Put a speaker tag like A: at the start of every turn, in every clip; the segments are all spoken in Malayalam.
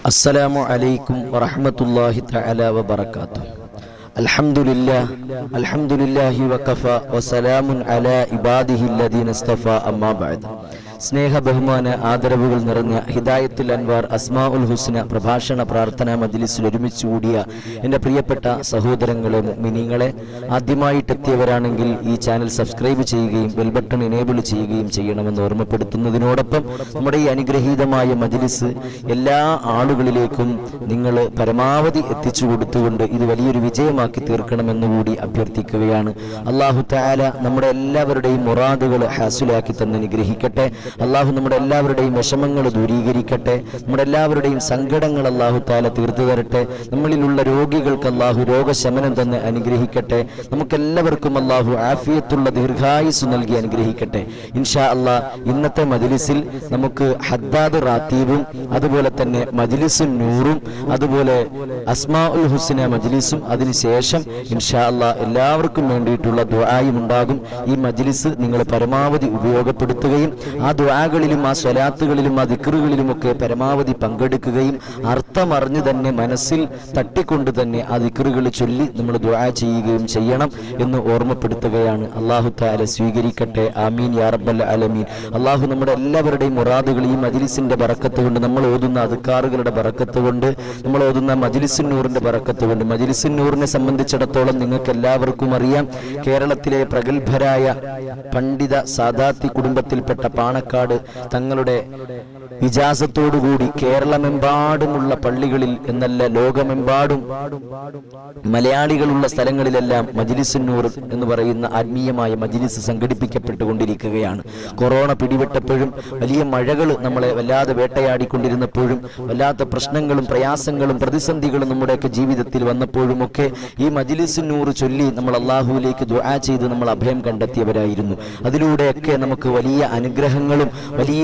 A: السلام عليكم ورحمة الله تعالى وبركاته الحمد لله الحمد لله وكفى وسلام على عباده الذين اصطفى أما بعد സ്നേഹ ബഹുമാന ആദരവുകൾ നിറഞ്ഞ ഹിദായത്തുൽ അൻവാർ അസ്മാ ഉൽ ഹുസ്ന പ്രഭാഷണ പ്രാർത്ഥനാ മജ്ലിസിൽ ഒരുമിച്ച് കൂടിയ എൻ്റെ പ്രിയപ്പെട്ട സഹോദരങ്ങളെ മിനിങ്ങളെ ആദ്യമായിട്ടെത്തിയവരാണെങ്കിൽ ഈ ചാനൽ സബ്സ്ക്രൈബ് ചെയ്യുകയും ബെൽ ബട്ടൺ എനേബിൾ ചെയ്യുകയും ചെയ്യണമെന്ന് ഓർമ്മപ്പെടുത്തുന്നതിനോടൊപ്പം നമ്മുടെ ഈ അനുഗ്രഹീതമായ മജ്ലിസ് എല്ലാ ആളുകളിലേക്കും നിങ്ങൾ പരമാവധി എത്തിച്ചു കൊടുത്തുകൊണ്ട് ഇത് വലിയൊരു വിജയമാക്കി തീർക്കണമെന്നുകൂടി അഭ്യർത്ഥിക്കുകയാണ് അള്ളാഹു താല നമ്മുടെ എല്ലാവരുടെയും മുറാദുകൾ ഹാസുലാക്കി തന്നെ അനുഗ്രഹിക്കട്ടെ അള്ളാഹു നമ്മുടെ എല്ലാവരുടെയും വിഷമങ്ങൾ ദൂരീകരിക്കട്ടെ നമ്മുടെ എല്ലാവരുടെയും സങ്കടങ്ങൾ അള്ളാഹു താല തീർത്തു തരട്ടെ നമ്മളിലുള്ള രോഗികൾക്ക് അള്ളാഹു രോഗശമനം തന്നെ അനുഗ്രഹിക്കട്ടെ നമുക്കെല്ലാവർക്കും അള്ളാഹു ആഫിയത്തുള്ള ദീർഘായുസ് നൽകി അനുഗ്രഹിക്കട്ടെ ഇൻഷാ അള്ളാഹ് ഇന്നത്തെ മജിലിസിൽ നമുക്ക് ഹദ്ദാദ് റാത്തീബും അതുപോലെ തന്നെ മജിലിസും നൂറും അതുപോലെ അസ്മാ ഉൽ ഹുസ്ന മജിലിസും അതിനുശേഷം ഇൻഷാ അള്ളാഹ് എല്ലാവർക്കും വേണ്ടിയിട്ടുള്ള ദുആയും ഉണ്ടാകും ഈ മജിലിസ് നിങ്ങൾ പരമാവധി ഉപയോഗപ്പെടുത്തുകയും ആ ദുആകളിലും ആ സ്വലാത്തുകളിലും ആ ദിക്റുകളിലും ഒക്കെ പരമാവധി പങ്കെടുക്കുകയും അർത്ഥമറിഞ്ഞു തന്നെ മനസ്സിൽ തട്ടിക്കൊണ്ട് തന്നെ ആ ദിക്റുകൾ ചൊല്ലി നമ്മൾ ദുആ ചെയ്യുകയും ചെയ്യണം എന്ന് ഓർമ്മപ്പെടുത്തുകയാണ് അള്ളാഹു താല സ്വീകരിക്കട്ടെ ആമീൻ യാ റബ്ബൽ ആലമീൻ അള്ളാഹു നമ്മുടെ എല്ലാവരുടെയും മുറാദുകൾ ഈ മജിലിസിന്റെ ബറക്കത്ത് കൊണ്ട് നമ്മൾ ഓതുന്ന അധികാറുകളുടെ ബറക്കത്ത് കൊണ്ട് നമ്മൾ ഓതുന്ന മജിലിസുന്നൂറിന്റെ ബറക്കത്ത് കൊണ്ട് മജിലിസുന്നൂറിനെ സംബന്ധിച്ചിടത്തോളം നിങ്ങൾക്ക് എല്ലാവർക്കും അറിയാം കേരളത്തിലെ പ്രഗത്ഭരായ പണ്ഡിത സാദാത്തി കുടുംബത്തിൽപ്പെട്ട പാണക്കാട് തങ്ങളുടെ ഇജാസത്തോടുകൂടി കേരളമെമ്പാടുമുള്ള പള്ളികളിൽ എന്നല്ല ലോകമെമ്പാടും മലയാളികളുള്ള സ്ഥലങ്ങളിലെല്ലാം മജിലിസുന്നൂർ എന്ന് പറയുന്ന ആത്മീയമായ മജിലിസ് സംഘടിപ്പിക്കപ്പെട്ടുകൊണ്ടിരിക്കുകയാണ് കൊറോണ പിടിപെട്ടപ്പോഴും വലിയ മഴകൾ നമ്മളെ വല്ലാതെ വേട്ടയാടിക്കൊണ്ടിരുന്നപ്പോഴും വല്ലാത്ത പ്രശ്നങ്ങളും പ്രയാസങ്ങളും പ്രതിസന്ധികളും നമ്മുടെയൊക്കെ ജീവിതത്തിൽ വന്നപ്പോഴും ഒക്കെ ഈ മജിലിസുന്നൂർ ചൊല്ലി നമ്മൾ അള്ളാഹുവിലേക്ക് ദുആ ചെയ്ത് നമ്മൾ അഭയം കണ്ടെത്തിയവരായിരുന്നു അതിലൂടെയൊക്കെ നമുക്ക് വലിയ അനുഗ്രഹങ്ങളും വലിയ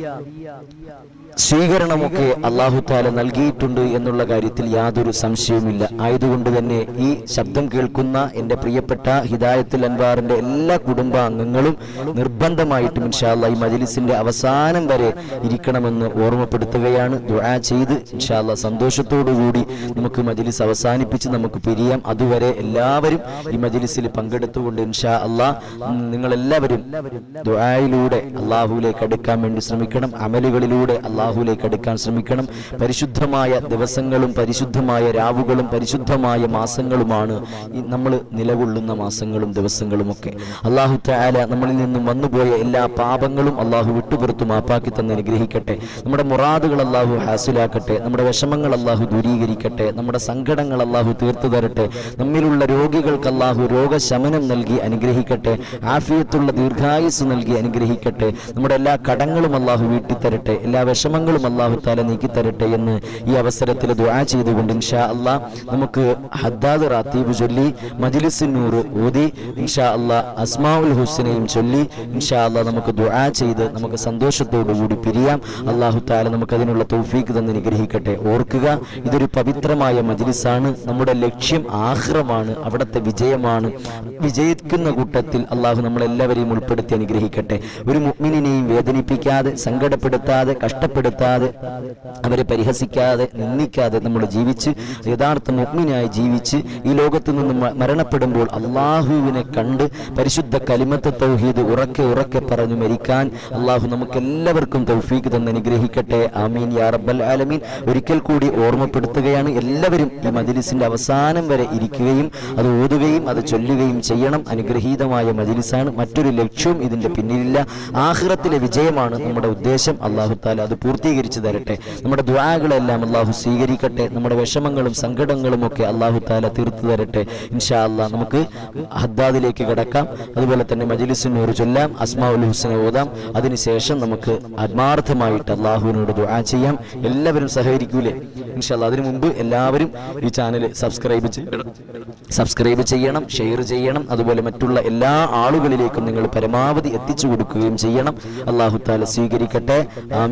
A: സ്വീകരണമൊക്കെ അള്ളാഹു താല നൽകിയിട്ടുണ്ട് എന്നുള്ള കാര്യത്തിൽ യാതൊരു സംശയവുമില്ല ആയതുകൊണ്ട് തന്നെ ഈ ശബ്ദം കേൾക്കുന്ന എൻ്റെ പ്രിയപ്പെട്ട ഹിദായത്തുൽ അൻവാറിന്റെ എല്ലാ കുടുംബാംഗങ്ങളും നിർബന്ധമായിട്ടും ഇൻഷാല്ല ഈ മജലിസിന്റെ അവസാനം വരെ ഇരിക്കണമെന്ന് ഓർമ്മപ്പെടുത്തുകയാണ് ദുആ ചെയ്ത് ഇൻഷാല്ല സന്തോഷത്തോടുകൂടി നമുക്ക് മജലിസ് അവസാനിപ്പിച്ച് നമുക്ക് പിരിയാം അതുവരെ എല്ലാവരും ഈ മജലിസിൽ പങ്കെടുത്തുകൊണ്ട് ഇൻഷാ അള്ളാ നിങ്ങളെല്ലാവരും ദുആയിലൂടെ അള്ളാഹുവിലേക്ക് അടുക്കാൻ വേണ്ടി ശ്രമിക്കണം അമലുകളിലൂടെ അള്ളാഹുലേക്ക് അടുക്കാൻ ശ്രമിക്കണം പരിശുദ്ധമായ ദിവസങ്ങളും പരിശുദ്ധമായ രാവുകളും പരിശുദ്ധമായ മാസങ്ങളുമാണ് ഈ നമ്മൾ നിലകൊള്ളുന്ന മാസങ്ങളും ദിവസങ്ങളുമൊക്കെ അള്ളാഹു താല നമ്മളിൽ നിന്നും വന്നുപോയ എല്ലാ പാപങ്ങളും അള്ളാഹു വിട്ടുപുറത്തു മാപ്പാക്കി തന്നെ അനുഗ്രഹിക്കട്ടെ നമ്മുടെ മുറാദുകൾ അള്ളാഹു ഹാസിലാക്കട്ടെ നമ്മുടെ വിഷമങ്ങൾ അള്ളാഹു ദൂരീകരിക്കട്ടെ നമ്മുടെ സങ്കടങ്ങൾ അള്ളാഹു തീർത്തു തരട്ടെ നമ്മിലുള്ള രോഗികൾക്ക് അള്ളാഹു രോഗശമനം നൽകി അനുഗ്രഹിക്കട്ടെ ആഫിയത്തുള്ള ദീർഘായുസ് നൽകി അനുഗ്രഹിക്കട്ടെ നമ്മുടെ എല്ലാ കടങ്ങളും അള്ളാഹു വീട്ടിത്തരട്ടെ എല്ലാ വിഷമങ്ങളും അള്ളാഹു താല നീക്കിത്തരട്ടെ എന്ന് ഈ അവസരത്തിൽ ദുആ ചെയ്തുകൊണ്ട് ഇൻഷാ അള്ളാ നമുക്ക് ഹദ്ദാദ് റാത്തീബ് ചൊല്ലി മജ്ലിസുന്നൂർ ഓതി ഇൻഷാ അള്ളാ അസ്മാഉൽ ഹുസ്നയും ചൊല്ലി ഇൻഷാ അള്ളാ നമുക്ക് ദുആ ചെയ്ത് നമുക്ക് സന്തോഷത്തോടു കൂടി പിരിയാം അള്ളാഹു താല നമുക്ക് അതിനുള്ള തൗഫീക്ക് തന്നെ അനുഗ്രഹിക്കട്ടെ ഓർക്കുക ഇതൊരു പവിത്രമായ മജ്ലിസാണ് നമ്മുടെ ലക്ഷ്യം ആഹ്റമാണ് അവിടുത്തെ വിജയമാണ് വിജയിക്കുന്ന കൂട്ടത്തിൽ അള്ളാഹു നമ്മളെല്ലാവരെയും ഉൾപ്പെടുത്തി അനുഗ്രഹിക്കട്ടെ ഒരു മുഅ്മിനിനെയും വേദനിപ്പിക്കാതെ സങ്കടപ്പെടുത്താതെ കഷ്ടപ്പെടുത്താതെ അവരെ പരിഹസിക്കാതെ നിന്ദിക്കാതെ നമ്മൾ ജീവിച്ച് യഥാർത്ഥ മുഗ്മിനായി ജീവിച്ച് ഈ ലോകത്ത് നിന്ന് മ- മരണപ്പെടുമ്പോൾ അള്ളാഹുവിനെ കണ്ട് പരിശുദ്ധ കലിമത്ത് തൗഹീദ് ഉറക്കെ ഉറക്കെ പറഞ്ഞു മരിക്കാൻ അള്ളാഹു നമുക്ക് എല്ലാവർക്കും തൗഫീക്ക് തന്നെ അനുഗ്രഹിക്കട്ടെ ആമീൻ യാ റബ്ബൽ ആലമീൻ ഒരിക്കൽ കൂടി ഓർമ്മപ്പെടുത്തുകയാണ് എല്ലാവരും ഈ മജിലിസിന്റെ അവസാനം വരെ ഇരിക്കുകയും അത് ഓതുകയും അത് ചൊല്ലുകയും ചെയ്യണം അനുഗ്രഹീതമായ മജിലിസാണ് മറ്റൊരു ലക്ഷ്യവും ഇതിന്റെ പിന്നിലില്ല ആഹ്റത്തിലെ വിജയമാണ് നമ്മുടെ ഉദ്ദേശം അള്ളാഹു താല അത് പൂർത്തീകരിച്ചു തരട്ടെ നമ്മുടെ ദ്വാകളെല്ലാം അള്ളാഹു സ്വീകരിക്കട്ടെ നമ്മുടെ വിഷമങ്ങളും സങ്കടങ്ങളും ഒക്കെ അള്ളാഹു താല തീർത്തു തരട്ടെ ഇൻഷാ അള്ളാഹ് നമുക്ക് ഹദ്ദാദിലേക്ക് കിടക്കാം അതുപോലെ തന്നെ മജിലിസിനോട് ചൊല്ലാം അസ്മാഉൽ ഹുസനെ ഓതാം അതിനുശേഷം നമുക്ക് ആത്മാർത്ഥമായിട്ട് അള്ളാഹുവിനോട് ദുആ ചെയ്യാം എല്ലാവരും സഹകരിക്കൂലേ ഇൻഷാല്ല അതിനു മുമ്പ് എല്ലാവരും ഈ ചാനൽ സബ്സ്ക്രൈബ് ചെയ്യണം സബ്സ്ക്രൈബ് ചെയ്യണം ഷെയർ ചെയ്യണം അതുപോലെ മറ്റുള്ള എല്ലാ ആളുകളിലേക്കും നിങ്ങൾ പരമാവധി എത്തിച്ചു കൊടുക്കുകയും ചെയ്യണം അള്ളാഹു താല സ്വീകരിക്കട്ടെ ആമീൻ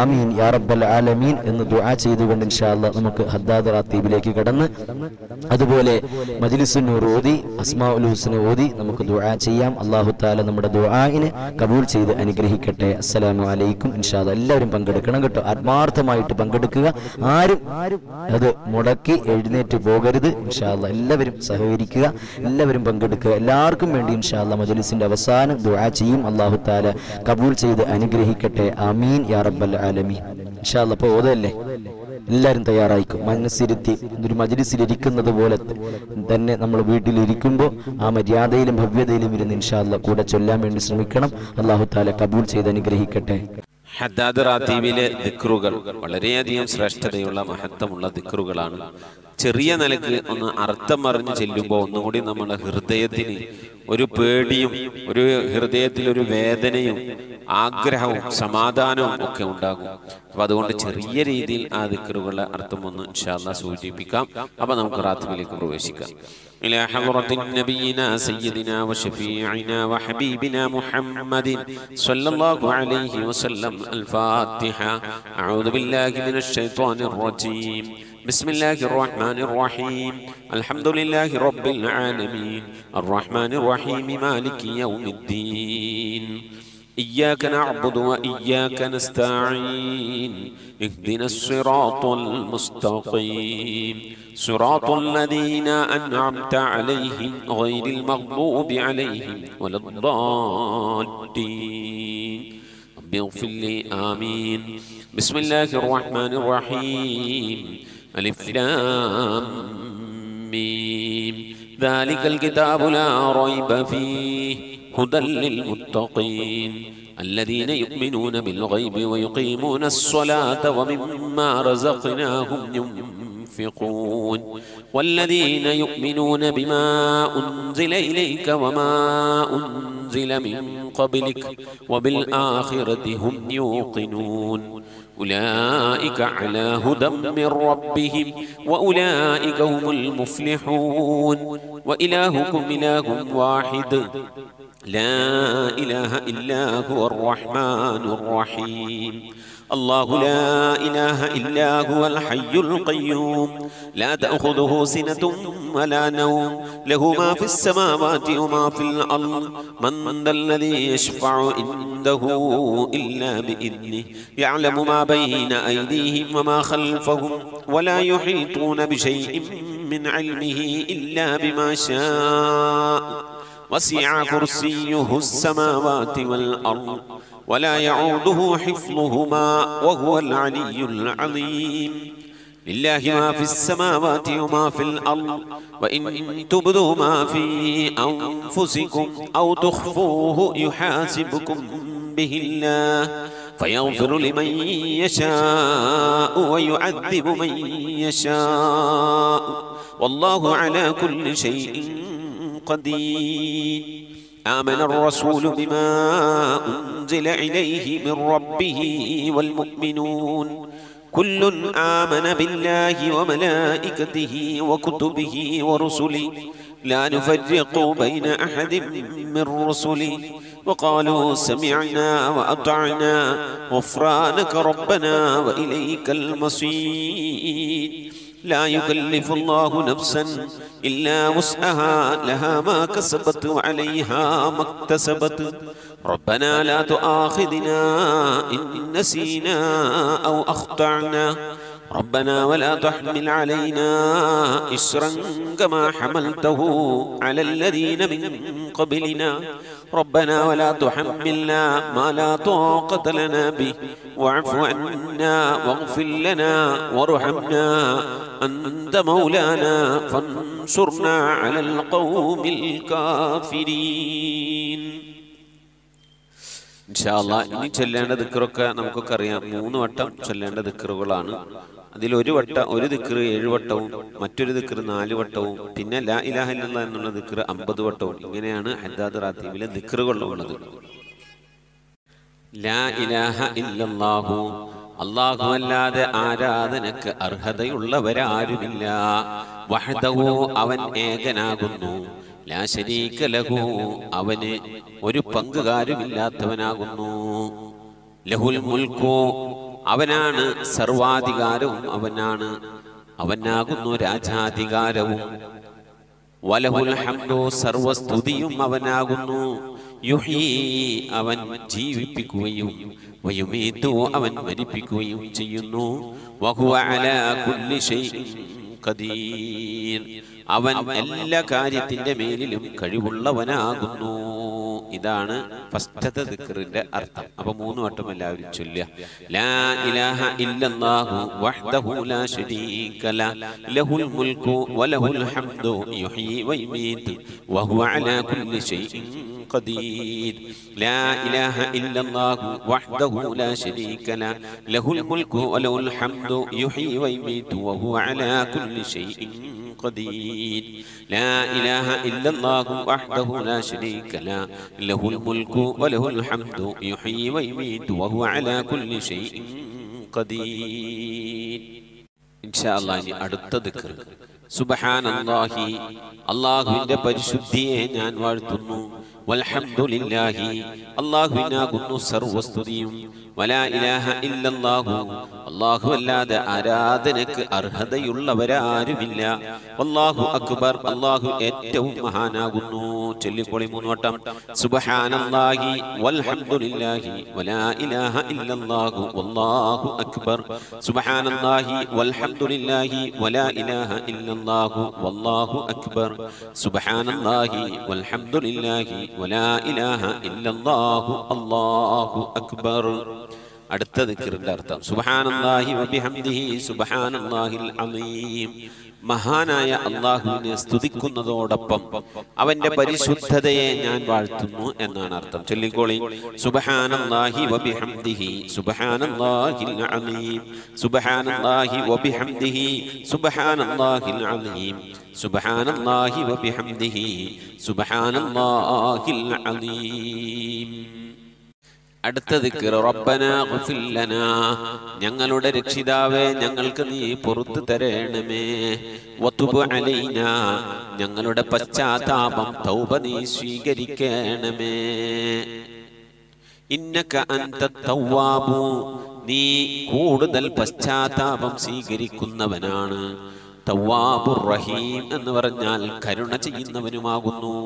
A: ആമീൻ യാ റബ്ബൽ ആലമീൻ എന്ന് ദുആ ചെയ്തുകൊണ്ട് ഇൻഷാ അല്ലാ നമുക്ക് ഹദ്ദാദ് റാത്തീബിലേക്ക് കടന്ന് അതുപോലെ മജ്ലിസുന്നൂർ ഓതി അസ്മാഉൽ ഹുസ്ന ഓതി നമുക്ക് ദുആ ചെയ്യാം അല്ലാഹു തആല നമ്മുടെ ദുആഇനെ കബൂൽ ചെയ്ത് അനുഗ്രഹിക്കട്ടെ അസ്സലാമു അലൈക്കും ഇൻഷാ അല്ലാ എല്ലാവരും പങ്കെടുക്കണം കേട്ടോ ആത്മാർത്ഥമായിട്ട് പങ്കെടുക്കുക ആരും അത് മുടക്കി എഴുന്നേറ്റ് പോകരുത് ഇൻഷാ അല്ലാ എല്ലാവരും സഹകരിക്കുക എല്ലാവരും പങ്കെടുക്കുക എല്ലാവർക്കും വേണ്ടി ഇൻഷാ അല്ലാ മജ്ലിസിന്റെ അവസാനം ദുആ ചെയ്യും അല്ലാഹു തആല കബൂൽ ചെയ്ത് അനുഗ്രഹിക്കട്ടെ ആമീൻ യാ റബ്ബൽ ആലമീൻ ഇൻഷാ അല്ലാ അപ്പോൾ ഓതല്ലേ എല്ലാവരും തയ്യാറായിക്കും മനസ്സിരുത്തി ഒരു മജ്ലിസിലിരിക്കുന്നത് പോലെ തന്നെ നമ്മൾ വീട്ടിലിരിക്കുമ്പോൾ ആ മര്യാദയിലും ഭവ്യതയിലും ഇരുന്ന് ഇൻഷാല്ല കൂടെ ചൊല്ലാൻ വേണ്ടി ശ്രമിക്കണം അള്ളാഹു താല കബൂൽ ചെയ്ത് അനുഗ്രഹിക്കട്ടെ
B: ഹദ്ദാദ് റാത്തീബിലെ ദിക്റുകൾ വളരെയധികം ശ്രേഷ്ഠതയുള്ള മഹത്വമുള്ള ദിക്റുകളാണ് ചെറിയ നിലക്ക് ഒന്ന് അർത്ഥം അറിഞ്ഞ് ചെല്ലുമ്പോൾ ഒന്നുകൂടി നമ്മുടെ ഹൃദയത്തിന് ഒരു പേടിയും ഒരു ഹൃദയത്തിൽ ഒരു വേദനയും ആഗ്രഹവും സമാധാനവും ഒക്കെ ഉണ്ടാകും അപ്പൊ അതുകൊണ്ട് ചെറിയ രീതിയിൽ ആ ദിക്റുകളുടെ അർത്ഥം ഒന്ന് ഇൻഷാല്ലാ സൂചിപ്പിക്കാം അപ്പൊ നമുക്ക് റാത്തീബിലേക്ക് പ്രവേശിക്കാം إلى حضرة نبينا سيدنا وشفيعنا وحبيبنا محمد صلى الله عليه وسلم الفاتحة أعوذ بالله من الشيطان الرجيم بسم الله الرحمن الرحيم الحمد لله رب العالمين الرحمن الرحيم مالك يوم الدين إياك نعبد وإياك نستعين اهدنا الصراط المستقيم صراط الذين أنعمت عليهم غير المغضوب عليهم ولا الضالين رب اغفر لي آمين بسم الله الرحمن الرحيم ألف لام ميم ذلك الكتاب لا ريب فيه هدى للمتقين الذين يؤمنون بالغيب ويقيمون الصلاة ومما رزقناهم ينفقون والذين يؤمنون بما أنزل إليك وما أنزل من قبلك وبالآخرة هم يوقنون أولئك على هدى من ربهم وأولئك هم المفلحون وإلهكم إله واحد لا إله إلا هو الرحمن الرحيم الله لا إله إلا هو الحي القيوم لا تأخذه سنة ولا نوم له ما في السماوات وما في الأرض من ذا الذي يشفع عنده إلا بإذنه يعلم ما بين أيديهم وما خلفهم ولا يحيطون بشيء من علمه إلا بما شاء وسع كرسيه السماوات والأرض ولا يعوده حفظهما وهو العلي العظيم لله ما في السماوات وما في الأرض وإن تبدوا ما في أنفسكم أو تخفوه يحاسبكم به الله فيغفر لمن يشاء ويعذب من يشاء والله على كل شيء قدير آمن الرسول بما أنزل إليه من ربه والمؤمنون كل آمن بالله وملائكته وكتبه ورسله لا نفرق بين أحد من رسله وقالوا سمعنا وأطعنا غفرانك ربنا وإليك المصير لا يكلف الله نفسا إلا وسعها لها ما كسبت وعليها ما اكتسبت ربنا لا تؤاخذنا إن نسينا أو أخطأنا ربنا ولا تحمل علينا إسرا كما حملته على الذين من قبلنا ربنا ولا تحملنا ما لا طاقة لنا به واعف عنا واغفر لنا وارحمنا أنت مولانا فانصرنا على القوم الكافرين ഇൻഷാല്ല ഇനി ചൊല്ലേണ്ട ദിക്കറൊക്കെ നമുക്കൊക്കെ അറിയാം മൂന്ന് വട്ടം ചൊല്ലേണ്ട ദിക്കറുകളാണ് അതിൽ ഒരു വട്ട ഒരു ദിക്കറ് ഏഴ് വട്ടവും മറ്റൊരു ദിക്കറ് നാല് വട്ടവും പിന്നെ ലാ ഇലാഹ ഇല്ലല്ലാ എന്നുള്ള ദിക്കറ് അമ്പത് വട്ടവും ഇങ്ങനെയാണ് ഹദ്ദാദ് റാത്തീബിലെ ദിക്കറുകൾ ഉള്ളത് ലാ ഇലാഹ ഇല്ലല്ലാഹു അല്ലാഹു അല്ലാതെ ആരാധനക്ക് അർഹതയുള്ളവരാരുമില്ല വഹദഹു അവൻ ഏകനാകുന്നു ലാ ശരീക ലഹു അവന് ഒരു പങ്കുകാരുമില്ലാത്തവനാകുന്നു ലഹുൽ മുൽക്കു അവനാണ് സർവാധികാരവും അവനാണ് അവനാകുന്നു രാജാധികാരവും വലഹുൽ ഹംദു സർവസ്തുതിയും അവനാകുന്നു യുഹീ അവൻ ജീവിപ്പിക്കുകയും വയുമീതു അവൻ മരിപ്പിക്കുകയും ചെയ്യുന്നു വഹുവ അലാ കുല്ലി ഷൈഇൻ ഖദീർ അവൻ എല്ലാ കാര്യത്തിന്റെ മേലിലും കഴിവുള്ളവനാകുന്നു ഇതാണ് ഫസ്റ്റത്തെ ദിക്റിന്റെ അർത്ഥം അപ്പൊ മൂന്ന് വട്ടം എല്ലാവരും ചൊല്ലുക ലാ ഇലാഹ ഇല്ലല്ലാഹു വഹ്ദഹു ലാ ശരീക ല ലഹുൽ മുൽക്കു വലഹുൽ ഹംദു യുഹ്യി വയുമീതു വഹുവ അലാ കുല്ലി ഷൈഇൻ قدير لا إله إلا الله وحده لا شريك له له الملك وله الحمد يحيي ويميت وهو على كل شيء قدير لا إله إلا الله وحده لا شريك له له الملك وله الحمد يحيي ويميت وهو على كل شيء قدير إن شاء الله ഇനി അടുത്ത ദിക്ർ സുബ്ഹാനല്ലാഹി അല്ലാഹുവിന്റെ പരിശുദ്ധിയെ ഞാൻ വാഴ്ത്തുന്നു വൽഹംദുലില്ലാഹി അല്ലാഹുവിനാകുന്നു സർവസ്തുതിയും വലാ ഇലാഹ ഇല്ലല്ലാഹു അല്ലാഹു അല്ലാതെ ആരാധനക്ക് അർഹതയുള്ളവരാരുമില്ല അല്ലാഹു അക്ബർ അല്ലാഹു ഏറ്റവും മഹാനാകുന്നു ചൊല്ലിക്കോളി മൂന്ന് വട്ടം സുബ്ഹാനല്ലാഹി വൽഹംദുലില്ലാഹി വലാ ഇലാഹ ഇല്ലല്ലാഹു വല്ലാഹു അക്ബർ സുബ്ഹാനല്ലാഹി വൽഹംദുലില്ലാഹി വലാ ഇലാഹ ഇല്ലല്ലാഹു വല്ലാഹു അക്ബർ സുബ്ഹാനല്ലാഹി വൽഹംദുലില്ലാഹി വലാ ഇലാഹ ഇല്ലല്ലാഹു അല്ലാഹു അക്ബർ അടുത്ത ദിക്റിന്റെ അർത്ഥം സുബ്ഹാനല്ലാഹി വബിഹംദിഹി സുബ്ഹാനല്ലാഹിൽ അലീം മഹാനായ അള്ളാഹുവിനെ സ്തുതിക്കുന്നതോടൊപ്പം അവന്റെ പരിശുദ്ധതയെ ഞാൻ വാഴ്ത്തുന്നു എന്നാണ് അർത്ഥം ചൊല്ലിക്കോളി സുബ്ഹാനല്ലാഹി വബിഹംദിഹി സുബ്ഹാനല്ലാഹിൽ അലീം സുബ്ഹാനല്ലാഹി വബിഹംദിഹി സുബ്ഹാനല്ലാഹിൽ അലീം സുബ്ഹാനല്ലാഹി വബിഹംദിഹി സുബ്ഹാനല്ലാഹിൽ അലീം അടുത്ത ദിക്ർ റബ്ബന ഗഫിർ ലനാ ഞങ്ങളുടെ രക്ഷിതാവേ ഞങ്ങൾക്ക് നീ പുറത്തു തരണമേ വതുബ് അലൈനാ ഞങ്ങളുടെ പശ്ചാത്താപം തൗബ നീ സ്വീകരിക്കണമേ ഇന്നക അന്ത തവ്വാബു നീ കൂടുതൽ പശ്ചാത്താപം സ്വീകരിക്കുന്നവനാണ് തവ്വാബുർ റഹീം എന്ന് പറഞ്ഞാൽ കരുണ ചെയ്യുന്നവനുമാകുന്നു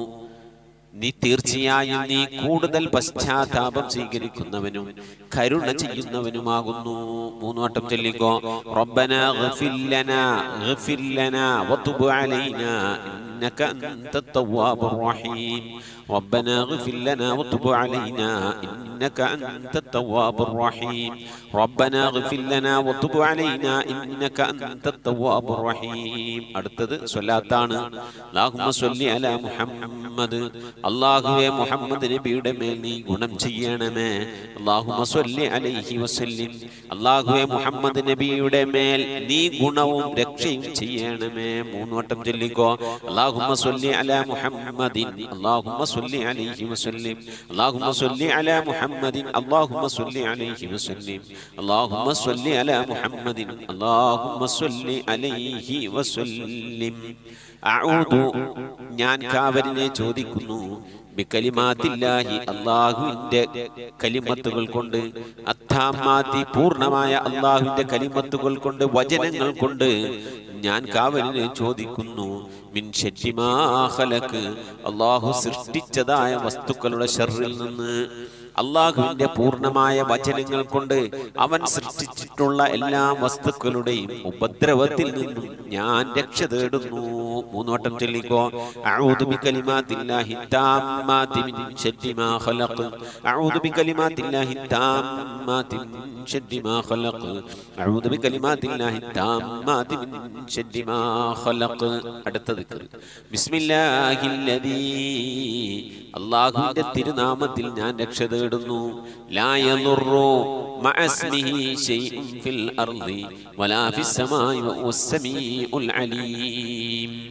B: നീ തീർച്ചയായും നീ കൂടുതൽ പശ്ചാത്താപം സ്വീകരിക്കുന്നവനും കരുണ ചെയ്യുന്നവനുമാകുന്നു മൂന്ന് വട്ടം ചൊല്ലിക്കോ റബ്ബന ഗഫിർ ലനാ ഗഫിർ ലനാ വതുബ് അലൈനാ إنك أنت التواب الرحيم ربنا اغفر لنا وتب علينا إنك أنت التواب الرحيم ربنا اغفر لنا وتب علينا إنك أنت التواب الرحيم അടുത്തത് സ്വലാത്താണ് അല്ലാഹുമ്മ സ്വല്ലി അലാ മുഹമ്മദ് അല്ലാഹുവേ മുഹമ്മദ് നബിയുടെ മേൽ നീ ഗുണം ചെയ്യണമേ അല്ലാഹുമ്മ സ്വല്ലി അലൈഹി വസല്ലിം അല്ലാഹുവേ മുഹമ്മദ് നബിയുടെ മേൽ നീ ഗുണവും രക്ഷയും ചെയ്യണമേ മൂന്ന് വട്ടം ചൊല്ലിക്കോ اللهم صل على محمد اللهم صل عليه وسلم اللهم صل على محمد اللهم صل عليه وسلم اللهم صل على محمد اللهم صل عليه وسلم أعوذ ഞാൻ കാവലിനെ ചോദിക്കുന്നു ബിക്കലിമാത്തില്ലാഹി അള്ളാഹുവിന്റെ കലിമത്തുകൾ കൊണ്ട് അത്താമാത്തി പൂർണ്ണമായ അള്ളാഹുവിന്റെ കലിമത്തുകൾ കൊണ്ട് വചനങ്ങൾ കൊണ്ട് ഞാൻ കാവലിനെ ചോദിക്കുന്നു മിൻ ഷെറ്റിമാഹലക്ക് അള്ളാഹു സൃഷ്ടിച്ചതായ വസ്തുക്കളുടെ ഷെറിൽ നിന്ന് അള്ളാഹുവിന്റെ പൂർണ്ണമായ വചനങ്ങൾ കൊണ്ട് അവൻ സൃഷ്ടിച്ചിട്ടുള്ള എല്ലാ വസ്തുക്കളുടെയും ഉപദ്രവത്തിൽ നിന്നും ഞാൻ രക്ഷ തേടുന്നു മൂന്നോട്ടം ചൊല്ലിക്കോ അഊദു ബികലിമാത്തില്ലാഹി താമ്മാതി മിൻ ശർരി മാ ഖലഖ് അഊദു ബികലിമാത്തില്ലാഹി താമ്മാതി മിൻ ശർരി മാ ഖലഖ് അഊദു ബികലിമാത്തില്ലാഹി താമ്മാതി മിൻ ശർരി മാ ഖലഖ് അടുത്ത ദിക്ർ ബിസ്മില്ലാഹില്ലദീ അള്ളാഹുവിന്റെ തിരുനാമത്തിൽ ഞാൻ രക്ഷ തേടുന്നു ലാ യദുറു മഅസ്മിഹി ശൈഉൻ ഫിൽ അർളി വലാ ഫിസ് സമാഇ വഹുവ സമീഉൽ അലീം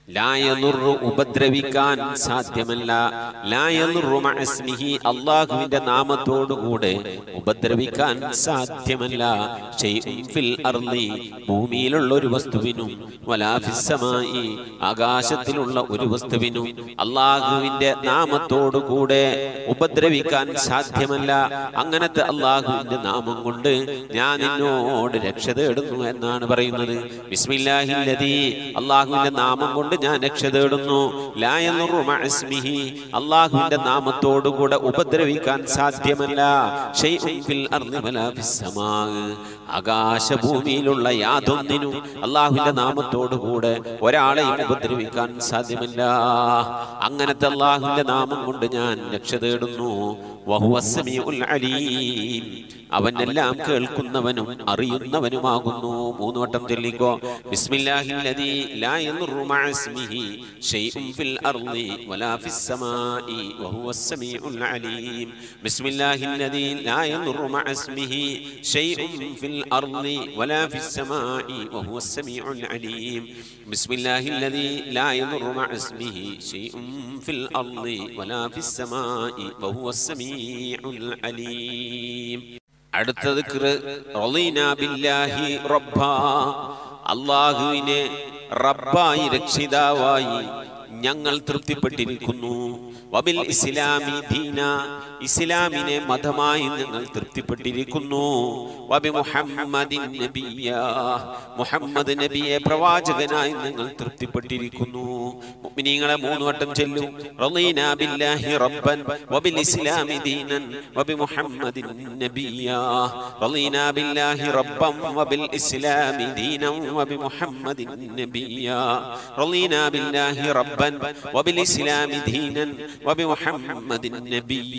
B: ലായനുറു ഉപദ്രവിക്കാൻ സാധ്യമല്ല ലായനുറു മഅസ്മിഹി അള്ളാഹുവിന്റെ നാമത്തോടുകൂടെ ഉപദ്രവിക്കാൻ സാധ്യമല്ല ഷൈഉൻ ഫിൽ അർളി ഭൂമിയിലുള്ള ഒരു വസ്തുവിനും വലാ ഫിസ്സമായി ആകാശത്തിലുള്ള ഒരു വസ്തുവിനും അള്ളാഹുവിന്റെ നാമത്തോടുകൂടെ ഉപദ്രവിക്കാൻ സാധ്യമല്ല അങ്ങനത്തെ അള്ളാഹുവിന്റെ നാമം കൊണ്ട് ഞാൻ നിന്നോട് രക്ഷ തേടുന്നു എന്നാണ് പറയുന്നത് ബിസ്മില്ലാഹില്ലദീ അള്ളാഹുവിന്റെ നാമം കൊണ്ട് ഞാൻ രക്ഷ തേടുന്നു ലായനുറു മഅസ്മിഹി അള്ളാഹുവിന്റെ നാമത്തോടുകൂടെ ഉപദ്രവിക്കാൻ സാധ്യമല്ല ഷൈഉൻ ഫിൽ അർളി വലാ ഫിസ്സമാ ആകാശഭൂമിയിലുള്ള യാതൊന്നിനും അള്ളാഹുവിന്റെ നാമത്തോടുകൂടെ ഒരാളെയും ഉപദ്രവിക്കാൻ സാധ്യമല്ല അങ്ങനത്തെ അള്ളാഹുവിന്റെ നാമം കൊണ്ട് ഞാൻ രക്ഷ തേടുന്നു വഹുവ സമീഉൽ അലീം അവനെല്ലാം കേൾക്കുന്നവനും അറിയുന്നവനുമാകുന്നു മൂന്ന് വട്ടം ചൊല്ലിക്കോ ബിസ്മില്ലാഹില്ലദീ ലാ യദുറു മഅസ്മിഹി ഷൈഉൻ ഫിൽ അർളി വലാ ഫിസ് സമാഇ വഹുവ സമീഉൽ അലീം ബിസ്മില്ലാഹില്ലദീ ലാ യദുറു മഅസ്മിഹി ഷൈഉൻ ഫിൽ അർളി വലാ ഫിസ് സമാഇ വഹുവ സമീഉൽ അലീം ബിസ്മില്ലാഹില്ലദീ ലാ യദുറു മഅസ്മിഹി ഷൈഉൻ ഫിൽ അർളി വലാ ഫിസ് സമാഇ വഹുവ സമീഉൽ അലീം അടുത്തത് ബില്ലാഹി റബ്ബാ അള്ളാഹുവിനെ റബ്ബായി രക്ഷിതാവായി ഞങ്ങൾ തൃപ്തിപ്പെട്ടിരിക്കുന്നു വബിൽ ഇസ്ലാമി ദീന ഇസ്ലാമിനെ മതമായി ഞങ്ങൾ തൃപ്തിപ്പെട്ടിരിക്കുന്നു വബി മുഹമ്മദിൻ നബിയ മുഹമ്മദ് നബിയെ പ്രവാചകനായി ഞങ്ങൾ തൃപ്തിപ്പെട്ടിരിക്കുന്നു മുഅ്മിനീങ്ങളെ മൂന്ന് വട്ടം ചൊല്ലും റളീന ബില്ലാഹി റബ്ബൻ വബിൽ ഇസ്ലാമി ദീനൻ വബി മുഹമ്മദിൻ നബിയ റളീന ബില്ലാഹി റബ്ബൻ വബിൽ ഇസ്ലാമി ദീനൻ വബി മുഹമ്മദിൻ നബിയ റളീന ബില്ലാഹി റബ്ബൻ വബിൽ ഇസ്ലാമി ദീനൻ വബി മുഹമ്മദിൻ നബിയ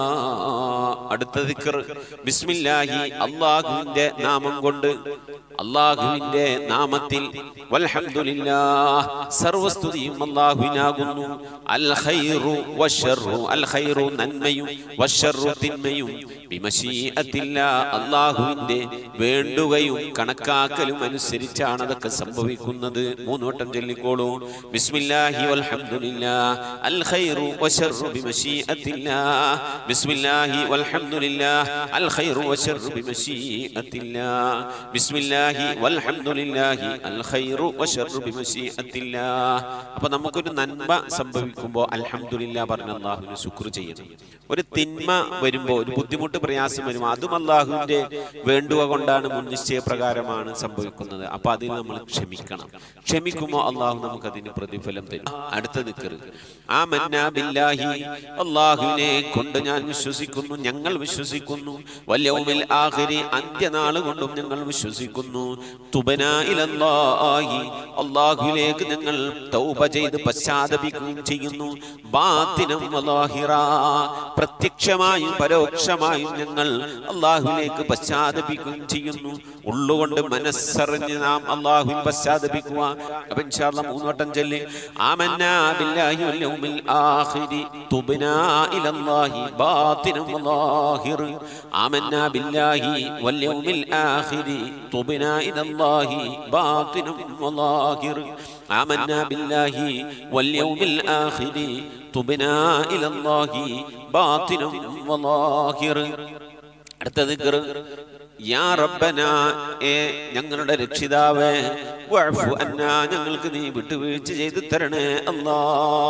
B: അടുത്ത ദിക്ർ ബിസ്മില്ലാഹി അല്ലാഹുവിന്റെ നാമം കൊണ്ട് അള്ളാഹുവിന്റെ നാമത്തിൽ വൽഹംദുലില്ലാഹ് സർവസ്തുതിയും അള്ളാഹുവിനാകുന്നു അൽ ഖൈറു വശർറു അൽ ഖൈറു നന്മയും വശർറു തിന്മയും ബിമശീഅത്തില്ല അള്ളാഹുവിന്റെ വേണ്ടുകയും കണക്കാക്കലും അനുസരിച്ചാണ് അതൊക്കെ സംഭവിക്കുന്നത് മൂന്ന് വട്ടം ചൊല്ലിക്കോളൂ ബിസ്മില്ലാഹി വൽഹംദുലില്ലാഹ് അൽ ഖൈറു വശർറു ബിമശീഅത്തില്ലാഹ് ബിസ്മില്ലാഹി വൽഹംദുലില്ലാഹ് അൽ ഖൈറു വശർറു ബിമശീഅത്തില്ലാഹ് ബിസ്മില്ലാഹി വൽഹംദുലില്ലാഹി അൽ ഖൈറു വശർറു ബിമശീഅത്തില്ലാഹ് അപ്പോൾ നമുക്കൊരു നന്മ സംഭവിക്കുമ്പോൾ അൽഹംദുലില്ലാ പറഞ്ഞ അല്ലാഹുവിന് ശുക്ർ ചെയ്യണം ഒരു തിന്മ വരുമ്പോൾ ഒരു ബുദ്ധിമുട്ട് പ്രയാസം വരുമ്പോൾ അതും അള്ളാഹുവിന്റെ വേണ്ടുക കൊണ്ടാണ് മുൻനിശ്ചയ പ്രകാരമാണ് സംഭവിക്കുന്നത് അപ്പൊ അതിൽ നമ്മൾ ക്ഷമിക്കണം ക്ഷമിക്കുമ്പോൾ അള്ളാഹു നമുക്ക് അതിന് പ്രതിഫലം തരും അടുത്ത നിക്കറ് ആ മന്നാ ബില്ലാഹി അള്ളാഹുവിനെ കൊണ്ട് ഞാൻ വിശ്വസിക്കുന്നു ഞങ്ങൾ വിശ്വസിക്കുന്നു വല്യവുമിൽ ആഖിരി അന്ത്യനാള് കൊണ്ടും ഞങ്ങൾ വിശ്വസിക്കുന്നു തുബനാ ഇലല്ലാഹി അള്ളാഹുവിലേക്ക് ഞങ്ങൾ തൗബ ചെയ്ത് പശ്ചാത്തപിക്കുകയും ചെയ്യുന്നു ബാത്തിനം വലാഹിറ പ്രത്യക്ഷമായും പരോക്ഷമായും ഞങ്ങൾ അള്ളാഹുവിലേക്ക് പശ്ചാത്തപിക്കുകയും ചെയ്യുന്നു ഉള്ളുകൊണ്ട് മനസ്സറിഞ്ഞ് നാം അള്ളാഹുവിൽ പശ്ചാത്തപിക്കുക അപ്പൊ ഇൻഷാല്ല മൂന്ന് വട്ടം ചൊല്ലി ആമന്നാ ബില്ലാഹി വൽ യൗമിൽ ആഖിരി തുബ്നാ ഇലല്ലാഹി ബാത്തിനം വലാഹിർ ആമന്നാ ബില്ലാഹി വൽ യൗമിൽ ആഖിരി തുബ്നാ ഇലല്ലാഹി ബാത്തിനം വലാഹിർ آمنا بالله واليوم الآخر تبنا إلى الله باطنا وظاهر അടുത്ത ദിക്ർ യാ റബ്ബന ഏ ഞങ്ങളുടെ രക്ഷിതാവേ വഅഫു അന്നാ ഞങ്ങൾക്ക് നീ വിട്ടുവീഴ്ച ചെയ്തു തരണേ അല്ലാ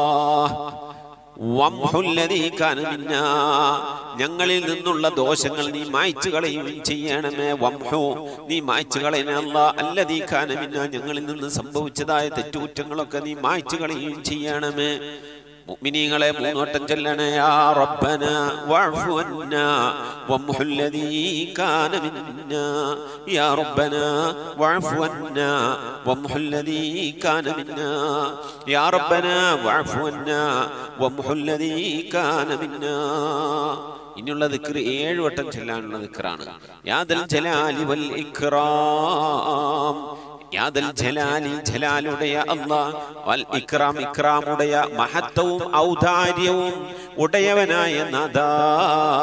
B: വംഹുല്ലദീ കാന മിന്നാ ഞങ്ങളിൽ നിന്നുള്ള ദോഷങ്ങൾ നീ മായ്ച്ചു കളയുകയും ചെയ്യണമേ വംഹു നീ മായ്ച്ചു കളയണേ അല്ലാ അല്ലദീ കാന മിന്നാ ഞങ്ങളിൽ നിന്ന് സംഭവിച്ചതായ തെറ്റുകുറ്റങ്ങളൊക്കെ നീ മായ്ച്ചു കളയുകയും ചെയ്യണമേ മുഅ്മിനീങ്ങളെ മൂന്നോട്ടം ചൊല്ലണേ യാ റബ്ബന വഅഫു അന്നാ വംഹു അല്ലദീ കാന മിന്നാ യാ റബ്ബന വഅഫു അന്നാ വംഹു അല്ലദീ കാന മിന്നാ യാ റബ്ബന വഅഫു അന്നാ വംഹു അല്ലദീ കാന മിന്നാ ഇനിയുള്ള ദിക്ർ ഏഴ് വട്ടം ചെല്ലാനുള്ള ദിക്റാണ് യാദൽ ജലാലി വൽ ഇക്റാം യാദൽ ജലാലി ജലാലുടയ അല്ലാ വൽ ഇക്റാം ഇക്റാമുടയ മഹത്വവും ഔദാര്യവും ഉടയവനായ നദാ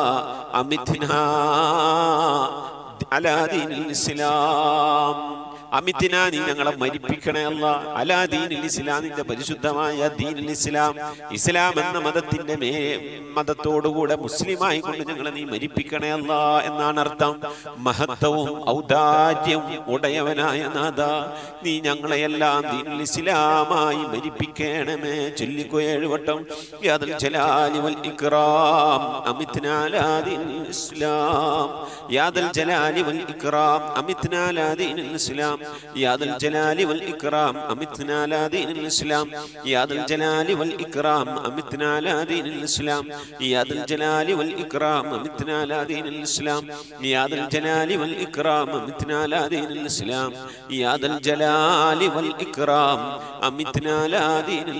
B: അമിഥ്ന അലാ ദീനിൽ ഇസ്ലാം അമിത്തിന നീ ഞങ്ങളെ മരിപ്പിക്കണേ അല്ല അലാ ദീനിൽ ഇസ്ലാം നിന്റെ പരിശുദ്ധമായ ദീനിൽ ഇസ്ലാം ഇസ്ലാം എന്ന മതത്തിന്റെ മേ മതത്തോടുകൂടെ മുസ്ലിമായി കൊണ്ട് ഞങ്ങളെ നീ മരിപ്പിക്കണേ അല്ല എന്നാണ് അർത്ഥം മഹത്വവും ഔദാര്യവും ഉടയവനായ നാഥ നീ ഞങ്ങളെയെല്ലാം ദീനിൽ ഇസ്ലാമായി മരിപ്പിക്കണമേ ചൊല്ലിക്കോ ഏഴുവട്ടം യാദൽ ജലാലി വൽ ഇക്റാം അമിത്നാ ലാ ദീനിൽ ഇസ്ലാം യാദൽ ജലാലി വൽ ഇക്റാം അമിത്നാ ലാ ദീനിൽ ഇസ്ലാം യാദൽ ജലാലി വൽ ഇക്റാം അമിത്നാ ലാ ദീനിൽ ഇസ്ലാം യാദൽ ജലാലി വൽ ഇക്റാം അമിത്നാ ലാ ദീനിൽ ഇസ്ലാം യാദൽ ജലാലി വൽ ഇക്റാം അമിത്നാ ലാ ദീനിൽ ഇസ്ലാം യാദൽ ജലാലി വൽ ഇക്റാം അമിത്നാ ലാ ദീനിൽ ഇസ്ലാം യാദൽ ജലാലി വൽ ഇക്റാം അമിത്നാ ലാ ദീനിൽ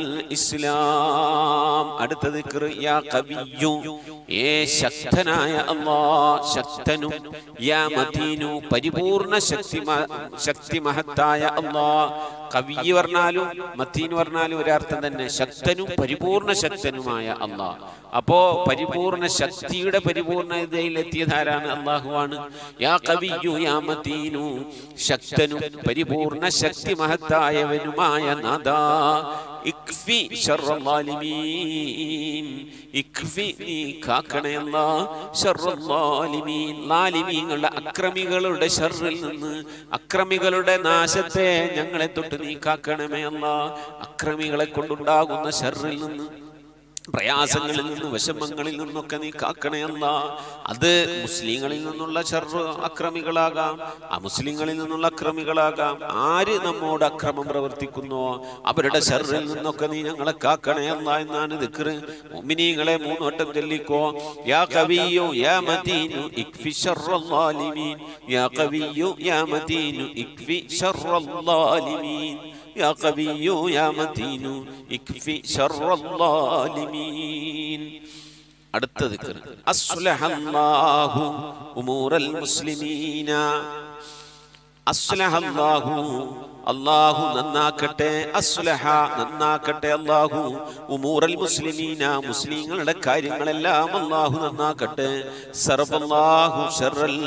B: ഇസ്ലാം അടുത്ത ദിക്ർ യാ കവിയ്യു ഏ ശക്തനായ അല്ലാ ശക്തനും യാ മദീനു പരിപൂർണ ശക്തി മ- ശക്തി മഹത്തായ അല്ലാ കവി പറഞ്ഞാലും മത്തീൻ പറഞ്ഞാലും ഒരർത്ഥം തന്നെ ശക്തനും പരിപൂർണ ശക്തനുമായ അല്ലാ അപ്പോ പരിപൂർണ ശക്തിയുടെ പരിപൂർണതയിൽ എത്തിയതാരാണ് അള്ളാഹുവാണ് യാ കവിയു യാ മതീനു ശക്തനും പരിപൂർണ ശക്തി മഹത്തായവനുമായ നാദാ ഇക്ഫി ശർറല്ലാലിമീൻ ഇക്ഫി നീ കാക്കണയല്ല ശർറല്ലാലിമീൻ ലാലിമീങ്ങളുടെ അക്രമികളുടെ ഷർറിൽ നിന്ന് അക്രമികളുടെ നാശത്തെ ഞങ്ങളെ തൊട്ട് നീ കാക്കണമേ അല്ല അക്രമികളെ കൊണ്ടുണ്ടാകുന്ന ഷർറിൽ നിന്ന് പ്രയാസങ്ങളിൽ നിന്നും വിഷമങ്ങളിൽ നിന്നൊക്കെ നീ കാക്കണയല്ല അത് മുസ്ലിങ്ങളിൽ നിന്നുള്ള ഷർറ് അക്രമികളാകാം അമുസ്ലിങ്ങളിൽ നിന്നുള്ള അക്രമികളാകാം ആര് നമ്മോട് അക്രമം പ്രവർത്തിക്കുന്നോ അവരുടെ ഷർറിൽ നിന്നൊക്കെ നീ ഞങ്ങളെ കാക്കണയല്ല എന്നാണ് ദിക്റ് മുഅ്മിനീങ്ങളെ മൂന്നോട്ടം ചൊല്ലിക്കോ യാ കവിയോ യാ മദീനു ഇക്ഫി ശർറല്ലാലിമീൻ യാ കവിയോ യാ മദീനു ഇക്ഫി ശർറല്ലാലിമീൻ يا قوي يا متين اكفي شر الظالمين അടുത്ത ദിക്ർ അസ്ലഹല്ലാഹു ഉമൂറൽ മുസ്ലിമീന അസ്ലഹല്ലാഹു അള്ളാഹു നന്നാക്കട്ടെ അസ്ലഹ നന്നാക്കട്ടെ അള്ളാഹു ഉമൂറൽ മുസ്ലിമീന മുസ്ലിങ്ങളുടെ കാര്യങ്ങളെല്ലാം അള്ളാഹു നന്നാക്കട്ടെ സർവല്ലാഹു ഷർറൽ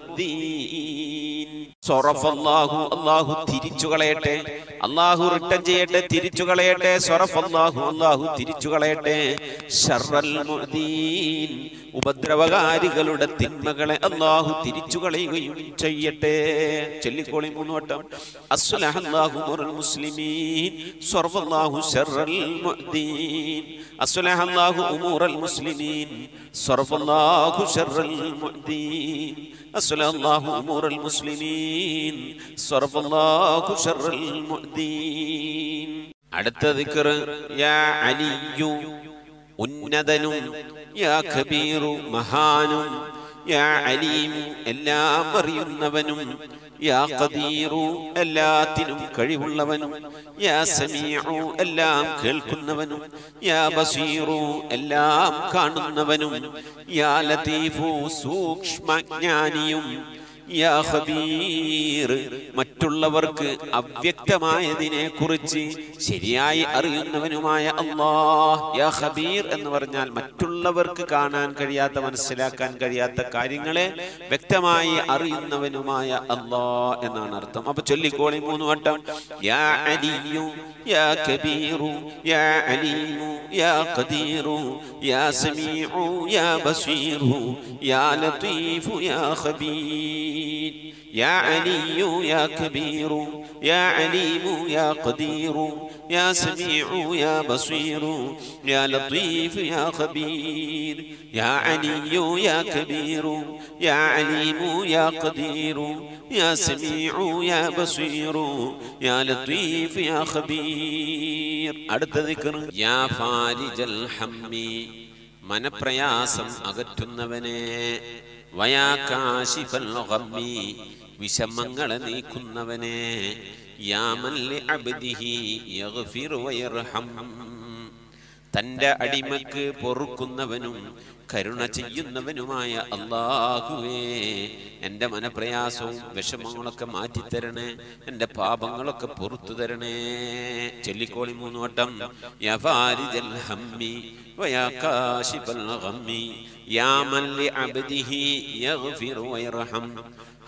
B: മുഅ്ദീൻ സൊറഫല്ലാഹു അള്ളാഹു തിരിച്ചു കളയട്ടെ അള്ളാഹു റിട്ടേൺ ചെയ്യട്ടെ തിരിച്ചു കളയട്ടെ സൊറഫല്ലാഹു അള്ളാഹു തിരിച്ചു കളയട്ടെ ഷർറൽ മുഅ്ദീൻ ഉപദ്രവകാരികളുടെ തിന്മകളെ അള്ളാഹു തിരിച്ചു കളയുകയും ചെയ്യട്ടെ ചൊല്ലിക്കോളി മൂന്ന് വട്ടം അസ്ലഹല്ലാഹു മുറൽ മുസ്ലിമീൻ സർവല്ലാഹു ഷർറൽ മുഅ്ദീൻ അസ്ലഹല്ലാഹു ഉമൂറൽ മുസ്ലിമീൻ സർവല്ലാഹു ഷർറൽ മുഅ്ദീൻ അസ്ലഹല്ലാഹു ഉമൂറൽ മുസ്ലിമീൻ സർവല്ലാഹു ഷർറൽ മുഅ്ദീൻ അടുത്ത ദിക്ർ യാ അലിയു ഉന്നതനും യാ കബീറു മഹാനും യാ അലീമു എല്ലാം അറിയുന്നവനും യാ ഖദീറു എല്ലാത്തിനും കഴിവുള്ളവനും യാ സമീഉ എല്ലാം കേൾക്കുന്നവനും യാ ബസീറു എല്ലാം കാണുന്നവനും യാ ലതീഫു സൂക്ഷ്മജ്ഞാനിയും യാ ഖബീർ മറ്റുള്ളവർക്ക് അവ്യക്തമായതിനെ കുറിച്ച് ശരിയായി അറിയുന്നവനുമായ അല്ലാഹ് യാ ഖബീർ എന്ന് പറഞ്ഞാൽ മറ്റുള്ളവർക്ക് കാണാൻ കഴിയാത്ത മനസ്സിലാക്കാൻ കഴിയാത്ത കാര്യങ്ങളെ വ്യക്തമായി അറിയുന്നവനുമായ അല്ലാഹ് എന്നാണ് അർത്ഥം അപ്പൊ ചൊല്ലിക്കോളി മൂന്ന് വട്ടം യാ അലിയു യാ കബീറു യാ അലീമു യാ ഖദീറു യാ സമീഉ യാ ബസീറു യാ ലതീഫു യാ ഖബീർ يا علي يا كبير يا عليم يا قدير يا سميع يا بصير يا لطيف يا خبير يا علي يا كبير يا عليم يا قدير يا سميع يا بصير يا لطيف يا خبير അടുത്ത ذكر يا فارج الهم മനപ്രയാസം അകറ്റുന്നവനെ വയാകാശിഫൽ ഗമ്മി വിഷമങ്ങളെ നീക്കുന്നവനെ യാമല്ലി അബ്ദിഹി യഗ്ഫിറു വയർഹം തന്റെ അടിമക്ക് പൊറുക്കുന്നവനും കരുണ ചെയ്യുന്നവനുമായ അള്ളാഹുവേ എൻ്റെ മനപ്രയാസവും വിഷമങ്ങളൊക്കെ മാറ്റിത്തരണേ എൻ്റെ പാപങ്ങളൊക്കെ പൊറത്തു തരണേ ചൊല്ലിക്കോളി മൂന്ന് വട്ടം യഫാരിജൽ ഹമ്മി ويا كاشف الغم يا من لعبده يغفر ويرحم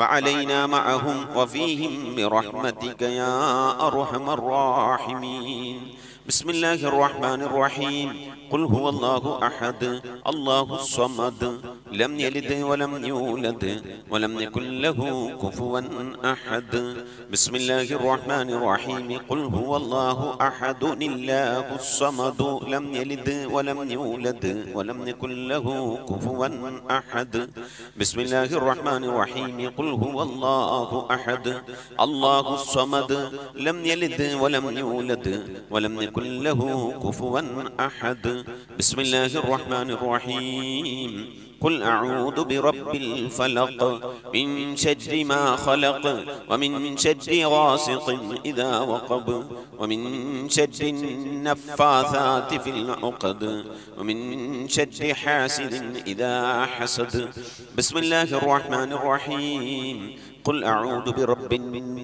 B: وعلينا معهم وفيهم برحمتك يا أرحم الراحمين بسم الله الرحمن الرحيم قل هو الله أحد الله الصمد لم يلد ولم يولد ولم يكن له كفوا أحد بسم الله الرحمن الرحيم قل هو الله أحد الله الصمد لم يلد ولم يولد ولم يكن له كفوا أحد بسم الله الرحمن الرحيم قل هو الله أحد الله الصمد لم يلد ولم يولد ولم يكن له كفوا أحد بسم الله الرحمن الرحيم قل أعوذ برب الفلق من شر ما خلق ومن شر غاسق إذا وقب ومن شر النفاثات في العقد ومن شر حاسد إذا حسد بسم الله الرحمن الرحيم قل أعوذ برب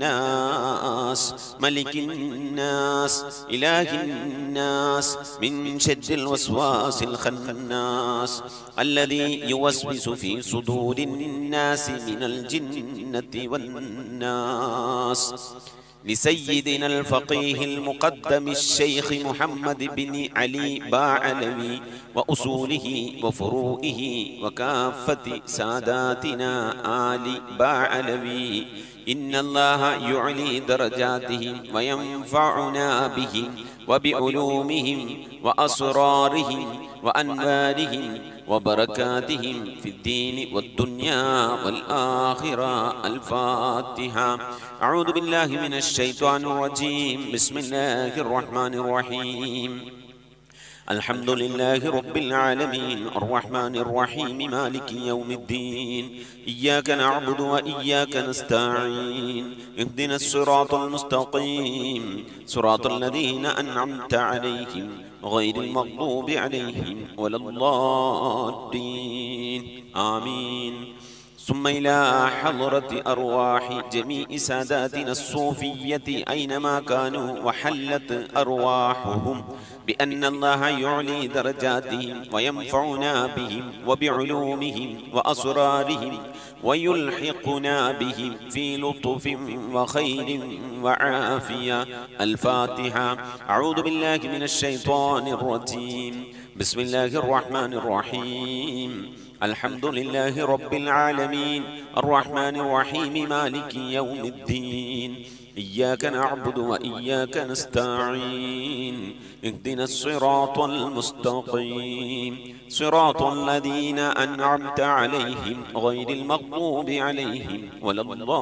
B: الناس ملك الناس إله الناس من شر الوسواس الخناس الذي يوسوس في صدور الناس من الجنة والناس لسيدنا الفقيه المقدم الشيخ محمد بن علي باعلوي وأصوله وفروئه وكافة ساداتنا آل باعلوي إن الله يعلي درجاتهم وينفعنا بهم وبعلومهم وأسرارهم وأنوارهم وبركاتهم في الدين والدنيا والآخرة الفاتحة أعوذ بالله من الشيطان الرجيم بسم الله الرحمن الرحيم الحمد لله رب العالمين الرحمن الرحيم مالك يوم الدين إياك نعبد وإياك نستعين اهدنا الصراط المستقيم صراط الذين أنعمت عليهم غير المغضوب عليهم ولا الضالين آمين ثم إلى حضرة أرواح جميع ساداتنا الصوفية أينما كانوا وحلت أرواحهم بأن الله يعلي درجاتهم وينفعنا بهم وبعلومهم وأسرارهم ويلحقنا بهم في لطف وخير وعافية الفاتحة أعوذ بالله من الشيطان الرجيم بسم الله الرحمن الرحيم الحمد لله رب العالمين الرحمن الرحيم مالك يوم الدين إياك نعبد وإياك نستعين اهدنا الصراط المستقيم صراط الذين أنعمت عليهم غير المغضوب عليهم ولا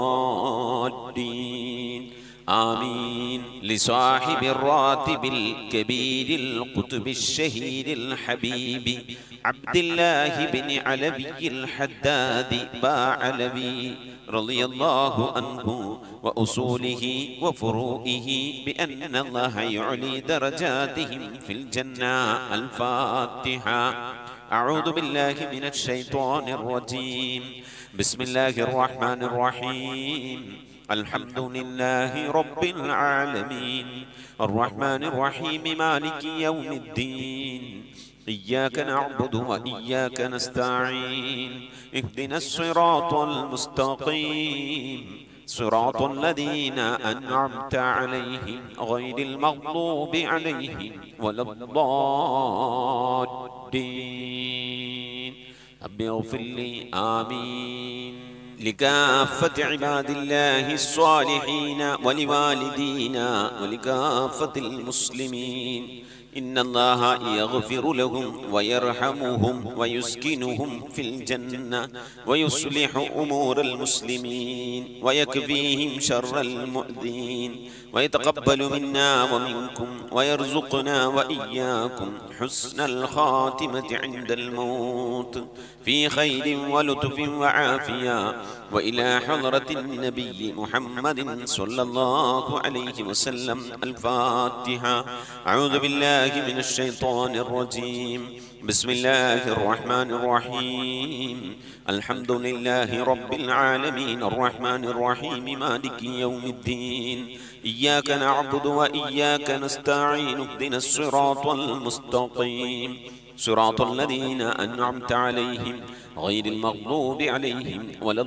B: الضالين آمين لصاحب الراتب الكبير القطب الشهير الحبيب عبد الله بن علوي الحداد باعلوي رضي الله عنه وأصوله وفروئه بأن الله يعلي درجاتهم في الجنة الفاتحة أعوذ بالله من الشيطان الرجيم بسم الله الرحمن الرحيم الحمد لله رب العالمين الرحمن الرحيم مالك يوم الدين إياك نعبد وإياك نستعين اهدنا الصراط المستقيم صراط الذين أنعمت عليهم غير المغضوب عليهم ولا الضالين رب اغفر لي آمين لكافة عباد الله الصالحين ولوالدينا ولكافة المسلمين إن الله يغفر لهم ويرحمهم ويسكنهم في الجنة ويصلح أمور المسلمين ويكفيهم شر المؤذين ويتقبل منا ومنكم ويرزقنا وإياكم حسن الخاتمة عند الموت في خير ولطف وعافية وإلى حضرة النبي محمد صلى الله عليه وسلم الفاتحة أعوذ بالله من الشيطان الرجيم بسم الله الرحمن الرحيم الحمد لله رب العالمين الرحمن الرحيم مالك يوم الدين إياك نعبد وإياك نستعين اهدنا الصراط المستقيم صراط الذين أنعمت عليهم غير المغضوب عليهم ولا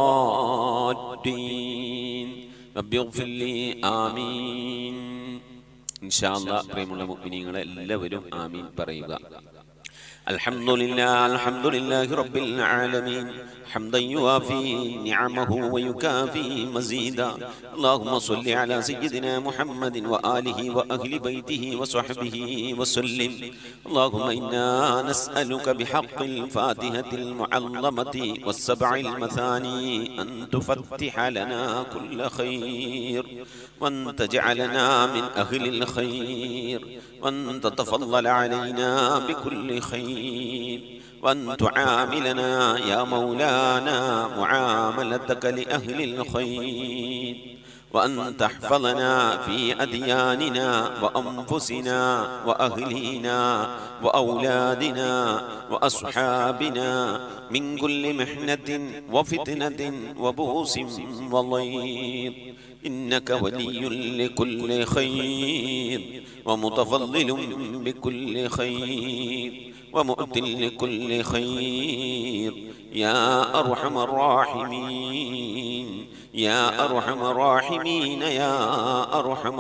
B: الضالين رب اغفر لي آمين إن شاء الله പ്രിയമുള്ള മുഅ്മിനീങ്ങളെ എല്ലാവരും ആമീൻ പറയുക الحمد لله الحمد لله رب العالمين حمدا يوافي نعمه ويكافي مزيدا اللهم صل على سيدنا محمد وآله وأهل بيته وصحبه وسلم اللهم إنا نسألك بحق الفاتحة المعظمة والسبع المثاني أن تفتح لنا كل خير وأن تجعلنا من أهل الخير وأن تتفضل علينا بكل خير وأن تعاملنا يا مولانا معاملتك لأهل الخير وأن تحفظنا في أدياننا وأنفسنا وأهلينا وأولادنا وأصحابنا من كل محنة وفتنة وبؤس وضيق إنك ولي لكل خير ومتفضل بكل خير ومؤت لكل خير يا أرحم الراحمين يا أرحم الراحمين يا أرحم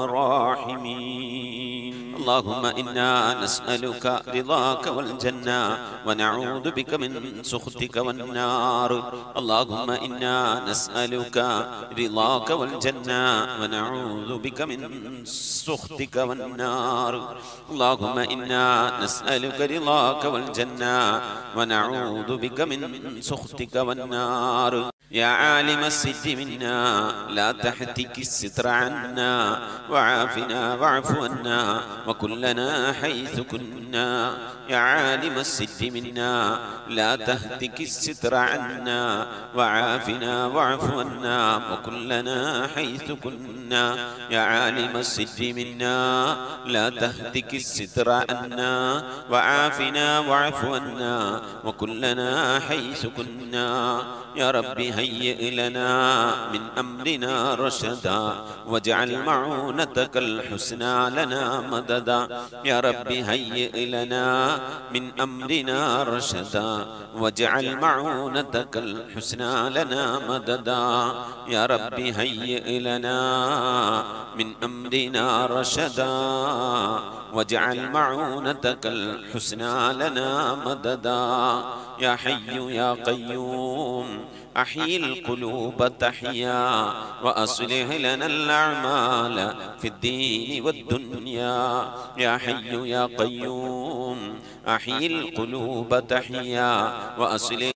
B: الراحمين اللهم إنا نسألك رضاك والجنة ونعوذ بك من سخطك والنار اللهم إنا نسألك رضاك والجنة ونعوذ بك من سخطك والنار اللهم إنا نسألك رضاك والجنة ونعوذ بك من سخطك والنار يا عالم السر منا لا تحتك الستر عنا وعافنا واعف عنا وكلنا حيث كنا يا عالم السر منا لا تهتك الستر عنا وعافنا واعف عنا وكلنا حيث كنا يا عالم السر منا لا تهتك الستر عنا وعافنا واعف عنا وكلنا حيث كنا يا رب هيئ لنا من أمرنا رشدا واجعل معونتك الحسنى لنا مددا يا رب هيئ لنا من أمرنا رشدا واجعل معونتك الحسنى لنا مددا يا رب هيئ لنا من أمرنا رشدا واجعل معونتك الحسنى لنا مددا يا حي يا قيوم أحيي القلوب تحيا وأصلح لنا الأعمال في الدين والدنيا يا حي يا قيوم أحيي القلوب تحيا وأصلح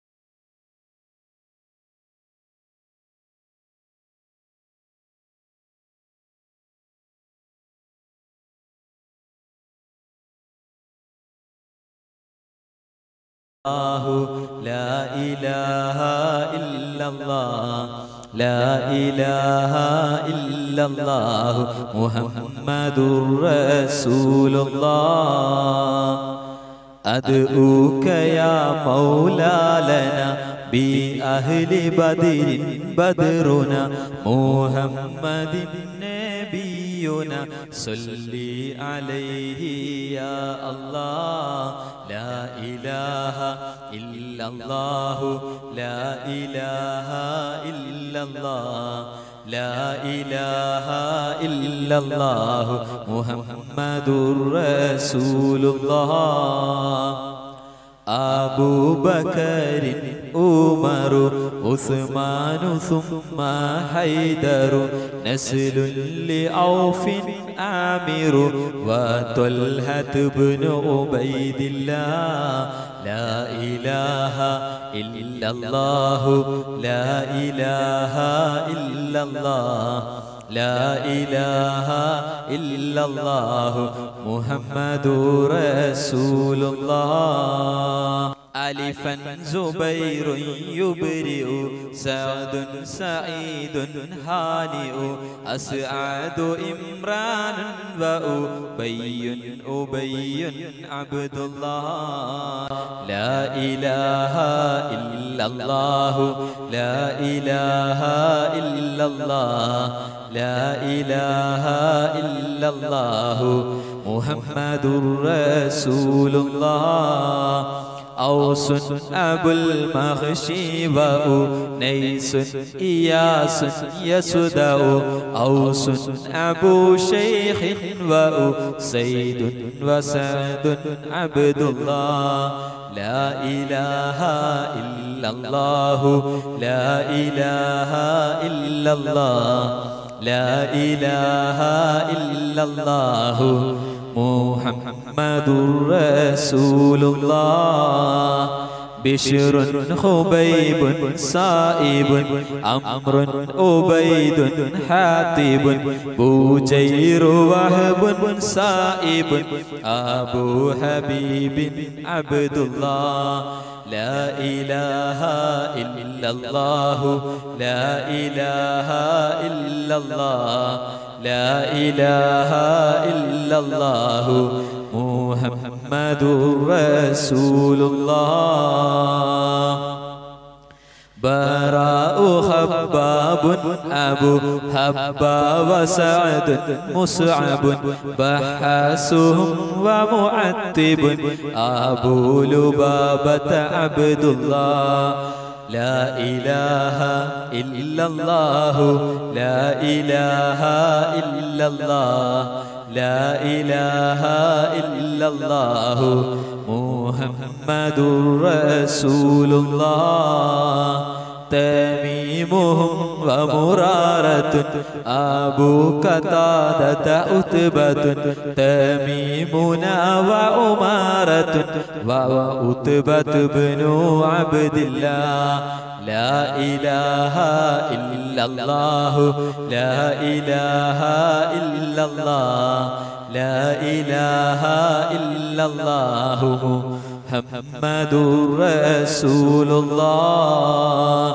C: الله لا إله إلا الله لا إله إلا الله محمد رسول الله أدعوك يا مولانا بأهل بدر بدرنا محمد نبينا صلي عليه يا الله لا إله إلا الله لا إله إلا الله لا إله إلا الله محمد رسول الله أبو بكر عمر عثمان ثم حيدر نسل لعوف عامر وطلحة بن عبيد الله لا إله إلا الله لا إله إلا الله لا إله إلا الله محمد رسول الله ألفا زبير يبرئ سعد سعيد هانئ أسعد إمران وأبي أبي عبد الله لا إله إلا الله لا إله إلا الله لا إله إلا الله محمد رسول الله أوس أبو المغشي وأنيس إياس يسدأ أوس أبو شيخ وأسيد وسعد عبد الله لا إله إلا الله لا إله إلا الله لا إله إلا الله محمد رسول الله بشر خبيب صائب أمر أبيد حاتب بوجير وهب سائب أبو حبيب عبد الله لا إله إلا الله لا إله إلا الله لا إله إلا الله محمد رسول الله براء خباب أبو حبا وسعد مصعب بحاسهم ومعتب أبو لبابة عبد الله لا إله إلا الله لا إله إلا الله لا إله إلا الله محمد رسول الله تميمهم ومرارة أبو قتادة أتبة تميمنا وأمارة وأتبة بن عبد الله لا إله إلا الله لا إله إلا الله لا إله إلا الله محمد رسول الله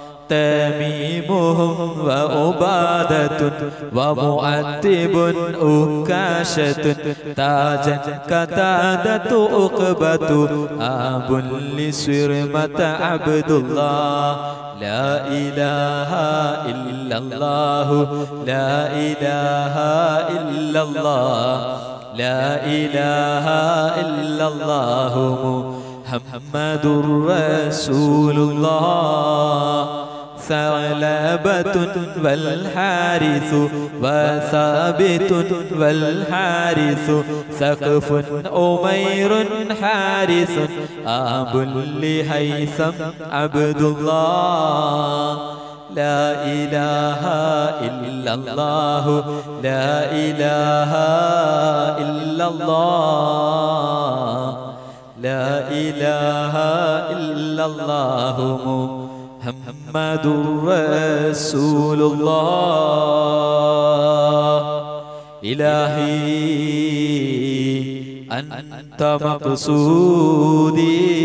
C: تميمهم وعبادة ومؤدب أكاشة تاجا كتادة أقبة أب لسرمة عبد الله لا إله إلا الله لا إله إلا الله لا إله إلا الله محمد رسول الله ثعلبة والحارث وثابت والحارث سقف أمير حارث أب لهيثم عبد الله لا إله إلا الله لا إله إلا الله لا إله إلا الله محمد رسول الله إلهي أنت مقصودي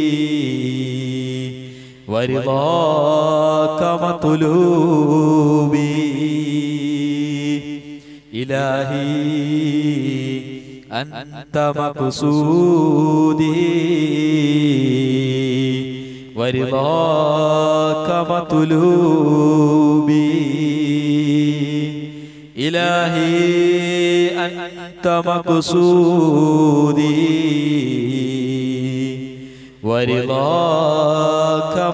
C: ورضاك مطلوبي إلهي أنت مقصودي ورضاك مطلوبي إلهي أنت مقصودي ورضاك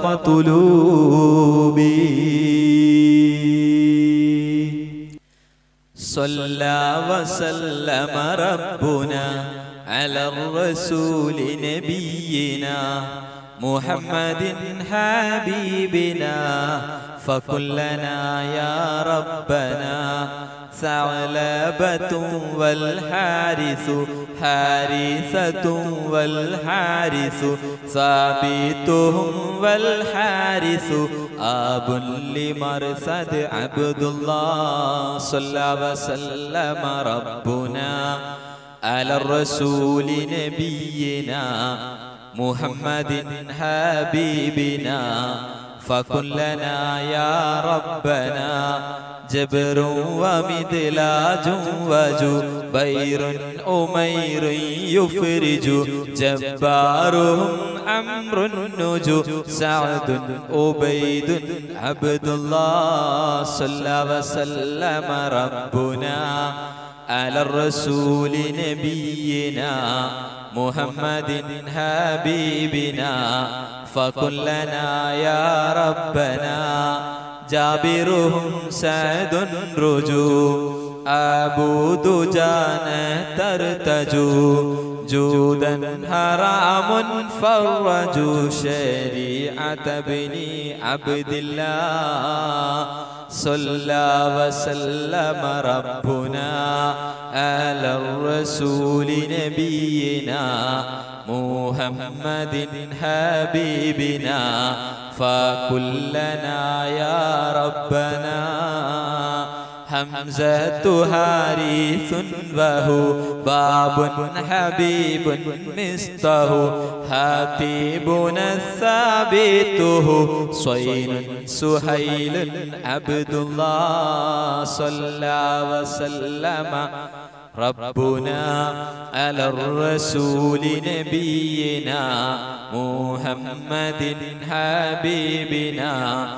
C: مطلوبي صلى وسلم ربنا على الرسول نبينا محمد حبيبنا فكلنا يا ربنا ثعلبة والحارث حارثة والحارث ثابتهم والحارث أب لمرصد عبد الله صلى وسلم ربنا على الرسول نبينا محمد حبيبنا فكن لنا يا ربنا جبر ومدلاج وجبير أمير يفرج جبارهم أمر النجو سعد أبيد عبد الله صلى وسلم ربنا على الرسول نبينا محمد حبيبنا فكن لنا يا ربنا جابرهم سعد رجوع أبو دجان ترتجو جودا حرام فرجوا شريعة ابن عبد الله صلى وسلم ربنا على الرسول نبينا محمد حبيبنا فكلنا يا ربنا حمزة حارث وهو باب حبيب مسته حبيبنا الثابت صين سهيل عبد الله صلى وسلم ربنا على الرسول نبينا محمد حبيبنا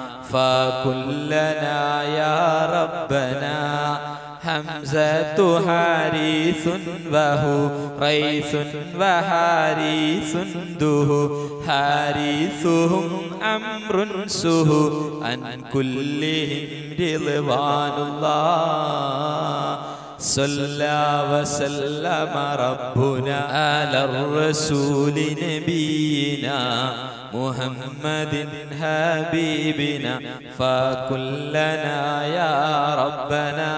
C: فكلنا يا ربنا حمزة حارث وهو ريث وحارث ده حارثهم أمر سه عن كلهم رضوان الله صلى وسلم ربنا على الرسول نبينا محمد حبيبنا فكلنا يا ربنا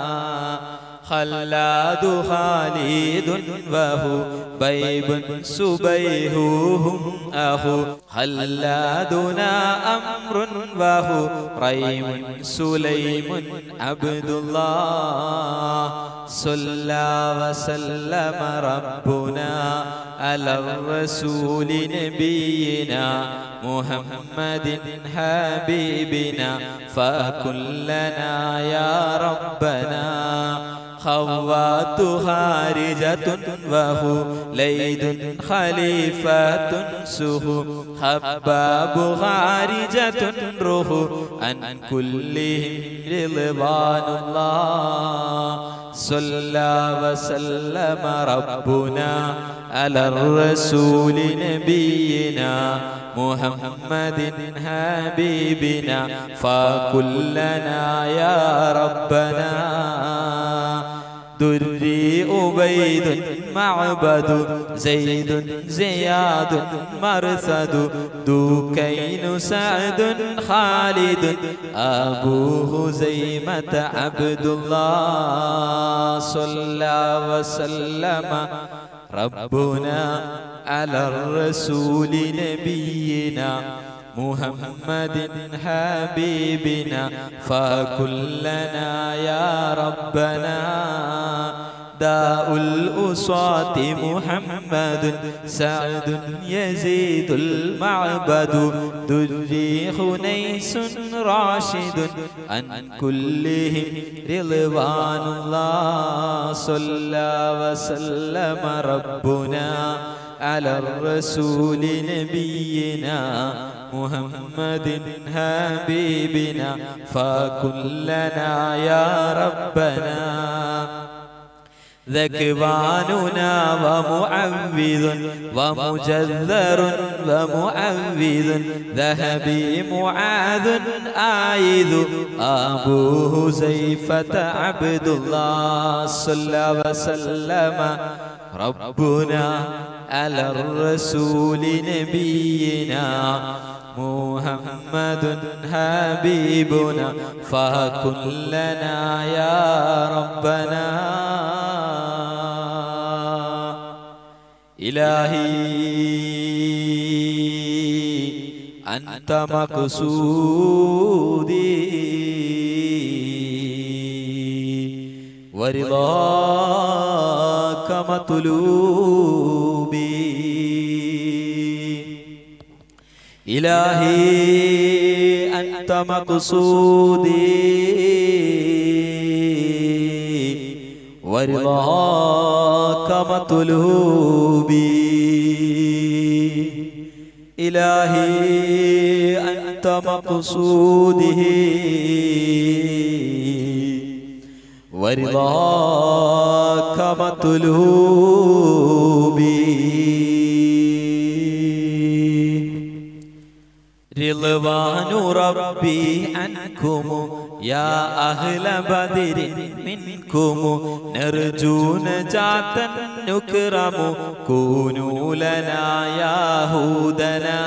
C: خلاد خالد وهو بيب سبيههم أخو خلادنا أمر وهو ريم سليم عبد الله صلى وسلم ربنا على الرسول نبينا محمد حبيبنا فكلنا يا ربنا خوات خارجة وهو ليد خليفة سه خباب خارجة روح عن كلهم رضوان الله صلى وسلم ربنا على الرسول نبينا محمد حبيبنا فكلنا يا ربنا دري أبيد معبد زيد زياد مرثد دوكين سعد خالد أبو هزيمة عبد الله صلى وسلم ربنا على الرسول نبينا محمد حبيبنا فكلنا يا ربنا داء الأصاة محمد سعد يزيد المعبد دري خنيس راشد عن كلهم رضوان الله صلى وسلم ربنا على الرسول نبينا محمد حبيبنا فكلنا يا ربنا ذكواننا ومعوذ ومجذر ومعوذ ذهبي معاذ آيذ أبو زيفة عبد الله صلى وسلم ربنا على الرسول نبينا محمد حبيبنا فكن لنا يا ربنا إلهي أنت مقصودي ورضاك مطلوبي إلهي أنت مقصودي ورضاك مطلوبي إلهي أنت مقصودي ورضاك مطلوبي رضوان ربي عنكم يا أهل بدر منكم نرجو نجاة نكرم كونوا لنا يا هودنا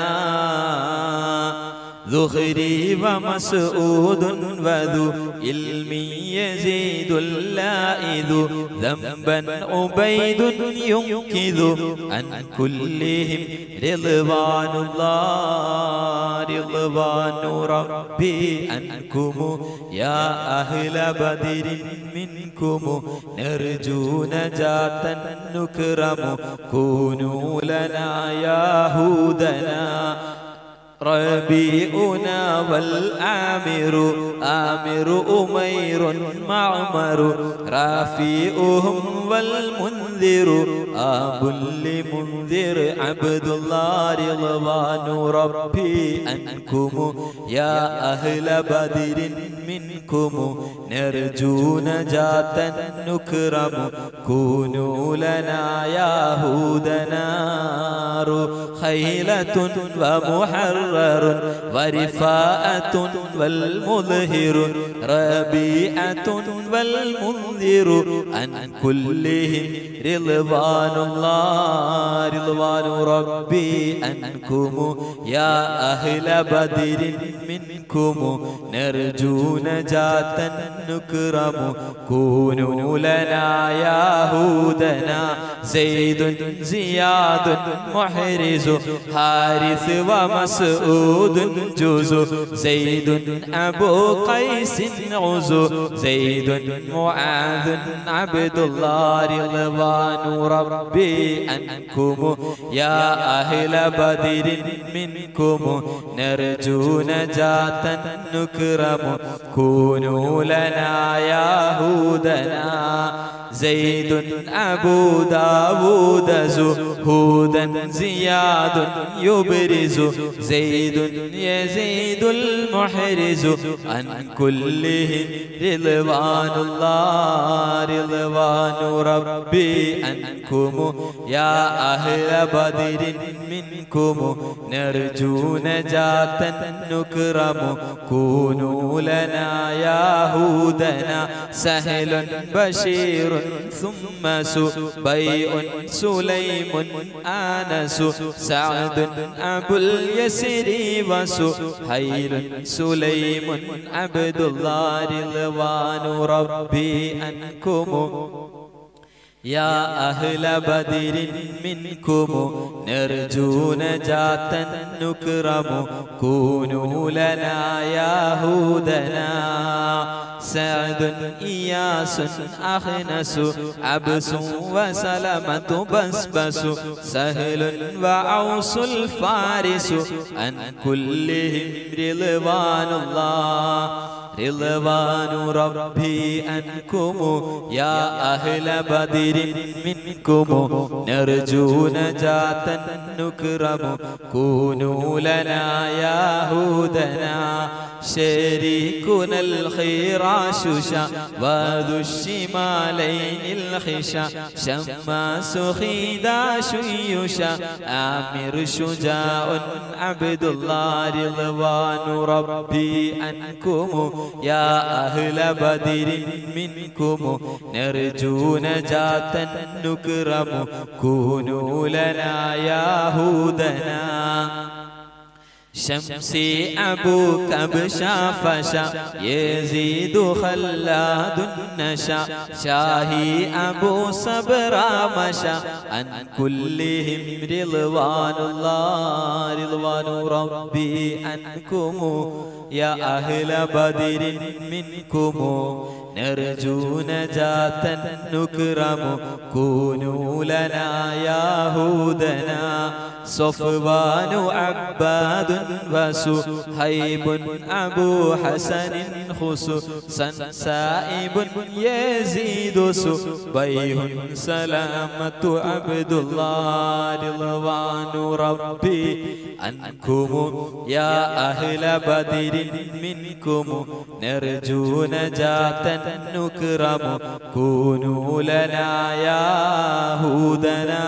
C: ذخري ومسعود وذو علم يزيد اللائذ ذنبا عبيد ينكذ عن كلهم رضوان الله رضوان ربي عنكم يا أهل بدر منكم نرجو نجاة نكرم كونوا لنا يا هودنا ربيعنا والآمر آمر أمير معمر رافيئهم والمنذر آب لمنذر عبد الله رضوان ربي أنكم يا أهل بدر منكم نرجو نجاة نكرم كونوا لنا يا هودنا خيلة ومحرر ورفاءة والمظهر ربيعة والمنذر عن كلهم رضوان الله رضوان ربي عنكم يا أهل بدر منكم نرجو نجاة نكرم كونوا لنا يا هودنا زيد زياد محرز حارث ومسعود جوز زيد أبو قيس عزو زيد معاذ عبد الله رضوان ربي عنكم يا أهل بدر منكم نرجو نجاة نكرم كونوا لنا يا هودنا زيد أبو داود زهودا زياد يبرز زيد يزيد المحرز عن كلهم رضوان الله رضوان ربي عنكم يا أهل بدر منكم نرجو نجاة نكرم كونوا لنا يا هودنا سهل بشير ثم سبيء سليم آنس سعد أبو اليسر وسهيل سليم عبد الله رضوان ربي أنكم يا أهل بدر منكم نرجو نجاة نكرم كونوا لنا يا هودنا سعد إياس أخنس عبس وسلمة بسبس سهل وعوس الفارس عن كلهم رضوان الله رضوان ربي أنكم يا أهل بدر منكم نرجو نجاة نكرم كونوا لنا يا هودنا شريكنا الخراش وذو الشمالين الخشا شماس خداش يشا آمر شجاع عبد الله رضوان ربي أنكم يا أهل بدر منكم نرجو نجاة نكرم كونوا لنا يا هودنا شمسي أبوك بشا فشا يزيد خلاد النشا شاهي أبو صبر مشا عن كلهم رضوان الله رضوان ربي عنكم يا أهل بدر منكم نرجو نجاة نكرم كونوا لنا يا هودنا صفوان عباد وسهيب أبو حسن خصوصا سائب يزيد سبيه سلامة عبد الله رضوان ربي عنكم يا أهل بدر منكم نرجو نجاة نكرم كونوا لنا يا هودنا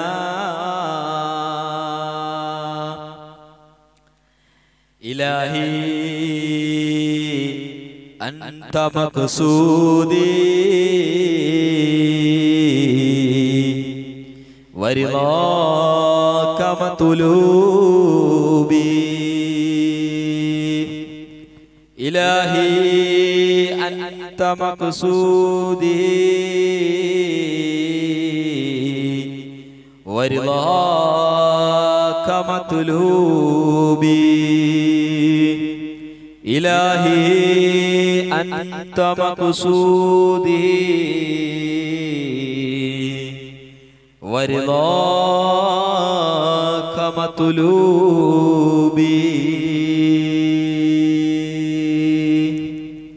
C: إلهي أنت مقصودي ورضاك مطلوبي إلهي أنت مقصودي ورضاك مطلوبي إلهي أنت مقصودي ورضاك مطلوبي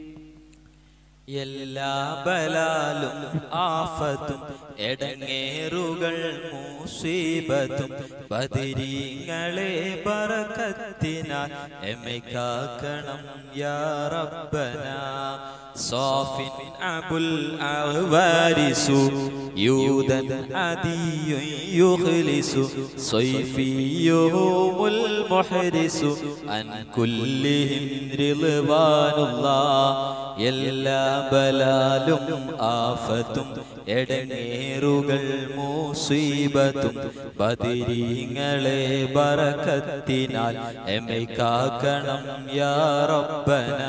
C: എല്ലാ ബലാലും ആഫത്തും എടങ്ങേറുകൾ മൂസീബത്തും ബദിരീങ്ങളെ ബറക്കത്തിനാൽ എമ്മയ്ക്കാക്കണം യാ റബ്ബന صافن أبو الأغوارس يودا عدي يخلص صيفيهم المحرس عن كلهم رضوان الله എല്ലാ ബലാലും ആഫത്തും എടങ്ങേറുകൾ മൂസീബത്തും ബദിരീങ്ങളെ ബറക്കത്തിനാൽ എമ്മെ കാക്കണം യാ റബ്ബന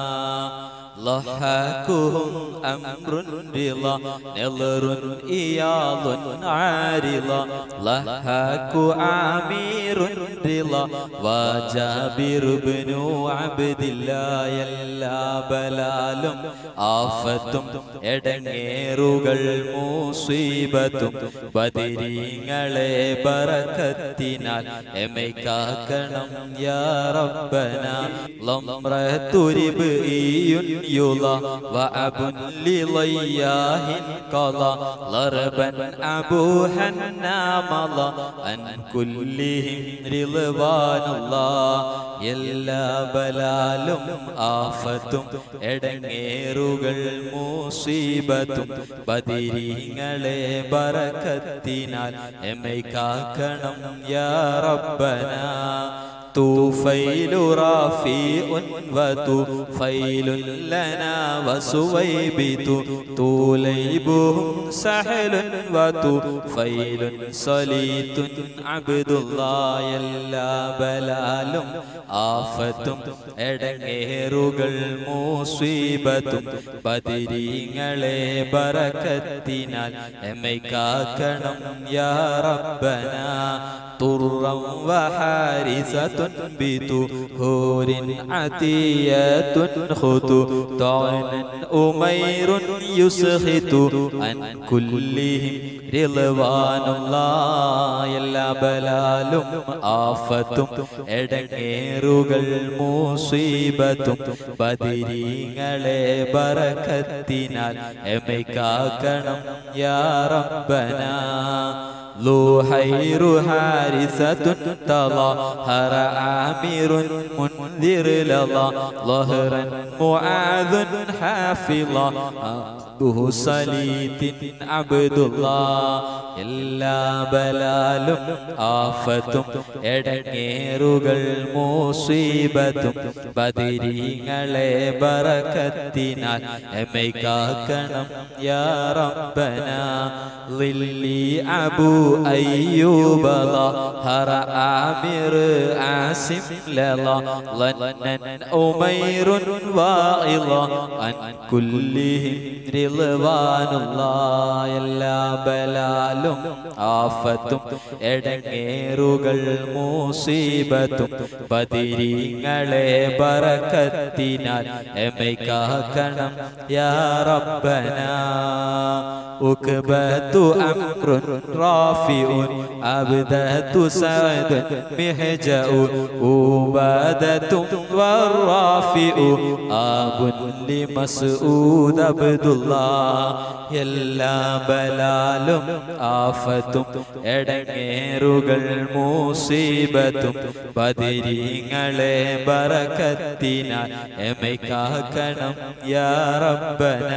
C: ضحكهم أمر رضا نظر إياض عارضا ضحك عامر رضا وجابر بن عبد الله എല്ലാ ബലാലും ആഫത്തും എടങ്ങേറുകൾ മൂസീബത്തും ബദിരീങ്ങളെ ബറക്കത്തിനാൽ എമ്മെ കാക്കണം യാ റബ്ബന ലംറത്തുരിബ് ഈയുൻ يضى وأب لضياه قضى ضربا أبوها مضى عن كلهم رضوان الله എല്ലാ ബലാലും ആഫത്തും എടങ്ങേറുകൾ മൂസീബത്തും ബദിരീങ്ങളെ ബറക്കത്തിനാൽ എമ്മെ കാക്കണം യാ റബ്ബന طوفيل رافيء وطوفيل لنا وسويبت طوليبهم سهل وطوفيل صليت عبد الله എല്ലാ ബലാലും ആഫത്തും എടങ്ങേറുകൾ മൂസീബത്തും ബദിരീങ്ങളെ ബറക്കത്തിനാൽ എമ്മെ കാക്കണം യാ റബ്ബന طرا وحارثة بطهور عتية خطو طعنا أمير يسخط عن كلهم رضوان الله എല്ലാ ബലാലും ആഫത്തും എടങ്ങേറുകൾ മൂസീബത്തും ബദിരീങ്ങളെ ബറക്കത്തിനാൽ എമ്മെ കാക്കണം യാ റബ്ബന ذو حير حارثة تظاهر عامر منذر لظى ظهرا معاذ حافظا أبوه صليت عبد الله എല്ലാ ബലാലും ആഫത്തും എടങ്ങേറുകൾ മൂസീബത്തും ബദിരീങ്ങളെ ബറക്കത്തിനാൽ എമ്മെ കാക്കണം യാ റബ്ബന ളില്ലി അബു അയ്യൂബ ഹറ ആമിർ ആസിം ലള ലന്നൻ ഉമൈറുൻ വാഇള അൻ കുല്ലിഹിം റിളവാനുള്ളാഹ് എല്ലാ ബലാലും ആഫത്തും എടങ്ങേറുകൾ മൂസീബത്തും ബദിരീങ്ങളെ ബറക്കത്തിനാൽ എമ്മെ കാക്കണം യാ റബ്ബന أكبة أمر رافع أبدة سعد مهجأ عبادة والرافع آب لمسعود عبد الله എല്ലാ ബലാലും ആഫത്തും എടങ്ങേറുകൾ മൂസീബത്തും ബദിരീങ്ങളെ ബറക്കത്തിനാൽ എമൈക്കാക്കണം യാ റബ്ബന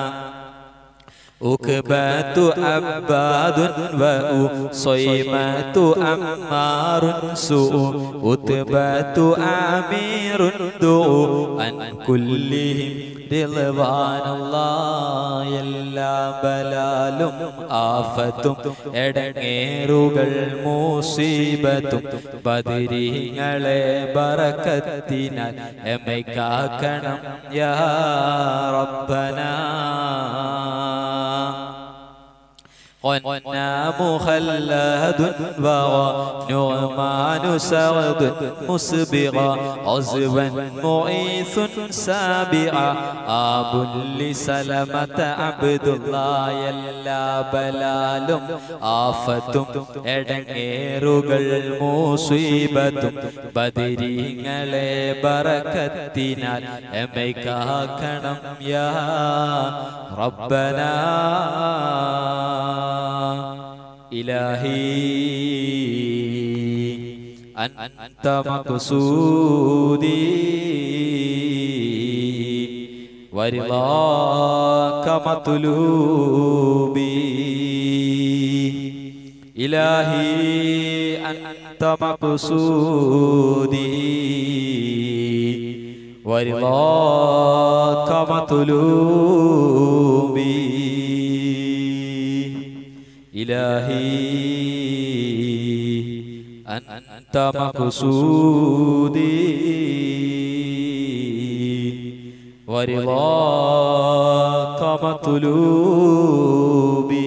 C: أكبات عباد وأصيمات أمار سوء أتبات أمير دعو عن كلهم رضوان الله എല്ലാ ബലാലും ആഫത്തും എടങ്ങേറുകൾ മൂസീബത്തും ബദിരീങ്ങളെ ബറക്കത്തിനാൽ എമൈക്കാക്കണം യാ റബ്ബനാ غنى مخلد ونعمان سعد مسبغا عزوا معيث سابعا آب لسلمة عبد الله എല്ലാ ബലാലും ആഫത്തും എടങ്ങേറുകൾ മൂസീബത്തും ബദിരീങ്ങളെ ബറക്കത്തിനാൽ എമൈക്കാക്കണം യാ റബ്ബനാ إلهي أنت مقصودي ورضاك مطلوبي إلهي أنت مقصودي ورضاك مطلوبي إلهي أنت مقصودي ورضاك مطلوبي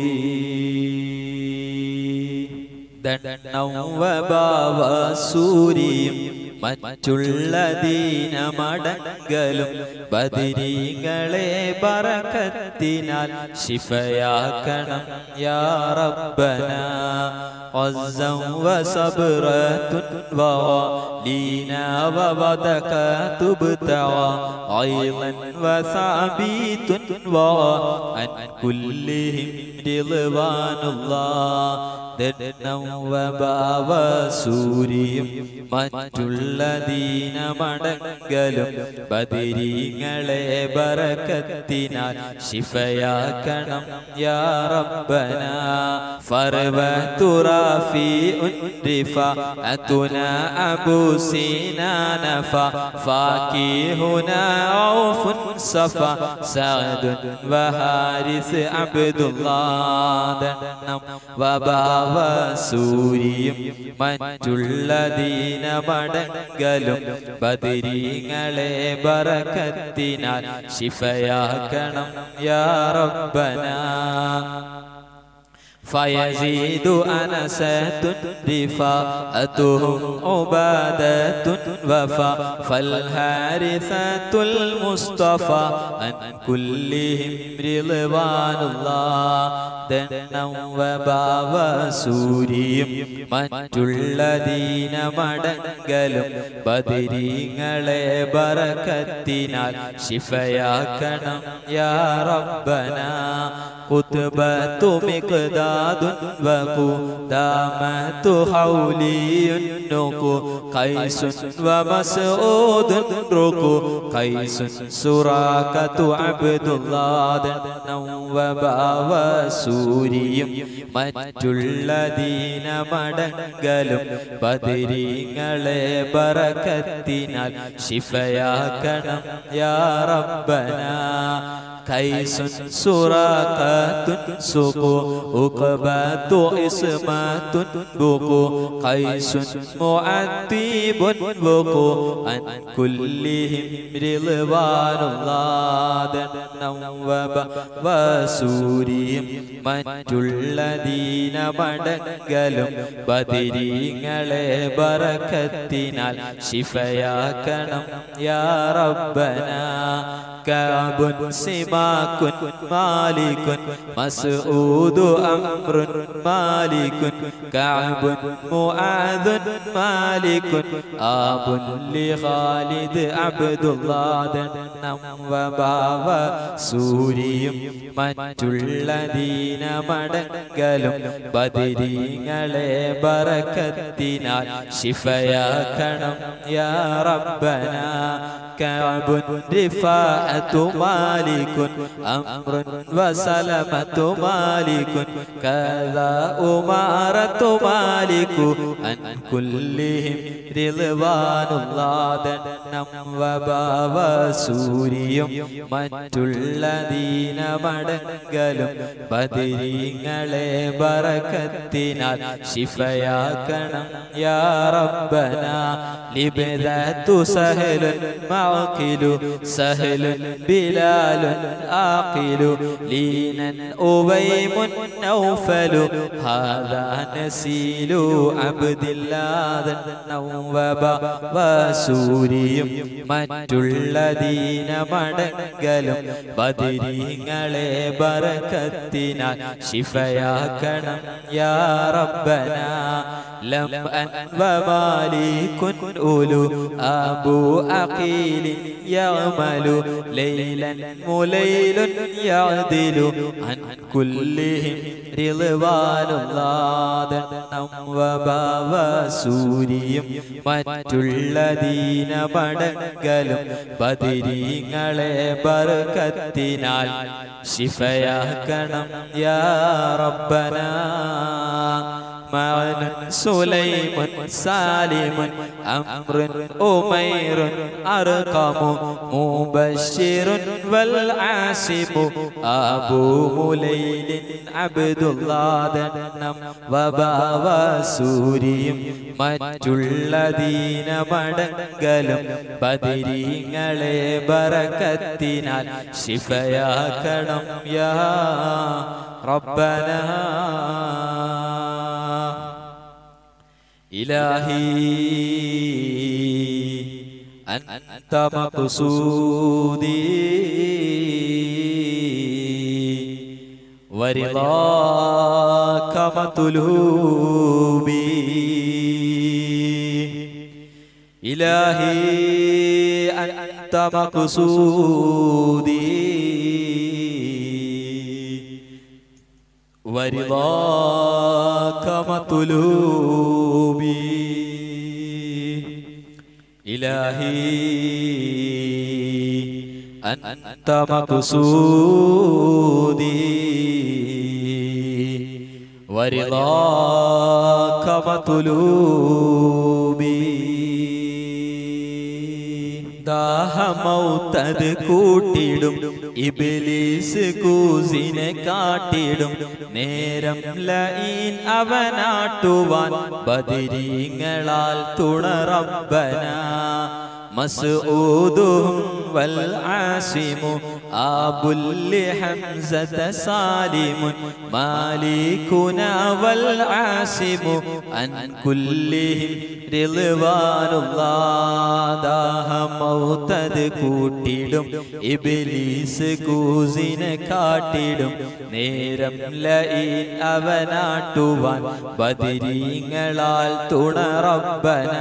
C: ദണ്ണവ സൂര്യം മറ്റുള്ള ദീനമടങ്കലും ബദിരീങ്ങളെ ബറക്കത്തിനാൽ ശിഫയാക്കണം യാ റബ്ബന عزا وصبرة ولينا وبدكة تبتعى أيضا وثابت وعن كلهم رضوان الله ദണ്ണവ സൂര്യം മറ്റുള്ള ദീനമടങ്കലും ബദിരീങ്ങളെ ബറക്കത്തിനാൽ ശിഫയാക്കണം യാ റബ്ബന ഫർവതുറാഫി رفعتنا أبو سينان فاكيهنا عوف صفا سعد وهارث عبد الله ദണ്ണം വബാവ സൂര്യം മറ്റുള്ള ദീനമടങ്കലും ബദിരീങ്ങളെ ബറക്കത്തിനാൽ ശിഫയാക്കണം യാ റബ്ബന فيزيد أنسة رفاءتهم عبادة وفا فالهارثة المصطفى عن كلهم رضوان الله ദണ്ണവ സൂര്യം മറ്റുള്ള ദീനമടങ്കലും ബദിരീങ്ങളെ ബറക്കത്തിനാൽ ശിഫയാക്കണം യാ റബ്ബന قطبة مقداد وقدامة حولي النقو قيس ومسعود ركو قيس سراكة عبد الله നവബാവ സൂര്യം മറ്റുള്ള ദീനമടങ്കലും ബദിരീങ്ങളെ ബറക്കത്തിനാൽ ശിഫയാക്കണം യാ റബ്ബന قيس سراقة سقو أقبة إسمة بقو قيس معتيب بقو عن كلهم رضوان الله ദണ്ണവബ വസൂരിയും മറ്റുള്ള ദീനമടങ്കലും ബദിരീങ്ങളെ ബറക്കത്തിനാൽ ശിഫയാക്കണം യാ റബ്ബന കഅബുൻ സിമാക്കുൻ മാലിക്കുൻ മസ്ഊദു അംറുൻ മാലിക്കുൻ കഅബുൻ മുആദുൻ മാലിക്കുൻ ആബുൻ ലി ഖാലിദ് അബ്ദുല്ലാദൻ വബാവ സൂരിയും മറ്റുള്ള ദീനമടങ്കലും ബദിരീങ്ങളെ ബറക്കത്തിനാൽ ശിഫയാക്കണം യാ റബ്ബന كعب رفاعة مالك أمر وسلمة مالك كذا أمارة مالك عن كلهم رضوان الله ദണ്ണം വബാവ സൂരിയും മറ്റുള്ള ദീനമടങ്കലും ബദിരീങ്ങളെ ബറക്കത്തിനാൽ ശിഫയാക്കണം യാ റബ്ബന ലിബദത്തു സഹലുൻ മഅഖിലു സഹലുൻ ബിലാലുൻ ആഖിലു ലീനൻ ഉവൈമുൻ നൗഫലു ഹാദാ നസീലു അബ്ദില്ലാദൻ നൗവബ വസൂരിയും മറ്റുള്ള ദീനമടങ്കലും ബദിരീങ്ങളെ ബറക്കത്തിനാൽ ശിഫയാക്കണം യാ റബ്ബന ലം അൻ വമാലിക്കുൻ ഉലു അബു അഖീൽ യഅമലു ലൈലൻ മുലൈലുൻ യഅദിലു അൻ കുല്ലിഹിം റിളവാനുള്ളാദണ്ണം വബാവ സൂരിയും മറ്റുള്ള ദീനമടങ്കലും ബദിരീങ്ങളെ ബർക്കത്തിനാൽ ശിഫയാക്കണം യാ റബ്ബന معن سليم سالم أمر أمير أرقم مبشر والعاصم أبو مليل عبد الله ദണ്ണം വബാവ സൂരിയും മറ്റുള്ള ദീനമടങ്കലും ബദിരീങ്ങളെ ബറക്കത്തിനാൽ ശിഫയാക്കണം യാ റബ്ബന إلهي أنت مقصودي ورضاك مطلوبي إلهي أنت مقصودي ورضاك مطلوبي إلهي أنت مقصودي ورضاك مطلوبي ദാഹമൗത്തത് കൂട്ടിടും ഇബിലീസ് കൂസിനെ കാട്ടിടും നേരം ലൈൻ അവനാട്ടുവാൻ ബദിരീങ്ങളാൽ തുണറബന مسعودهم والعاصم أبو لحمزة سالم مالكنا والعاصم عن كلهم رضوان الله ദാഹമൗത്തത് കൂട്ടിടും ഇബിലീസ് കൂസിനെ കാട്ടിടും നേരം ലൈൻ അവനാട്ടുവാൻ ബദിരീങ്ങളാൽ തുണറബന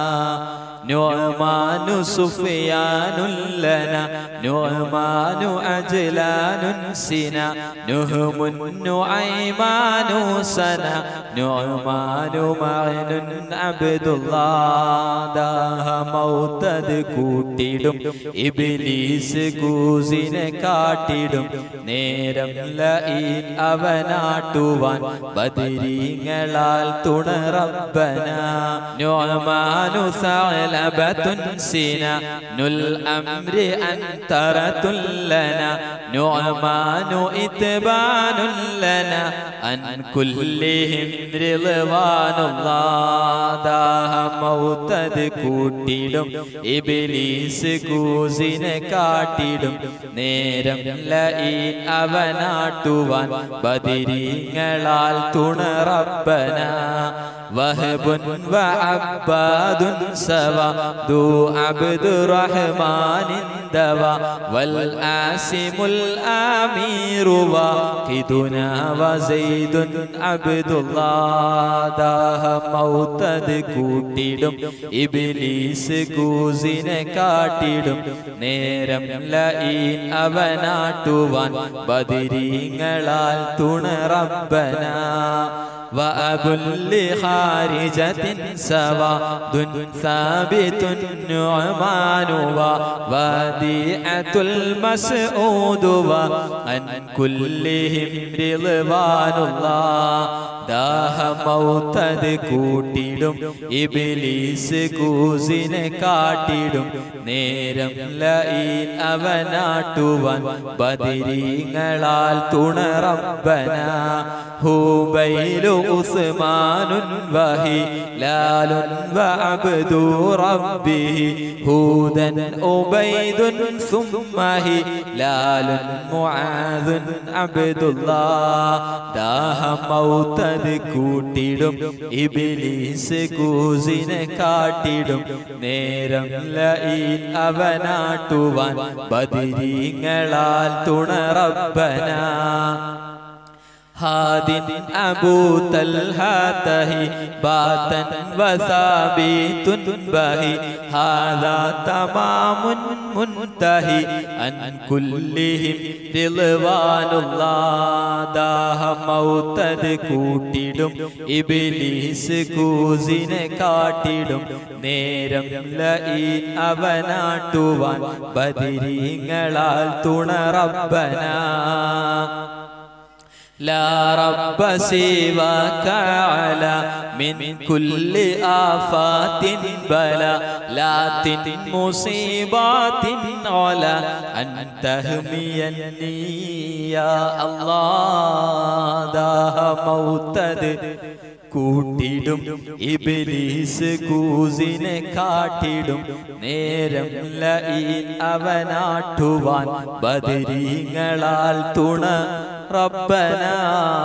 C: نعمان سفيان لنا نعمان أجلان سنا نهم نعيمان سنا نعمان معن عبد الله ദാഹ മൗത്തത് കൂട്ടിടും ഇബിലീസ് കൂസിനെ കാട്ടിടും നേരം ലഈൻ അവനാട്ടുവാൻ ബദിരീങ്ങളാൽ തുണറബന നുഅമാനു സഅല ثعلبة سنان الأمر أنترة لنا نعمان إتبان لنا عن كلهم رضوان الله ദാഹം മൗത്തത് കൂട്ടിടും ഇബിലീസ് കൂസിനെ കാട്ടിടും നേരം ലഈൻ അവനാട്ടുവാൻ ബദിരീങ്ങളാൽ തുണറപ്പന വഹബുൻ വഅബ്ബാദുൻ സവ ദു അബ്ദുറഹ്മാനിൻ ദവ വൽ ആസിമുൽ ആമീറു വാഖിദുനാ വസൈദുൻ അബ്ദുല്ലാഹ് ദാഹം മൗത്തത് കൂട്ടിടും ഇബിലീസ് കൂസിനെ കാട്ടിടും നേരം ലഈൻ അവനാട്ടുവാൻ ബദിരീങ്ങളാൽ തുണറബ്ബന وأبو لخارجة سواد ثابت نعمان وديعة المسعود وعن كلهم رضوان الله ദാഹമൗത്തത് കൂട്ടിടും ഇബിലീസ് കൂസിനെ കാട്ടിടും നേരം ലഈൻ അവനാട്ടുവാൻ ബദിരീങ്ങളാൽ തുണറബ്ബന ഹൂബൈലു ഉസ്മാനുൻ വഹി ലാലുൻ വഅബ്ദു റബ്ബിഹി ഹൂദൻ ഉബൈദുൻ സുമ്മഹി ലാലുൻ മുആദുൻ അബ്ദുല്ലാഹ് ദാഹമൗത്തത് കൂട്ടിടും ഇബിലീസ് കൂസിനെ കാട്ടിടും നേരം ലഈൻ അവനാട്ടുവാൻ ബദിരീങ്ങളാൽ തുണറബ്ബന هاد أبو طلحته باتا وثابت بهي هذا تمام منتهي عن كلهم رضوان الله ദാഹം മൗത്തത് കൂട്ടിടും ഇബിലീസ് കൂസിനെ കാട്ടിടും നേരം ലഈൻ അവനാട്ടുവാൻ ബദിരീങ്ങളാൽ തുണറബ്ബന لا رب سواك على من كل آفات بلا لا مصيبات على أن تهميني يا الله داه موتد കൂട്ടിടും ഇബിലീസ് കൂസിനെ കാട്ടിടും നേരം ലഈൻ അവനാട്ടുവാൻ ബദരീങ്ങളാൽ തുണ ربنا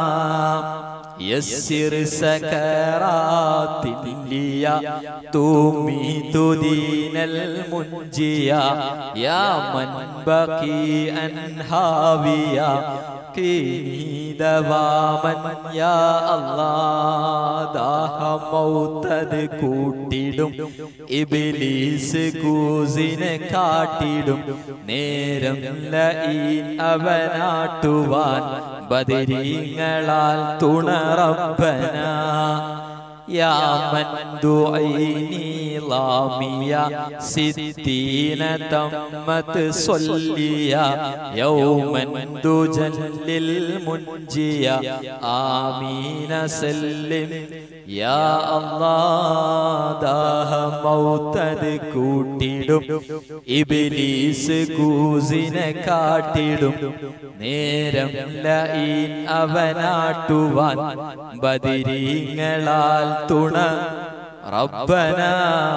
C: يسر سكرات ليا تميت دين المنجيا يا من بقي أنهاويا كيني دواما يا الله ദാഹമൗത്തത് കൂട്ടിടും ഇബിലീസ് കൂസിനെ കാട്ടിടും നേരം ലഈൻ അവനാട്ടുവാൻ ബദരീങ്ങളാൽ തുണറബ്ബന يا من دعيني لاميا ستين تمت صليا يوما دجل المنجيا آمين سلم يا الله ദാഹ മൗത്തത് കൂട്ടിടും ഇബിലീസ് കൂസിനെ കാട്ടിടും നേരം ലഈൻ അവനാട്ടുവാൻ ബദിരീങ്ങളാൽ തുണ ربنا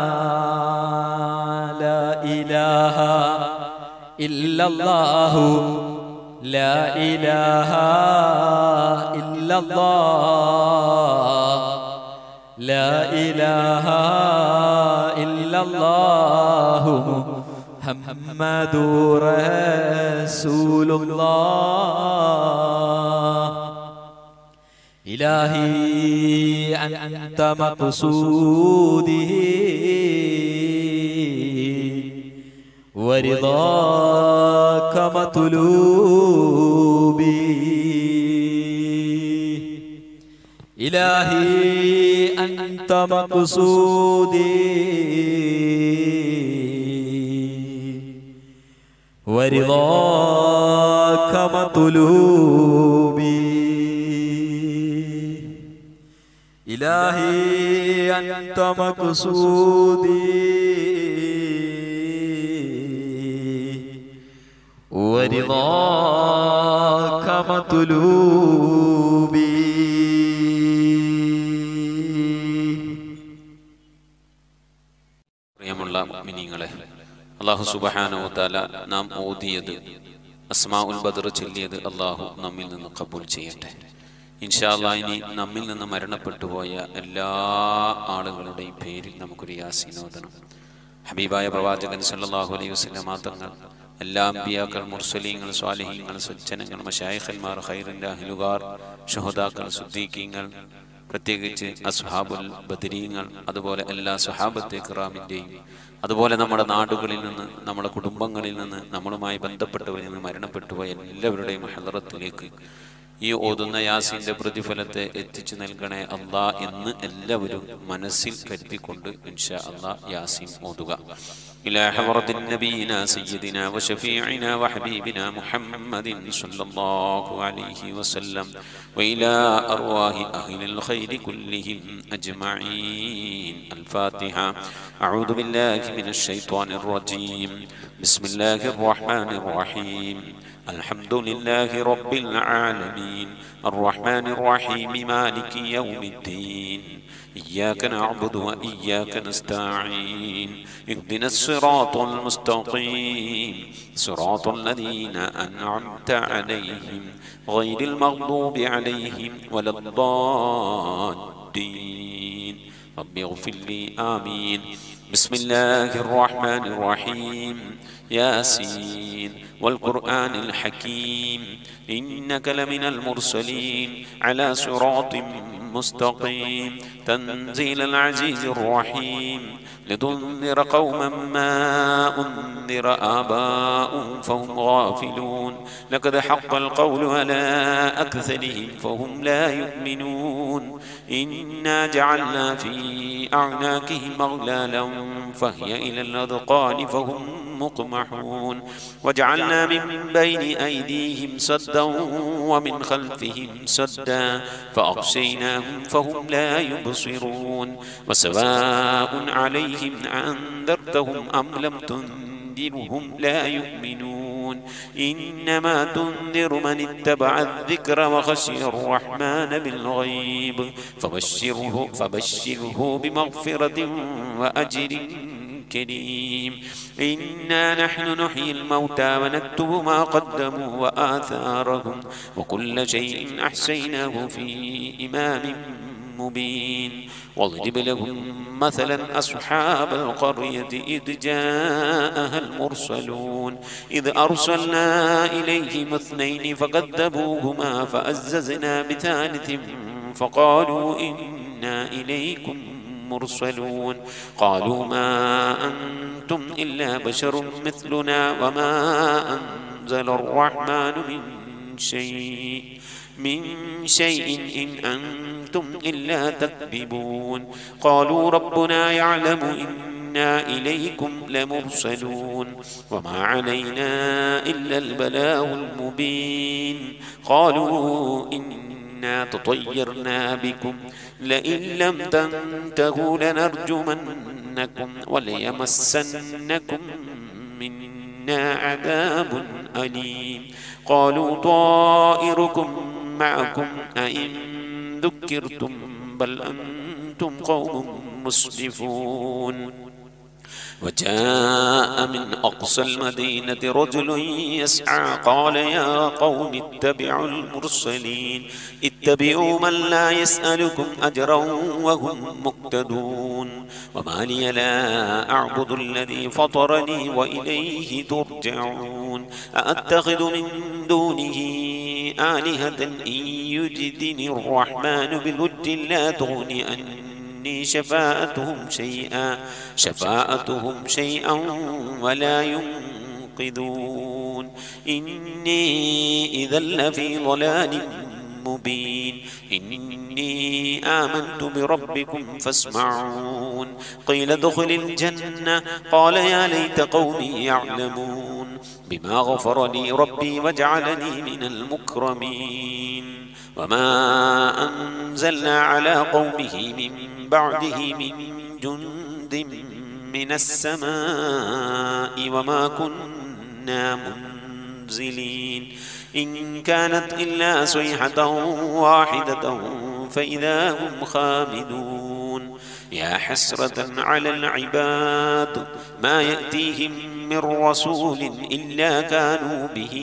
C: لا إله إلا الله لا إله إلا الله لا إله إلا الله محمد رسول الله إلهي أنت مقصودي ورضاك مطلوبي إلهي أنت مقصودي ورضاك مطلوبي إلهي أنت مقصودي ورضاك مطلوبي
B: പ്രിയമുള്ള മിനിങ്ങളെ അള്ളാഹു സുബഹാനോ താല നാം ഓതിയത് അസ്മാ ഉൽ ബദർ ചൊല്ലിയത് അള്ളാഹു നമ്മിൽ നിന്ന് കബൂൽ ചെയ്യട്ടെ ഇൻഷാല്ലാ ഇനി നമ്മിൽ നിന്ന് മരണപ്പെട്ടു പോയ എല്ലാ ആളുകളുടെയും പേരിൽ നമുക്കൊരു യാസീനോദനം ഹബീബായ പ്രവാചകൻ സല്ലല്ലാഹു അലൈഹി വസല്ലമ തങ്ങൾ എല്ലാ അമ്പിയാക്കൾ മുർസലീങ്ങൾ സ്വാലിഹീങ്ങൾ സുജ്ജനങ്ങൾ മഷായിഖന്മാർ ഖൈറിൻ്റെ അഹ്ലുകാർ ഷുഹദാക്കൾ സുദ്ദീഖീങ്ങൾ പ്രത്യേകിച്ച് അസ്ഹാബുൽ ബദരീങ്ങൾ അതുപോലെ എല്ലാ സ്വഹാബത്തെ കിറാമിൻ്റെയും അതുപോലെ നമ്മുടെ നാടുകളിൽ നിന്ന് നമ്മുടെ കുടുംബങ്ങളിൽ നിന്ന് നമ്മളുമായി ബന്ധപ്പെട്ടവരിൽ നിന്ന് മരണപ്പെട്ടുപോയ എല്ലാവരുടെയും ഹലറത്തിലേക്ക് ഈ ഓതുന്ന യാസിന്റെ പ്രതിഫലത്തെ എത്തിച്ചു നൽകണേ അള്ളാ എന്ന് എല്ലാവരും മനസ്സിൽ കരുതിക്കൊണ്ട് ഇൻഷാ അള്ളാ യാസീൻ ഓതുക إلى حضرة نبينا سيدنا وشفيعنا وحبيبنا محمد صلى الله عليه وسلم وإلى أرواح أهل الخير كلهم أجمعين الفاتحة أعوذ بالله من الشيطان الرجيم بسم الله الرحمن الرحيم الحمد لله رب العالمين الرحمن الرحيم مالك يوم الدين إياك نعبد وإياك نستعين اهدنا الصراط المستقيم صراط الذين أنعمت عليهم غير المغضوب عليهم ولا الضالين رب اغفر لي آمين بسم الله الرحمن الرحيم ياسين والقرآن الحكيم إنك لمن المرسلين على صراط مستقيم تنزيل العزيز الرحيم لتنذر قوما ما أنذر آباؤهم فهم غافلون لقد حق القول على أكثرهم فهم لا يؤمنون إنا جعلنا في أعناقهم أغلالا فهي إلى الأذقان فهم مقمحون وجعلنا من بين أيديهم سدا ومن خلفهم سدا فأغشيناهم فهم لا يبصرون وسواء عليهم أنذرتهم أم لم تنذرهم لا يؤمنون إنما تنذر من اتبع الذكر وخشي الرحمن بالغيب فبشره فبشره بمغفرة وأجر كريم إنا نحن نحيي الموتى ونكتب ما قدموا وآثارهم وكل شيء أحسيناه في إمام مبين واضرب لهم مثلا أصحاب القرية إذ جاءها المرسلون إذ أرسلنا إليهم اثنين فكذبوهما فأززنا بثالث فقالوا إنا إليكم مرسلون قالوا ما أنتم إلا بشر مثلنا وما أنزل الرحمن من شيء من شيء إن أنتم إلا تكذبون قالوا ربنا يعلم إنا إليكم لمرسلون وما علينا إلا البلاغ المبين قالوا إنا تطيرنا بكم لئن لم تنتهوا لنرجمنكم وليمسنكم منا عذاب أليم قالوا طائركم معكم أئن ذكرتم بل أنتم قوم مسرفون وجاء من أقصى المدينة رجل يسعى قال يا قوم اتبعوا المرسلين اتبعوا من لا يسألكم أجرا وهم مقتدون وما لي لا أعبد الذي فطرني وإليه ترجعون أأتخذ من دونه آلهة إن يجدني الرحمن بالود لا تغني عني عني شفاءتهم شيئا شفاءتهم شيئا ولا ينقذون إني إذا لفي ضلال مبين إني آمنت بربكم فاسمعون قيل ادخل الجنة قال يا ليت قومي يعلمون بما غفر لي ربي وجعلني من المكرمين وما أنزلنا على قومه من بعده من جند من السماء وما كنا منزلين إن كانت إلا صيحة واحدة فإذا هم خامدون يا حسرة على العباد ما يأتيهم من رسول إلا كانوا به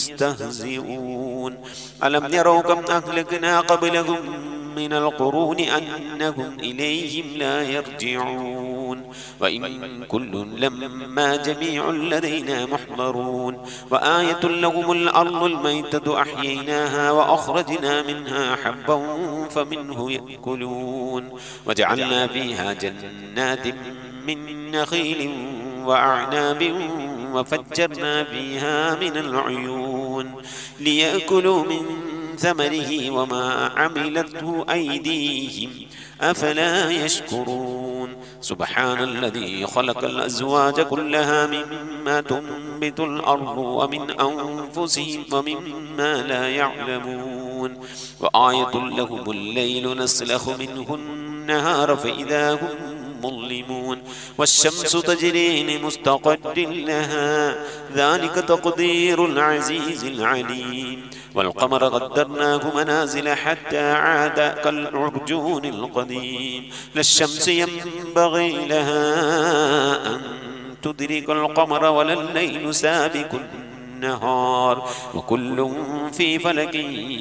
B: يستهزئون ألم يروا كم أهلكنا قبلهم من القرون أنهم إليهم لا يرجعون وإن كل لما جميع لدينا محضرون وآية لهم الأرض الميتة أحييناها وأخرجنا منها حبا فمنه يأكلون وجعلنا فيها جنات من نخيل وأعناب وفجرنا فيها من العيون ليأكلوا من ثمره وما عملته أيديهم أفلا يشكرون سبحان الذي خلق الأزواج كلها مما تنبت الأرض ومن أنفسهم ومما لا يعلمون وآية لهم الليل نسلخ منه النهار فإذا هم مظلمون والشمس تجري لمستقر لها ذلك تقدير العزيز العليم والقمر قدرناه منازل حتى عاد كالعرجون القديم لا الشمس ينبغي لها أن تدرك القمر ولا الليل سابق النهار وكل في فلك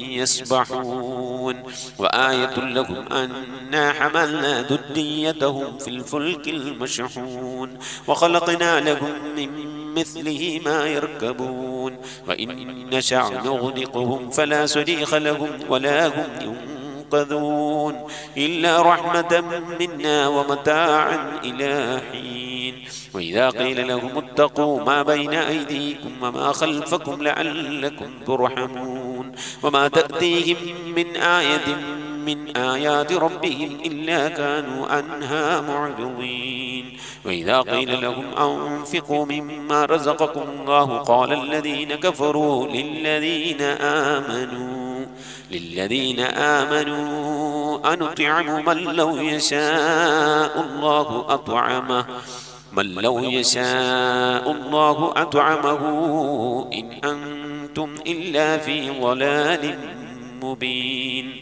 B: يسبحون وآية لهم أنا حملنا ذريتهم في الفلك المشحون وخلقنا لهم من مثله ما يركبون وإن نشأ نغرقهم فلا صريخ لهم ولا هم ينقذون إلا رحمة منا ومتاعا إلى حين وإذا قيل لهم اتقوا ما بين أيديكم وما خلفكم لعلكم ترحمون وما تأتيهم من آية من آيات ربهم إلا كانوا عنها معرضين وإذا قيل لهم أنفقوا مما رزقكم الله قال الذين كفروا للذين آمنوا للذين آمنوا أنطعم من لو يشاء الله أطعمه من لو يشاء الله أطعمه إن أنتم إلا في ضلال مبين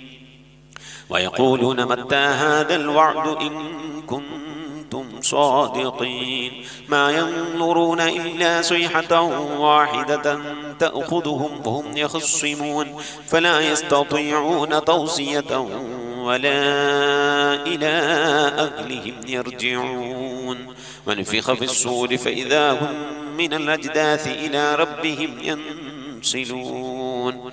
B: ويقولون متى هذا الوعد إن كنتم صادقين ما ينظرون إلا صيحة واحدة تأخذهم وهم يخصمون فلا يستطيعون توصية ولا إلى أهلهم يرجعون ونفخ في الصور فإذا هم من الأجداث إلى ربهم ينسلون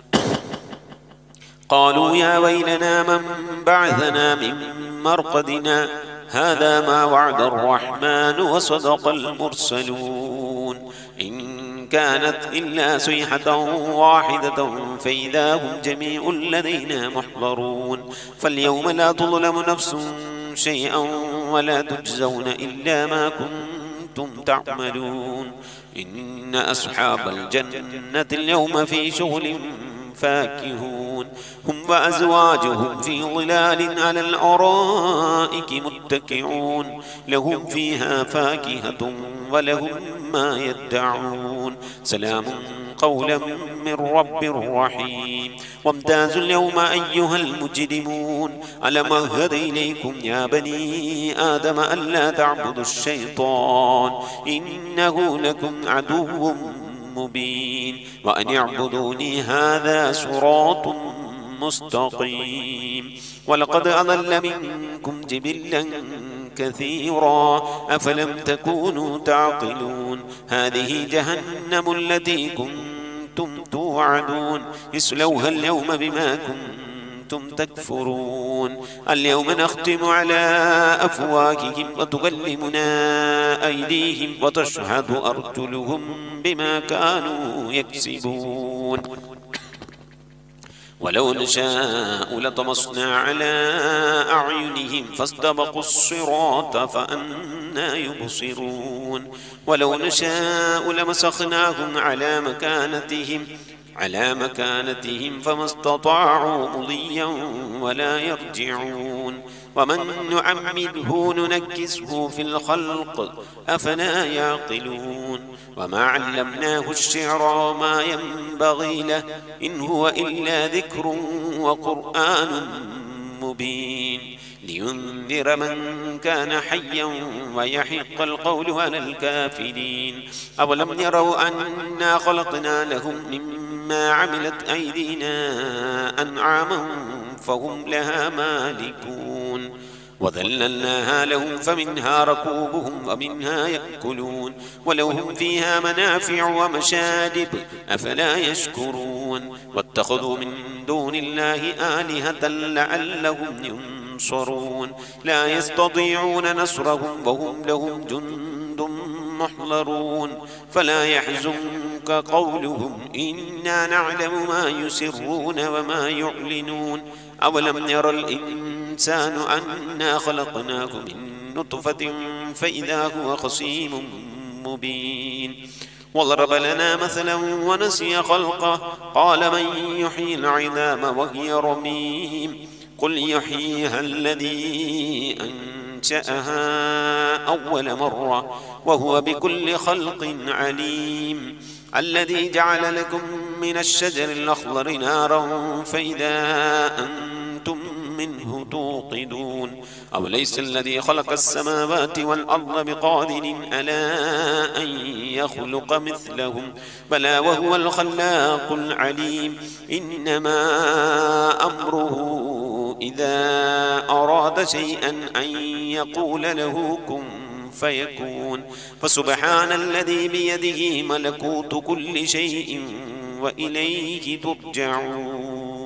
B: قالوا يا ويلنا من بعثنا من مرقدنا هذا ما وعد الرحمن وصدق المرسلون إن كانت إلا صيحة واحدة فإذا هم جميع لدينا محضرون فاليوم لا تظلم نفس شيئا ولا تجزون إلا ما كنتم تعملون إن أصحاب الجنة اليوم في شغل فاكهون هم وأزواجهم في ظلال على الأرائك متكئون لهم فيها فاكهة ولهم ما يدعون سلام قولا من رب رحيم وامتازوا اليوم أيها المجرمون ألم أهد إليكم يا بني آدم ألا تعبدوا الشيطان إنه لكم عدو مبين وأن اعبدوني هذا صراط مستقيم ولقد أضل منكم جبلا كثيرا أفلم تكونوا تعقلون هذه جهنم التي كنتم توعدون اسلوها اليوم بما كنتم تكفرون اليوم نختم على أفواههم وتكلمنا أيديهم وتشهد أرجلهم بما كانوا يكسبون ولو نشاء لطمسنا على أعينهم فاستبقوا الصراط فأنا يبصرون ولو نشاء لمسخناهم على مكانتهم على مكانتهم فما استطاعوا مضيا ولا يرجعون ومن نعمده ننكسه في الخلق أفلا يعقلون وما علمناه الشعر وما ينبغي له إن هو إلا ذكر وقرآن مبين لينذر من كان حيا ويحق القول على الكافرين أولم يروا أنا خلقنا لهم مما عملت أيدينا أنعاما فهم لها مالكون وذللناها لهم فمنها ركوبهم ومنها يأكلون ولهم فيها منافع ومشارب أفلا يشكرون واتخذوا من دون الله آلهة لعلهم ينصرون لا يستطيعون نصرهم وهم لهم جند محضرون فلا يحزنك قولهم إنا نعلم ما يسرون وما يعلنون أولم يرى الإنسان أنا خلقناه من نطفة فإذا هو خصيم مبين وضرب لنا مثلا ونسي خلقه قال من يحيي العظام وهي رميم قل يحييها الذي أنشأها أول مرة وهو بكل خلق عليم الذي جعل لكم من الشجر الأخضر نارا فإذا أنتم منه توقدون أوليس الذي خلق السماوات والأرض بقادر ألا أن يخلق مثلهم بلى وهو الخلاق العليم إنما أمره إذا أراد شيئا أن يقول له كن فيكون فسبحان الذي بيده ملكوت كل شيء وإليه ترجعون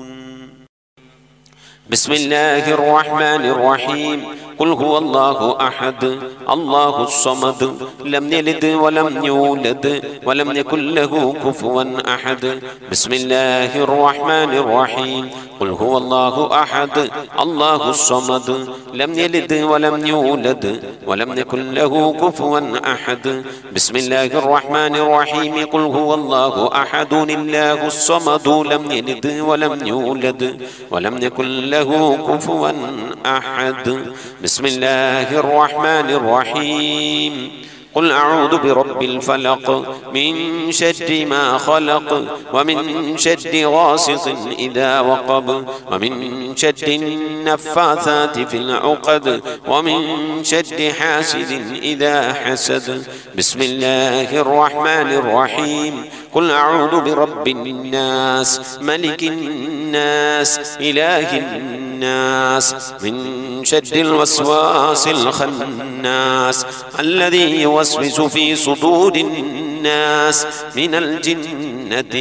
B: بسم الله الرحمن الرحيم قل هو الله أحد الله الصمد لم يلد ولم يولد ولم يكن له كفوا أحد بسم الله الرحمن الرحيم قل هو الله أحد الله الصمد لم يلد ولم يولد ولم يكن له كفوا أحد بسم الله الرحمن الرحيم قل هو الله أحد الله الصمد لم يلد ولم يولد ولم يكن له كفوا أحد بسم الله الرحمن الرحيم قل أعوذ برب الفلق من شر ما خلق ومن شر غاسق إذا وقب ومن شر النفاثات في العقد ومن شر حاسد إذا حسد بسم الله الرحمن الرحيم قل أعوذ برب الناس ملك الناس إله الناس من شر الوسواس الخناس الذي يوسوس في صدور الناس من الجنة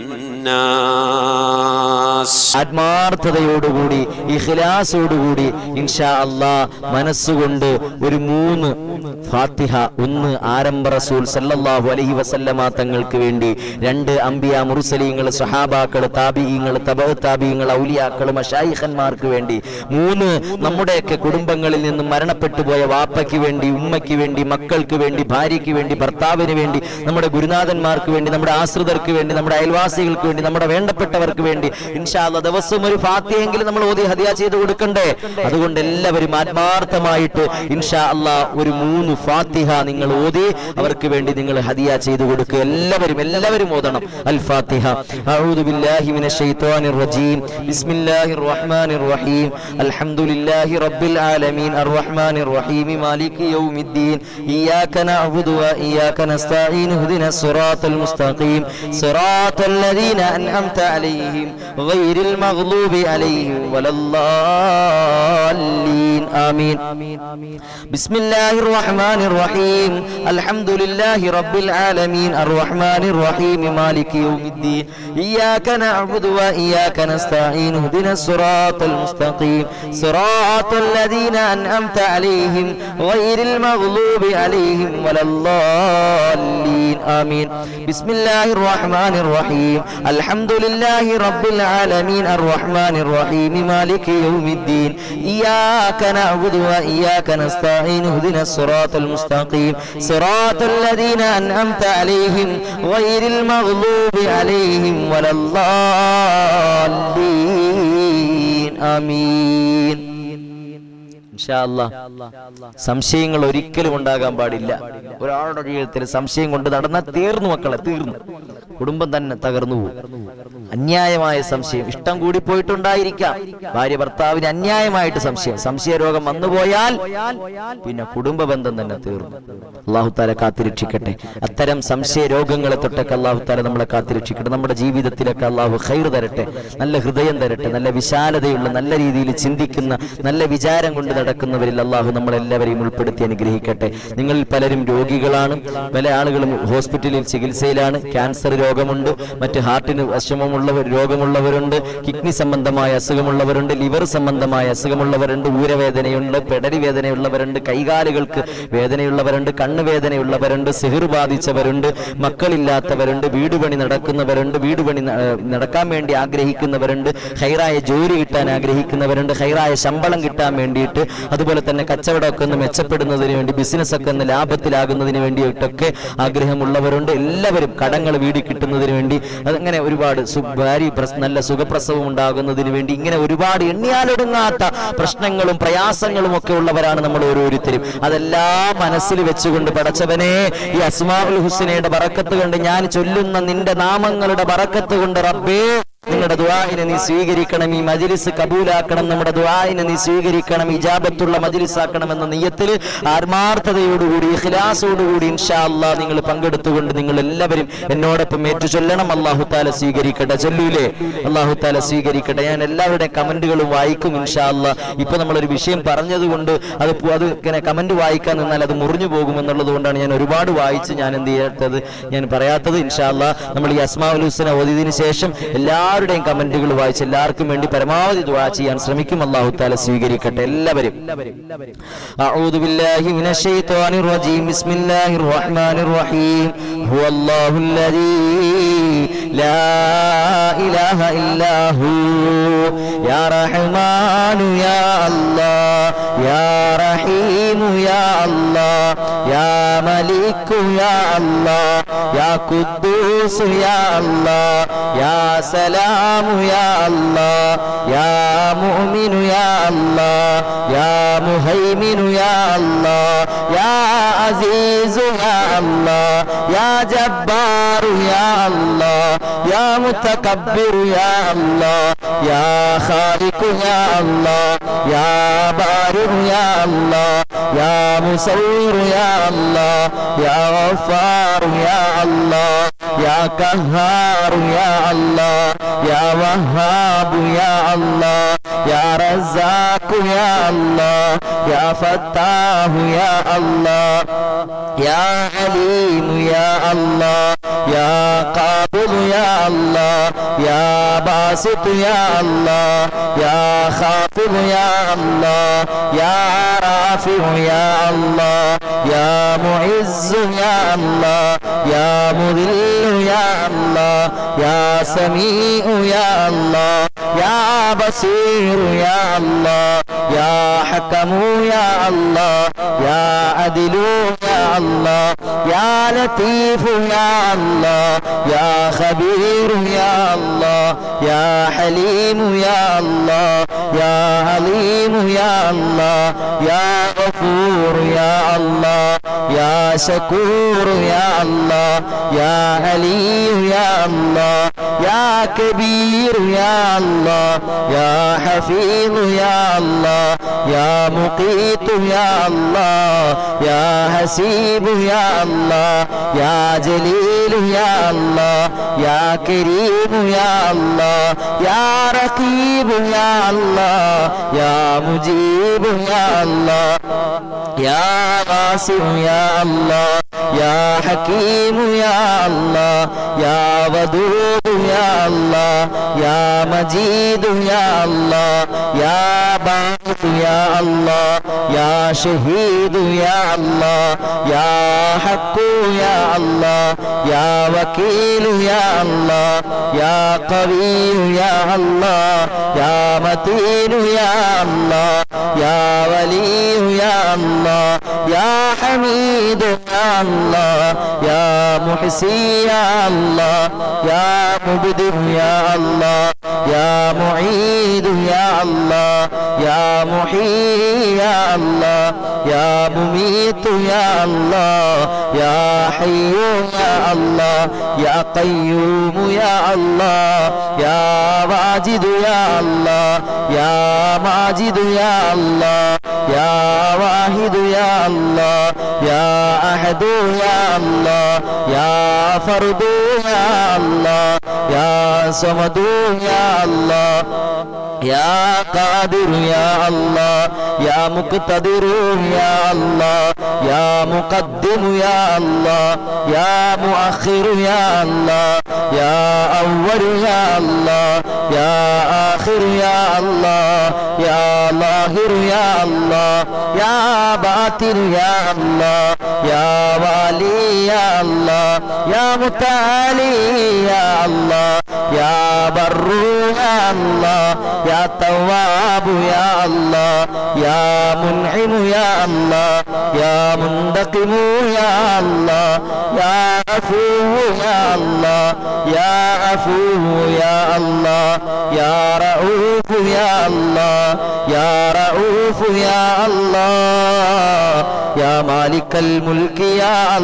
B: والناس
A: ആത്മാർത്ഥതയോടുകൂടി ഇഖ്ലാസോടുകൂടി ഇൻഷാ അല്ലാ മനസ്സുകൊണ്ട് ഒരു മൂന്ന് ഫാത്തിഹ ഒന്ന് ആരംഭ റസൂൽ സല്ലല്ലാഹു അലൈഹി വസല്ലമ തങ്ങൾക്ക് വേണ്ടി രണ്ട് അംബിയ മുർസലീങ്ങൾ സഹാബാക്കൾ താബിഈങ്ങൾ തബ താബിഈങ്ങൾ ഔലിയാക്കൾ മഷായിഖന്മാർക്ക് വേണ്ടി മൂന്ന് നമ്മുടെയൊക്കെ കുടുംബങ്ങളിൽ നിന്നും മരണപ്പെട്ടു പോയ വാപ്പയ്ക്ക് വേണ്ടി ഉമ്മയ്ക്ക് വേണ്ടി മക്കൾക്ക് വേണ്ടി ഭാര്യയ്ക്ക് വേണ്ടി ഭർത്താവിന് വേണ്ടി നമ്മുടെ ഗുരുനാഥന്മാർക്ക് വേണ്ടി നമ്മുടെ ആശ്രിതർക്ക് വേണ്ടി നമ്മുടെ അയൽവാസികൾക്ക് വേണ്ടി നമ്മുടെ വേണ്ടപ്പെട്ടവർക്ക് വേണ്ടി ഇൻഷാല്ല ദിവസം ഒരു ഫാത്തിയെങ്കിലും നമ്മൾ ഓതി ഹദിയ ചെയ്ത് കൊടുക്കണ്ടേ അതുകൊണ്ട് എല്ലാവരും ആത്മാർത്ഥമായിട്ട് ഇൻഷാ അല്ലാ ഒരു മൂന്ന് ഫാത്തിഹ നിങ്ങൾ ഓതി അവർക്ക് വേണ്ടി നിങ്ങൾ ഹദിയ ചെയ്തു കൊടുക്കുക എല്ലാവരും എല്ലാവരും ഓതണം അൽ ഫാത്തിഹ അഊദു ബില്ലാഹി മിനശ് ശൈത്വാനിർ റജീം ബിസ്മില്ലാഹിർ റഹ്മാനിർ റഹീം അൽഹംദുലില്ലാഹി റബ്ബിൽ ആലമീൻ അർറഹ്മാനിർ റഹീം മാലികി യൗമിദ്ദീൻ ഇയ്യാക നഅബുദു വഇയ്യാക നസ്തഈൻ ഇഹ്ദിനസ് സിറാത്തൽ മുസ്തഖീം സിറാത്തൽ ലദീന അൻഅംത അലൈഹിം ഗൈറിൽ മഗ്ലൂബി അലൈഹിം വലല്ലാലീൻ ആമീൻ ബിസ്മില്ലാഹിർ റഹ്മാനിർ റഹീം അൽഹംദുലില്ലാഹി റബ്ബിൽ ആലമീൻ അർറഹ്മാനിർ റഹീം മാലികി യൗമിദ്ദീൻ ഇയ്യാക നഅബുദു വഇയ്യാക നസ്തഈൻ ഇഹ്ദിനസ് സിറാത്തൽ മുസ്തഖീം സിറാത്തൽ ലദീന അൻഅംത അലൈഹിം ഗൈറിൽ മഗ്ലൂബി അലൈഹിം വലല്ലാലീൻ الضالين آمين بسم الله الرحمن الرحيم الحمد لله رب العالمين الرحمن الرحيم مالك يوم الدين إياك نعبد وإياك نستعين اهدنا الصراط المستقيم صراط الذين أنعمت عليهم غير المغلوب عليهم ولا الضالين آمين ഇൻഷാ അല്ലാ. സംശയങ്ങൾ ഒരിക്കലും ഉണ്ടാകാൻ പാടില്ല ഒരാളുടെ ജീവിതത്തിൽ സംശയം കൊണ്ട് നടന്നാൽ തീർന്നു മക്കളെ തീർന്നു കുടുംബം തന്നെ തകർന്നു പോകും അന്യായമായ സംശയം ഇഷ്ടം കൂടി പോയിട്ടുണ്ടായിരിക്കാം ഭാര്യ ഭർത്താവിന് അന്യായമായിട്ട് സംശയം സംശയ രോഗം വന്നുപോയാൽ പിന്നെ കുടുംബ ബന്ധം തന്നെ തീർന്നു അള്ളാഹുത്താല കാത്തിരക്ഷിക്കട്ടെ അത്തരം സംശയ രോഗങ്ങളെ തൊട്ടൊക്കെ അള്ളാഹുത്താല നമ്മളെ കാത്തിരക്ഷിക്കട്ടെ നമ്മുടെ ജീവിതത്തിലൊക്കെ അള്ളാഹു ഖൈർ തരട്ടെ നല്ല ഹൃദയം തരട്ടെ നല്ല വിശാലതയുള്ള നല്ല രീതിയിൽ ചിന്തിക്കുന്ന നല്ല വിചാരം കൊണ്ട് നടക്കുന്നവരിൽ അള്ളാഹു നമ്മളെല്ലാവരെയും ഉൾപ്പെടുത്തി അനുഗ്രഹിക്കട്ടെ നിങ്ങളിൽ പലരും രോഗികളാണ് പല ആളുകളും ഹോസ്പിറ്റലിൽ ചികിത്സയിലാണ് ക്യാൻസർ രോഗമുണ്ട് മറ്റ് ഹാർട്ടിന് വിഷമമുള്ളവർ രോഗമുള്ളവരുണ്ട് കിഡ്നി സംബന്ധമായ അസുഖമുള്ളവരുണ്ട് ലിവർ സംബന്ധമായ അസുഖമുള്ളവരുണ്ട് ഊരവേദനയുണ്ട് പെടലി വേദനയുള്ളവരുണ്ട് കൈകാലുകൾക്ക് വേദനയുള്ളവരുണ്ട് കണ്ണ് വേദനയുള്ളവരുണ്ട് സിഹിർ ബാധിച്ചവരുണ്ട് മക്കളില്ലാത്തവരുണ്ട് വീട് പണി നടക്കുന്നവരുണ്ട് വീട് പണി ന- ഏഹ് നടക്കാൻ വേണ്ടി ആഗ്രഹിക്കുന്നവരുണ്ട് ഹൈറായ ജോലി കിട്ടാൻ ആഗ്രഹിക്കുന്നവരുണ്ട് ഹൈറായ ശമ്പളം കിട്ടാൻ വേണ്ടിയിട്ട് അതുപോലെ തന്നെ കച്ചവടമൊക്കെ ഒന്ന് മെച്ചപ്പെടുന്നതിന് വേണ്ടി ബിസിനസ് ഒക്കെ ഒന്ന് ലാഭത്തിലാകുന്നതിന് വേണ്ടിയിട്ടൊക്കെ ആഗ്രഹമുള്ളവരുണ്ട് എല്ലാവരും കടങ്ങൾ വീടി കിട്ടുന്നതിന് വേണ്ടി അതങ്ങനെ ഒരുപാട് സു- ഭാര്യ പ്രസ്- നല്ല സുഖപ്രസവം ഉണ്ടാകുന്നതിന് വേണ്ടി ഇങ്ങനെ ഒരുപാട് എണ്ണിയാലൊടുങ്ങാത്ത പ്രശ്നങ്ങളും പ്രയാസങ്ങളും ഒക്കെ ഉള്ളവരാണ് നമ്മൾ ഓരോരുത്തരും അതെല്ലാം മനസ്സിൽ വെച്ചുകൊണ്ട് പടച്ചവനെ ഈ അസ്മാഉൽ ഹുസ്നയുടെ ബറക്കത്ത് കൊണ്ട് ഞാൻ ചൊല്ലുന്ന നിന്റെ നാമങ്ങളുടെ ബറക്കത്ത് കൊണ്ട് റബ്ബേ നിങ്ങളുടെ ദുആഇനെ നീ സ്വീകരിക്കണം ഈ മജ്ലിസ് കബൂലാക്കണം നമ്മുടെ ദുആഇനെ നീ സ്വീകരിക്കണം ഇജാബത്തുള്ള മജ്ലിസ് ആക്കണം എന്ന നിയ്യത്തിൽ ആത്മാർത്ഥതയോടുകൂടി ഇഖ്ലാസോടുകൂടി ഇൻഷാ അല്ലാഹ് നിങ്ങൾ പങ്കെടുത്തുകൊണ്ട് നിങ്ങൾ എല്ലാവരും എന്നോടൊപ്പം ഏറ്റു ചൊല്ലണം അല്ലാഹു താല സ്വീകരിക്കട്ടെ ചൊല്ലൂലേ അല്ലാഹു താല സ്വീകരിക്കട്ടെ ഞാൻ എല്ലാവരുടെയും കമന്റുകളും വായിക്കും ഇൻഷാ അല്ലാഹ് ഇപ്പൊ നമ്മളൊരു വിഷയം പറഞ്ഞതുകൊണ്ട് അത് പു- അത് ഇങ്ങനെ കമന്റ് വായിക്കാൻ നിന്നാൽ അത് മുറിഞ്ഞു പോകുമെന്നുള്ളത് കൊണ്ടാണ് ഞാൻ ഒരുപാട് വായിച്ച് ഞാൻ എന്ത് ചെയ്യാത്തത് ഞാൻ പറയാത്തത് ഇൻഷാ അല്ലാഹ് നമ്മൾ ഈ അസ്മാഉൽ ഹുസ്ന ഓതിയതിനു ശേഷം എല്ലാവരുടെയും കമന്റുകൾ വായിച്ച് എല്ലാവർക്കും വേണ്ടി പരമാവധി ദുആ ചെയ്യാൻ ശ്രമിക്കും അല്ലാഹു താല സ്വീകരിക്കട്ടെ എല്ലാവരും أعوذ بالله من الشيطان الرجيم بسم الله الرحمن الرحيم هو الله الذي لا إله إلا هو يا رحمن يا الله يا رحيم يا الله يا ملك يا الله يا قدوس يا الله يا سلام يا الله يا مؤمن يا الله يا مهيمن يا الله يا عزيز يا الله يا جبار يا الله يا متكبر يا الله يا خالق يا الله يا بارئ يا الله يا مصور يا الله يا غفار يا الله يا قهار يا الله يا وهاب يا الله يا رزاق يا الله يا فتاه يا الله يا عليم يا الله يا قابل يا الله يا باسط يا الله يا خافض يا الله يا رافع يا الله يا معز يا الله يا مذل يا الله يا سميع يا الله يا بصير يا الله يا حكم يا الله يا عدل يا الله يا لطيف يا الله يا خبير يا الله يا حليم يا الله يا عليم يا الله يا غفور يا الله يا شكور يا الله يا علي يا الله يا كبير يا الله يا حفيظ يا الله يا مقيت يا الله يا حسيب يا الله يا جليل يا الله يا كريم يا الله يا رقيب يا الله يا مجيب يا الله يا واسع يا الله يا حكيم يا الله يا ودود يا الله يا مجيد يا الله يا بار يا الله يا شهيد يا الله يا حق يا الله يا وكيل يا الله يا قوي يا الله يا متين يا الله يا ولي يا الله يا حميد يا الله يا محسي يا الله يا مبدر يا الله يا معيد يا الله يا محيي يا الله يا مميت يا الله يا حي يا الله يا قيوم يا الله يا واجد يا الله يا ماجد يا الله يا واحد يا الله يا أحد يا الله يا فرد يا الله يا صمد يا الله يا قادر يا الله يا مقتدر يا الله يا مقدم يا الله يا مؤخر يا الله يا أول يا الله يا آخر يا الله يا ظاهر يا الله يا باطن يا الله يا والي يا الله يا متعالي يا الله يا بر يا الله يا تواب يا الله يا منعم يا الله يا منتقم يا الله يا عفو يا الله يا عفو يا الله يا رؤوف يا الله يا رؤوف يا الله يا مالك الملك يا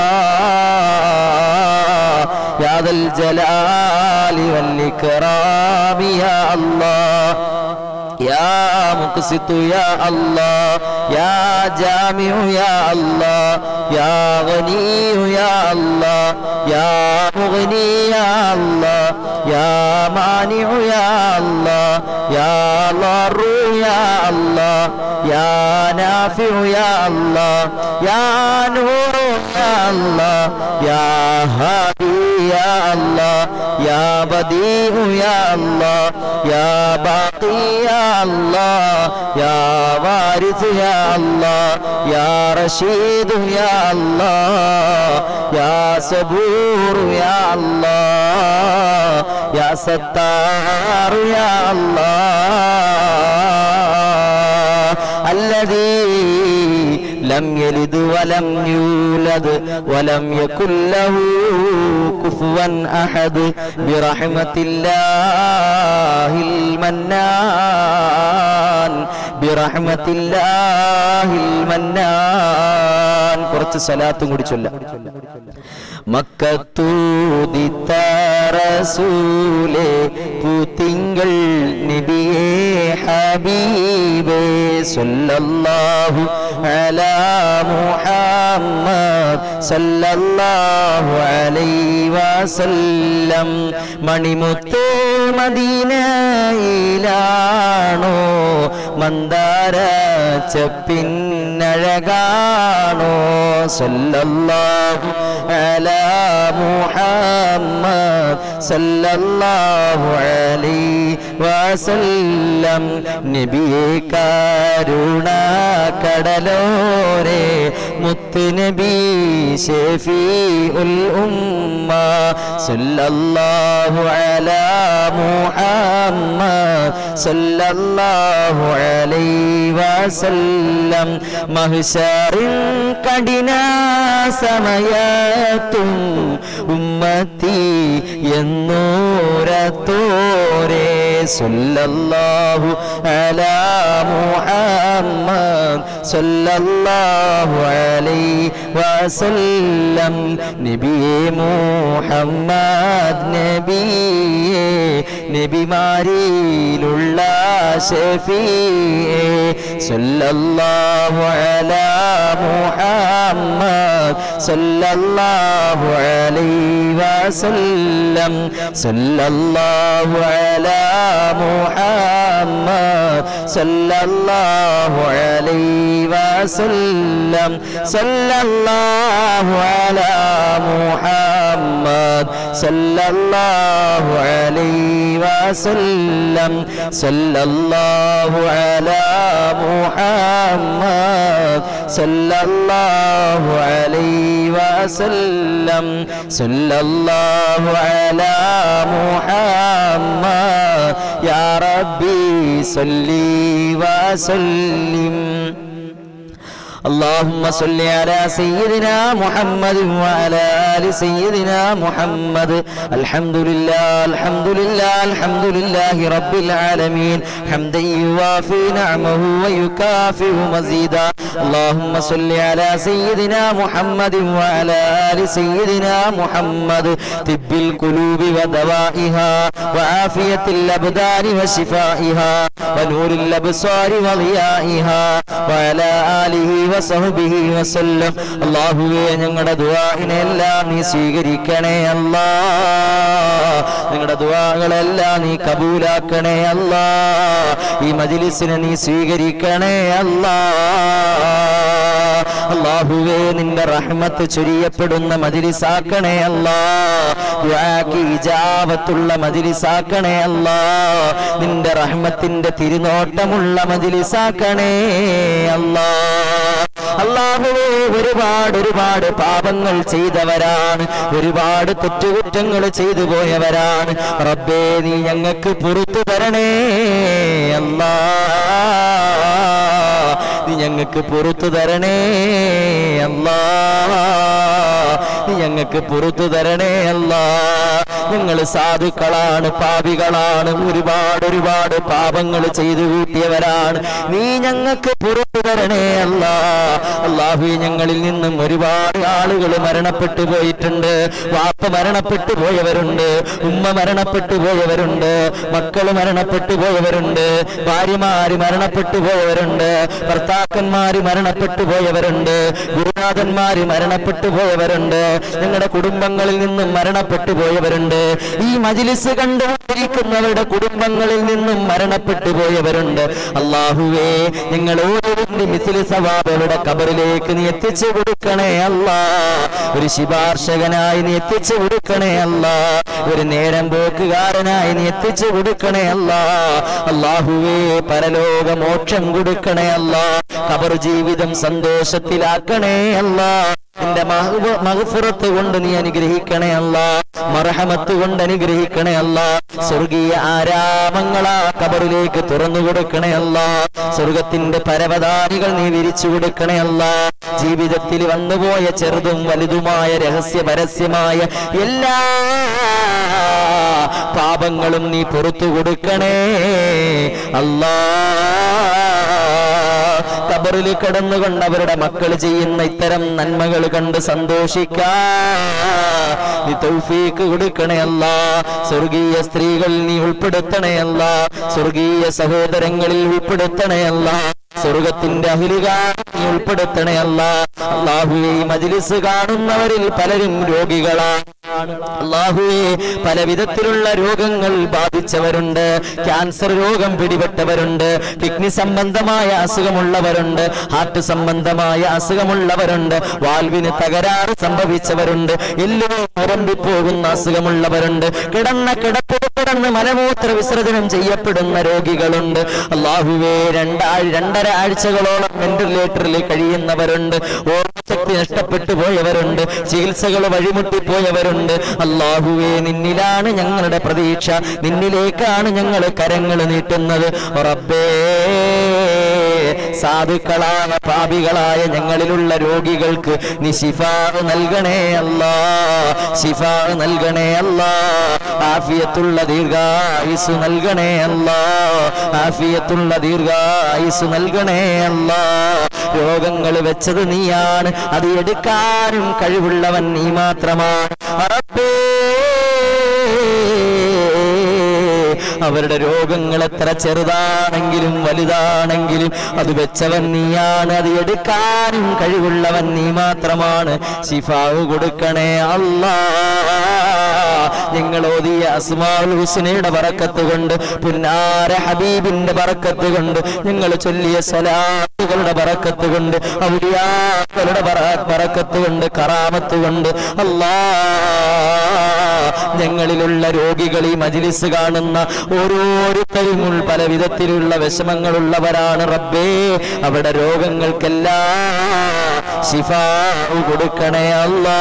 A: الله يا ذا الجلال والإكرام يا الله يا مقسط يا الله يا جامع يا الله يا غني يا الله يا مغني يا الله يا مانع يا الله يا ضار يا الله يا نافع يا الله يا نور يا الله يا هادي يا الله يا بديع يا الله يا باقي يا الله يا وارث يا الله يا رشيد يا الله يا صبور يا الله يا ستار يا الله الذي لم يلد ولم يولد ولم يكن له كفوا أحد برحمة الله المنان برحمة الله المنان കുറച്ച് സലാത്തും കൂടി ചൊല്ലാം മക്കത്തൂതിത്ത റസൂലേ പൂത്തിങ്കൾ നബിയേ ഹബീബേ സല്ലല്ലാഹു അലാ മുഹമ്മദ് സല്ലല്ലാഹു അലൈഹി വസല്ലം മണിമുത്ത് മദീനയിലാണോ മന്ദാര ചെപ്പിന്നഴകാണോ സല്ലല്ലാഹു അലാ മുഹമ്മദ് സല്ലല്ലാഹു അലൈഹി വസല്ലം നബിയെ കരുണ കടലോരെ മുത്ത് നബി ഷഫീ ഉൽ ഉമ്മ സല്ലല്ലാഹു അലാ മുഹമ്മദ് സല്ലല്ലാഹു അലൈഹി വസല്ലം മഹ്ശറിൻ കഠിന സമയത്തും ഉമ്മത്തി എന്നൂരത്തോരെ സല്ലല്ലാഹു അലാ മുഹമ്മദ് സല്ലല്ലാഹു അലൈഹി വസല്ലം നബിയെ മുഹമ്മദ് നബിയെ നബിമാരിയിലുള്ള ഷഫീയെ സല്ലല്ലാഹു അലാ മുഹമ്മദ് സല്ലല്ലാഹു അലൈഹി വസല്ലം സല്ലല്ലാഹു അലാ മുഹമ്മദ് സല്ലല്ലാഹു അലൈഹി വസല്ലം സല്ലല്ലാഹു അലാ മുഹമ്മദ് സല്ലല്ലാഹു അലൈഹി വസല്ലം സല്ലല്ലാഹു അലാ محمد صلى الله عليه وسلم صلى الله على محمد يا ربي صل وسلم اللهم صل على سيدنا محمد وعلى آل سيدنا محمد الحمد لله الحمد لله الحمد لله رب العالمين حمدا يوافي نعمه ويكافئ مزيدا اللهم صل على سيدنا محمد وعلى آل سيدنا محمد طب القلوب ودوائها وعافية الأبدان وشفائها ونور الأبصار وضيائها وعلى آله وصحبه وسلم അള്ളാഹുവേ ഞങ്ങളുടെ ദുആഇനെ എല്ലാം നീ സ്വീകരിക്കണേ അല്ലാ ഞങ്ങളുടെ ദുആകളെല്ലാം നീ കബൂലാക്കണേ അല്ലാ ഈ മജ്ലിസിനെ നീ സ്വീകരിക്കണേ അല്ലാ അള്ളാഹുവേ നിന്റെ റഹ്മത്ത് ചൊരിയപ്പെടുന്ന മജിലിസാക്കണേ അല്ലാ ദുആക്ക് ഇജാബത്തുള്ള മജിലിസാക്കണേ അല്ലാ നിന്റെ റഹ്മത്തിന്റെ തിരുനോട്ടമുള്ള മജിലിസാക്കണേ അല്ലാ അള്ളാഹുവേ ഒരുപാട് ഒരുപാട് പാപങ്ങൾ ചെയ്തവരാണ് ഒരുപാട് തെറ്റുകുറ്റങ്ങൾ ചെയ്തു പോയവരാണ് റബ്ബേ നീ ഞങ്ങൾക്ക് പുറത്തു തരണേ അല്ലാ നീ ഞങ്ങൾക്ക് പുറത്തു തരണേ അല്ലാ നീ ഞങ്ങൾക്ക് പുറത്തു തരണേ അല്ലാ ഞങ്ങൾ സാധുക്കളാണ് പാപികളാണ് ഒരുപാട് ഒരുപാട് പാപങ്ങൾ ചെയ്തു കൂട്ടിയവരാണ് നീ ഞങ്ങൾക്ക് പുറത്തു തരണേ അല്ല അള്ളാഹു ഞങ്ങളിൽ നിന്നും ഒരുപാട് ആളുകൾ മരണപ്പെട്ടു പോയിട്ടുണ്ട് വാപ്പ മരണപ്പെട്ടു പോയവരുണ്ട് ഉമ്മ മരണപ്പെട്ടു പോയവരുണ്ട് മക്കൾ മരണപ്പെട്ടു പോയവരുണ്ട് ഭാര്യമാര് മരണപ്പെട്ടു പോയവരുണ്ട് ഭർത്താക്കന്മാര് മരണപ്പെട്ടു പോയവരുണ്ട് ഗുരുനാഥന്മാര് മരണപ്പെട്ടു പോയവരുണ്ട് ഞങ്ങളുടെ കുടുംബങ്ങളിൽ നിന്നും മരണപ്പെട്ടു പോയവരുണ്ട് ഈ മജിലിസ് കണ്ടുകൊണ്ടിരിക്കുന്നവരുടെ കുടുംബങ്ങളിൽ നിന്നും മരണപ്പെട്ടു പോയവരുണ്ട് അള്ളാഹുവേ ഞങ്ങൾ ഓരോരുത്തരുടെ മിസിൽ സവാബയുടെ കബറിലേക്ക് നീ എത്തിച്ചു കൊടുക്കണേ അല്ല ഒരു ശിപാർശകനായി നീ എത്തിച്ചു കൊടുക്കണേ അല്ല ഒരു നേരം പോക്കുകാരനായി നീ എത്തിച്ചു കൊടുക്കണേ അല്ല അള്ളാഹുവേ പരലോക മോക്ഷം കൊടുക്കണേ അല്ല കബർ ജീവിതം സന്തോഷത്തിലാക്കണേ അല്ല നിന്റെ മഹബ- മഹഫിറത്ത് കൊണ്ട് നീ അനുഗ്രഹിക്കണേ അല്ല മറഹമത്ത് കൊണ്ട് അനുഗ്രഹിക്കണേ അല്ല സ്വർഗീയ ആരാമങ്ങളാ കബറിലേക്ക് തുറന്നു കൊടുക്കണേ അല്ല സ്വർഗത്തിന്റെ പരവതാനികൾ നീ വിരിച്ചു കൊടുക്കണേ അല്ല ജീവിതത്തിൽ വന്നുപോയ ചെറുതും വലുതുമായ രഹസ്യ പരസ്യമായ എല്ലാ പാപങ്ങളും നീ പുറത്തു കൊടുക്കണേ അല്ലാ കബറിൽ കിടന്നുകൊണ്ട് അവരുടെ മക്കൾ ചെയ്യുന്ന ഇത്തരം നന്മകൾ കണ്ട് സന്തോഷിക്കാ നീ തൗഫീക്ക് കൊടുക്കണേ അല്ല സ്വർഗീയ സ്ത്രീകൾ നീ ഉൾപ്പെടുത്തണേ അല്ല സ്വർഗീയ സഹോദരങ്ങളിൽ ഉൾപ്പെടുത്തണേ അല്ല സ്വർഗത്തിന്റെ അഹിലുക നീ ഉൾപ്പെടുത്തണേ അല്ല അള്ളാഹുവേ ഈ മജ്ലിസ് കാണുന്നവരിൽ പലരും രോഗികളാണ് അള്ളാഹുവേ പല വിധത്തിലുള്ള രോഗങ്ങൾ ബാധിച്ചവരുണ്ട് ക്യാൻസർ രോഗം പിടിപെട്ടവരുണ്ട് കിഡ്നി സംബന്ധമായ അസുഖമുള്ളവരുണ്ട് ഹാർട്ട് സംബന്ധമായ അസുഖമുള്ളവരുണ്ട് വാൽവിന് തകരാറ് സംഭവിച്ചവരുണ്ട് എല്ലുകൾ മുരമ്പിപ്പോകുന്ന അസുഖമുള്ളവരുണ്ട് കിടന്ന കിടപ്പ് കിടന്ന് മലമൂത്ര വിസർജനം ചെയ്യപ്പെടുന്ന രോഗികളുണ്ട് അള്ളാഹുവേ രണ്ടാഴ് രണ്ടര ആഴ്ചകളോളം വെന്റിലേറ്ററിൽ കഴിയുന്നവരുണ്ട് ഓർമ്മശക്തി നഷ്ടപ്പെട്ടു പോയവരുണ്ട് ചികിത്സകൾ വഴിമുട്ടിപ്പോയവരുണ്ട് അള്ളാഹുവേ നിന്നിലാണ് ഞങ്ങളുടെ പ്രതീക്ഷ നിന്നിലേക്കാണ് ഞങ്ങൾ കരങ്ങൾ നീട്ടുന്നത് റബ്ബേ സാധുക്കളായ പാപികളായ ഞങ്ങളിലുള്ള രോഗികൾക്ക് നീ ശിഫാ നൽകണേ അല്ലാ ശിഫാ നൽകണേ അല്ലാ ആഫിയത്തുള്ള ദീർഘായുസ് നൽകണേ അല്ലാ ആഫിയത്തുള്ള ദീർഘായുസ് നൽകണേ അല്ലാ രോഗങ്ങൾ വെച്ചത് നീയാണ് അത് എടുക്കാനും കഴിവുള്ളവൻ നീ മാത്രമാണ് റബ്ബേ അവരുടെ രോഗങ്ങൾ എത്ര ചെറുതാണെങ്കിലും വലുതാണെങ്കിലും അത് വെച്ചവൻ നീയാണ് അത് എടുക്കാനും കഴിവുള്ളവൻ നീ മാത്രമാണ് ശിഫാവ് കൊടുക്കണേ അല്ലാ ഞങ്ങൾ ഓതിയ അസ്മാഉൽ ഹുസ്നയുടെ ബറക്കത്ത് കൊണ്ട് പുന്നാര ഹബീബിന്റെ ബറക്കത്ത് കൊണ്ട് ഞങ്ങൾ ചൊല്ലിയ സലാത്തുകളുടെ ബറക്കത്ത് കൊണ്ട് ഔലിയാക്കളുടെ ബറ- ബറക്കത്ത് കൊണ്ട് കറാമത്ത് കൊണ്ട് അല്ലാ ഞങ്ങളിലുള്ള രോഗികൾ ഈ മജിലിസ് കാണുന്ന ഓരോരുത്തരും ഉൾ പല വിധത്തിലുള്ള വിഷമങ്ങളുള്ളവരാണ് റബ്ബേ അവിടെ രോഗങ്ങൾക്കെല്ലാം ശിഫ കൊടുക്കണേ അല്ലാ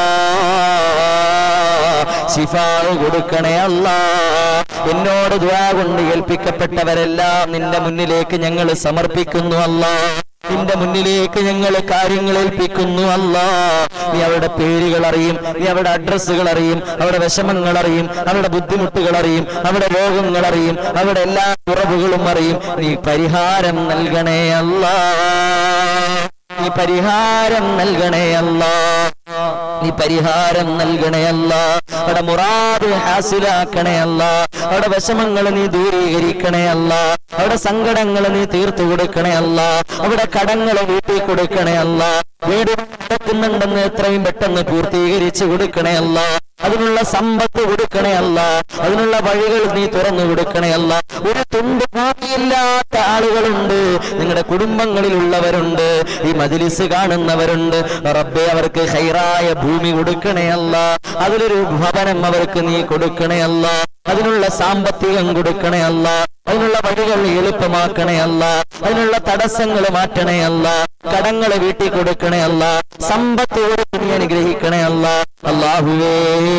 A: ശിഫാവ് കൊടുക്കണേ അല്ല എന്നോട് ദ്വാ കൊണ്ട് ഏൽപ്പിക്കപ്പെട്ടവരെല്ലാം നിന്റെ മുന്നിലേക്ക് ഞങ്ങൾ സമർപ്പിക്കുന്നു അല്ല നിന്റെ മുന്നിലേക്ക് ഞങ്ങൾ കാര്യങ്ങൾ ഏൽപ്പിക്കുന്നു അല്ല നീ അവരുടെ പേരുകൾ അറിയും നീ അവരുടെ അഡ്രസ്സുകൾ അറിയും അവരുടെ വിഷമങ്ങൾ അറിയും അവരുടെ ബുദ്ധിമുട്ടുകൾ അറിയും അവരുടെ രോഗങ്ങൾ അറിയും അവരുടെ എല്ലാ കുറവുകളും അറിയും നീ പരിഹാരം നൽകണേ അല്ല നീ പരിഹാരം നൽകണേ അല്ല നീ പരിഹാരം നൽകണേ അല്ല അവിടെ മുറാദ് ഹാസിലാക്കണേ അല്ല അവിടെ വിഷമങ്ങൾ നീ ദൂരീകരിക്കണേ അല്ല അവിടെ സങ്കടങ്ങൾ നീ തീർത്തു കൊടുക്കണേ അല്ല അവിടെ കടങ്ങൾ വീട്ടിൽ കൊടുക്കണേ അല്ല വീട് നടക്കുന്നുണ്ടെന്ന് എത്രയും പെട്ടെന്ന് പൂർത്തീകരിച്ചു കൊടുക്കണേ അല്ല അതിനുള്ള സമ്പത്ത് കൊടുക്കണേ അല്ല അതിനുള്ള വഴികൾ നീ തുറന്നു കൊടുക്കണേ അല്ല ഒരു തുണ്ട് ഭൂമിയില്ലാത്ത ആളുകളുണ്ട് നിങ്ങളുടെ കുടുംബങ്ങളിലുള്ളവരുണ്ട് ഈ മജിലിസ് കാണുന്നവരുണ്ട് റബ്ബെ അവർക്ക് ഹൈറായ ഭൂമി കൊടുക്കണേ അല്ല അതിലൊരു ഭവനം അവർക്ക് നീ കൊടുക്കണേ അല്ല അതിനുള്ള സാമ്പത്തികം കൊടുക്കണേ അല്ല അതിനുള്ള വഴികൾ എളുപ്പമാക്കണേ അല്ല അതിനുള്ള തടസ്സങ്ങൾ മാറ്റണേ അല്ല കടങ്ങൾ വീട്ടിൽ കൊടുക്കണേ അല്ല സമ്പത്ത് കൊടുത്ത് നീ അനുഗ്രഹിക്കണേ അല്ല അള്ളാഹുവേ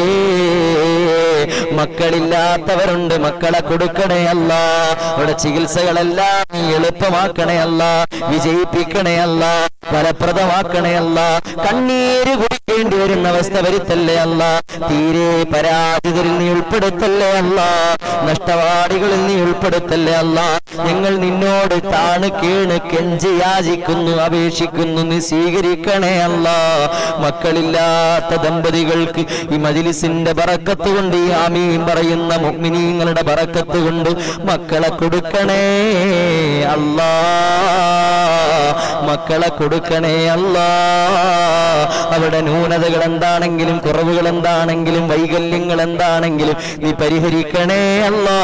A: മക്കളില്ലാത്തവരുണ്ട് മക്കളെ കൊടുക്കണേ അല്ല അവിടെ ചികിത്സകളെല്ലാം നീ എളുപ്പമാക്കണേ അല്ല വിജയിപ്പിക്കണേ അല്ല ഫലപ്രദമാക്കണേ അല്ല കണ്ണീര് കുടിക്കേണ്ടി വരുന്ന അവസ്ഥ വരുത്തല്ലേ അല്ല തീരെ പരാജിതരിൽ നീ ഉൾപ്പെടുത്തല്ലേ അല്ല നഷ്ടവാടികളിൽ നീ ഉൾപ്പെടുത്തല്ലേ അല്ല ഞങ്ങൾ നിന്നോട് താണ് കേണ് കെഞ്ചി യാചിക്കുന്നു അപേക്ഷിക്കുന്നു നീ സ്വീകരിക്കണേ അല്ല മക്കളില്ലാത്ത ദമ്പതികൾക്ക് ഈ മജിലിസിന്റെ ബറക്കത്ത് കൊണ്ട് ഈ ആമീൻ പറയുന്ന മുഗ്മിനീങ്ങളുടെ ബറക്കത്ത് കൊണ്ട് മക്കളെ കൊടുക്കണേ അല്ലാ മക്കളെ കൊടുക്കണേ അല്ലാ അവിടെ ന്യൂനതകൾ എന്താണെങ്കിലും കുറവുകൾ എന്താണെങ്കിലും വൈകല്യങ്ങൾ എന്താണെങ്കിലും നീ പരിഹരിക്കണേ അല്ലാ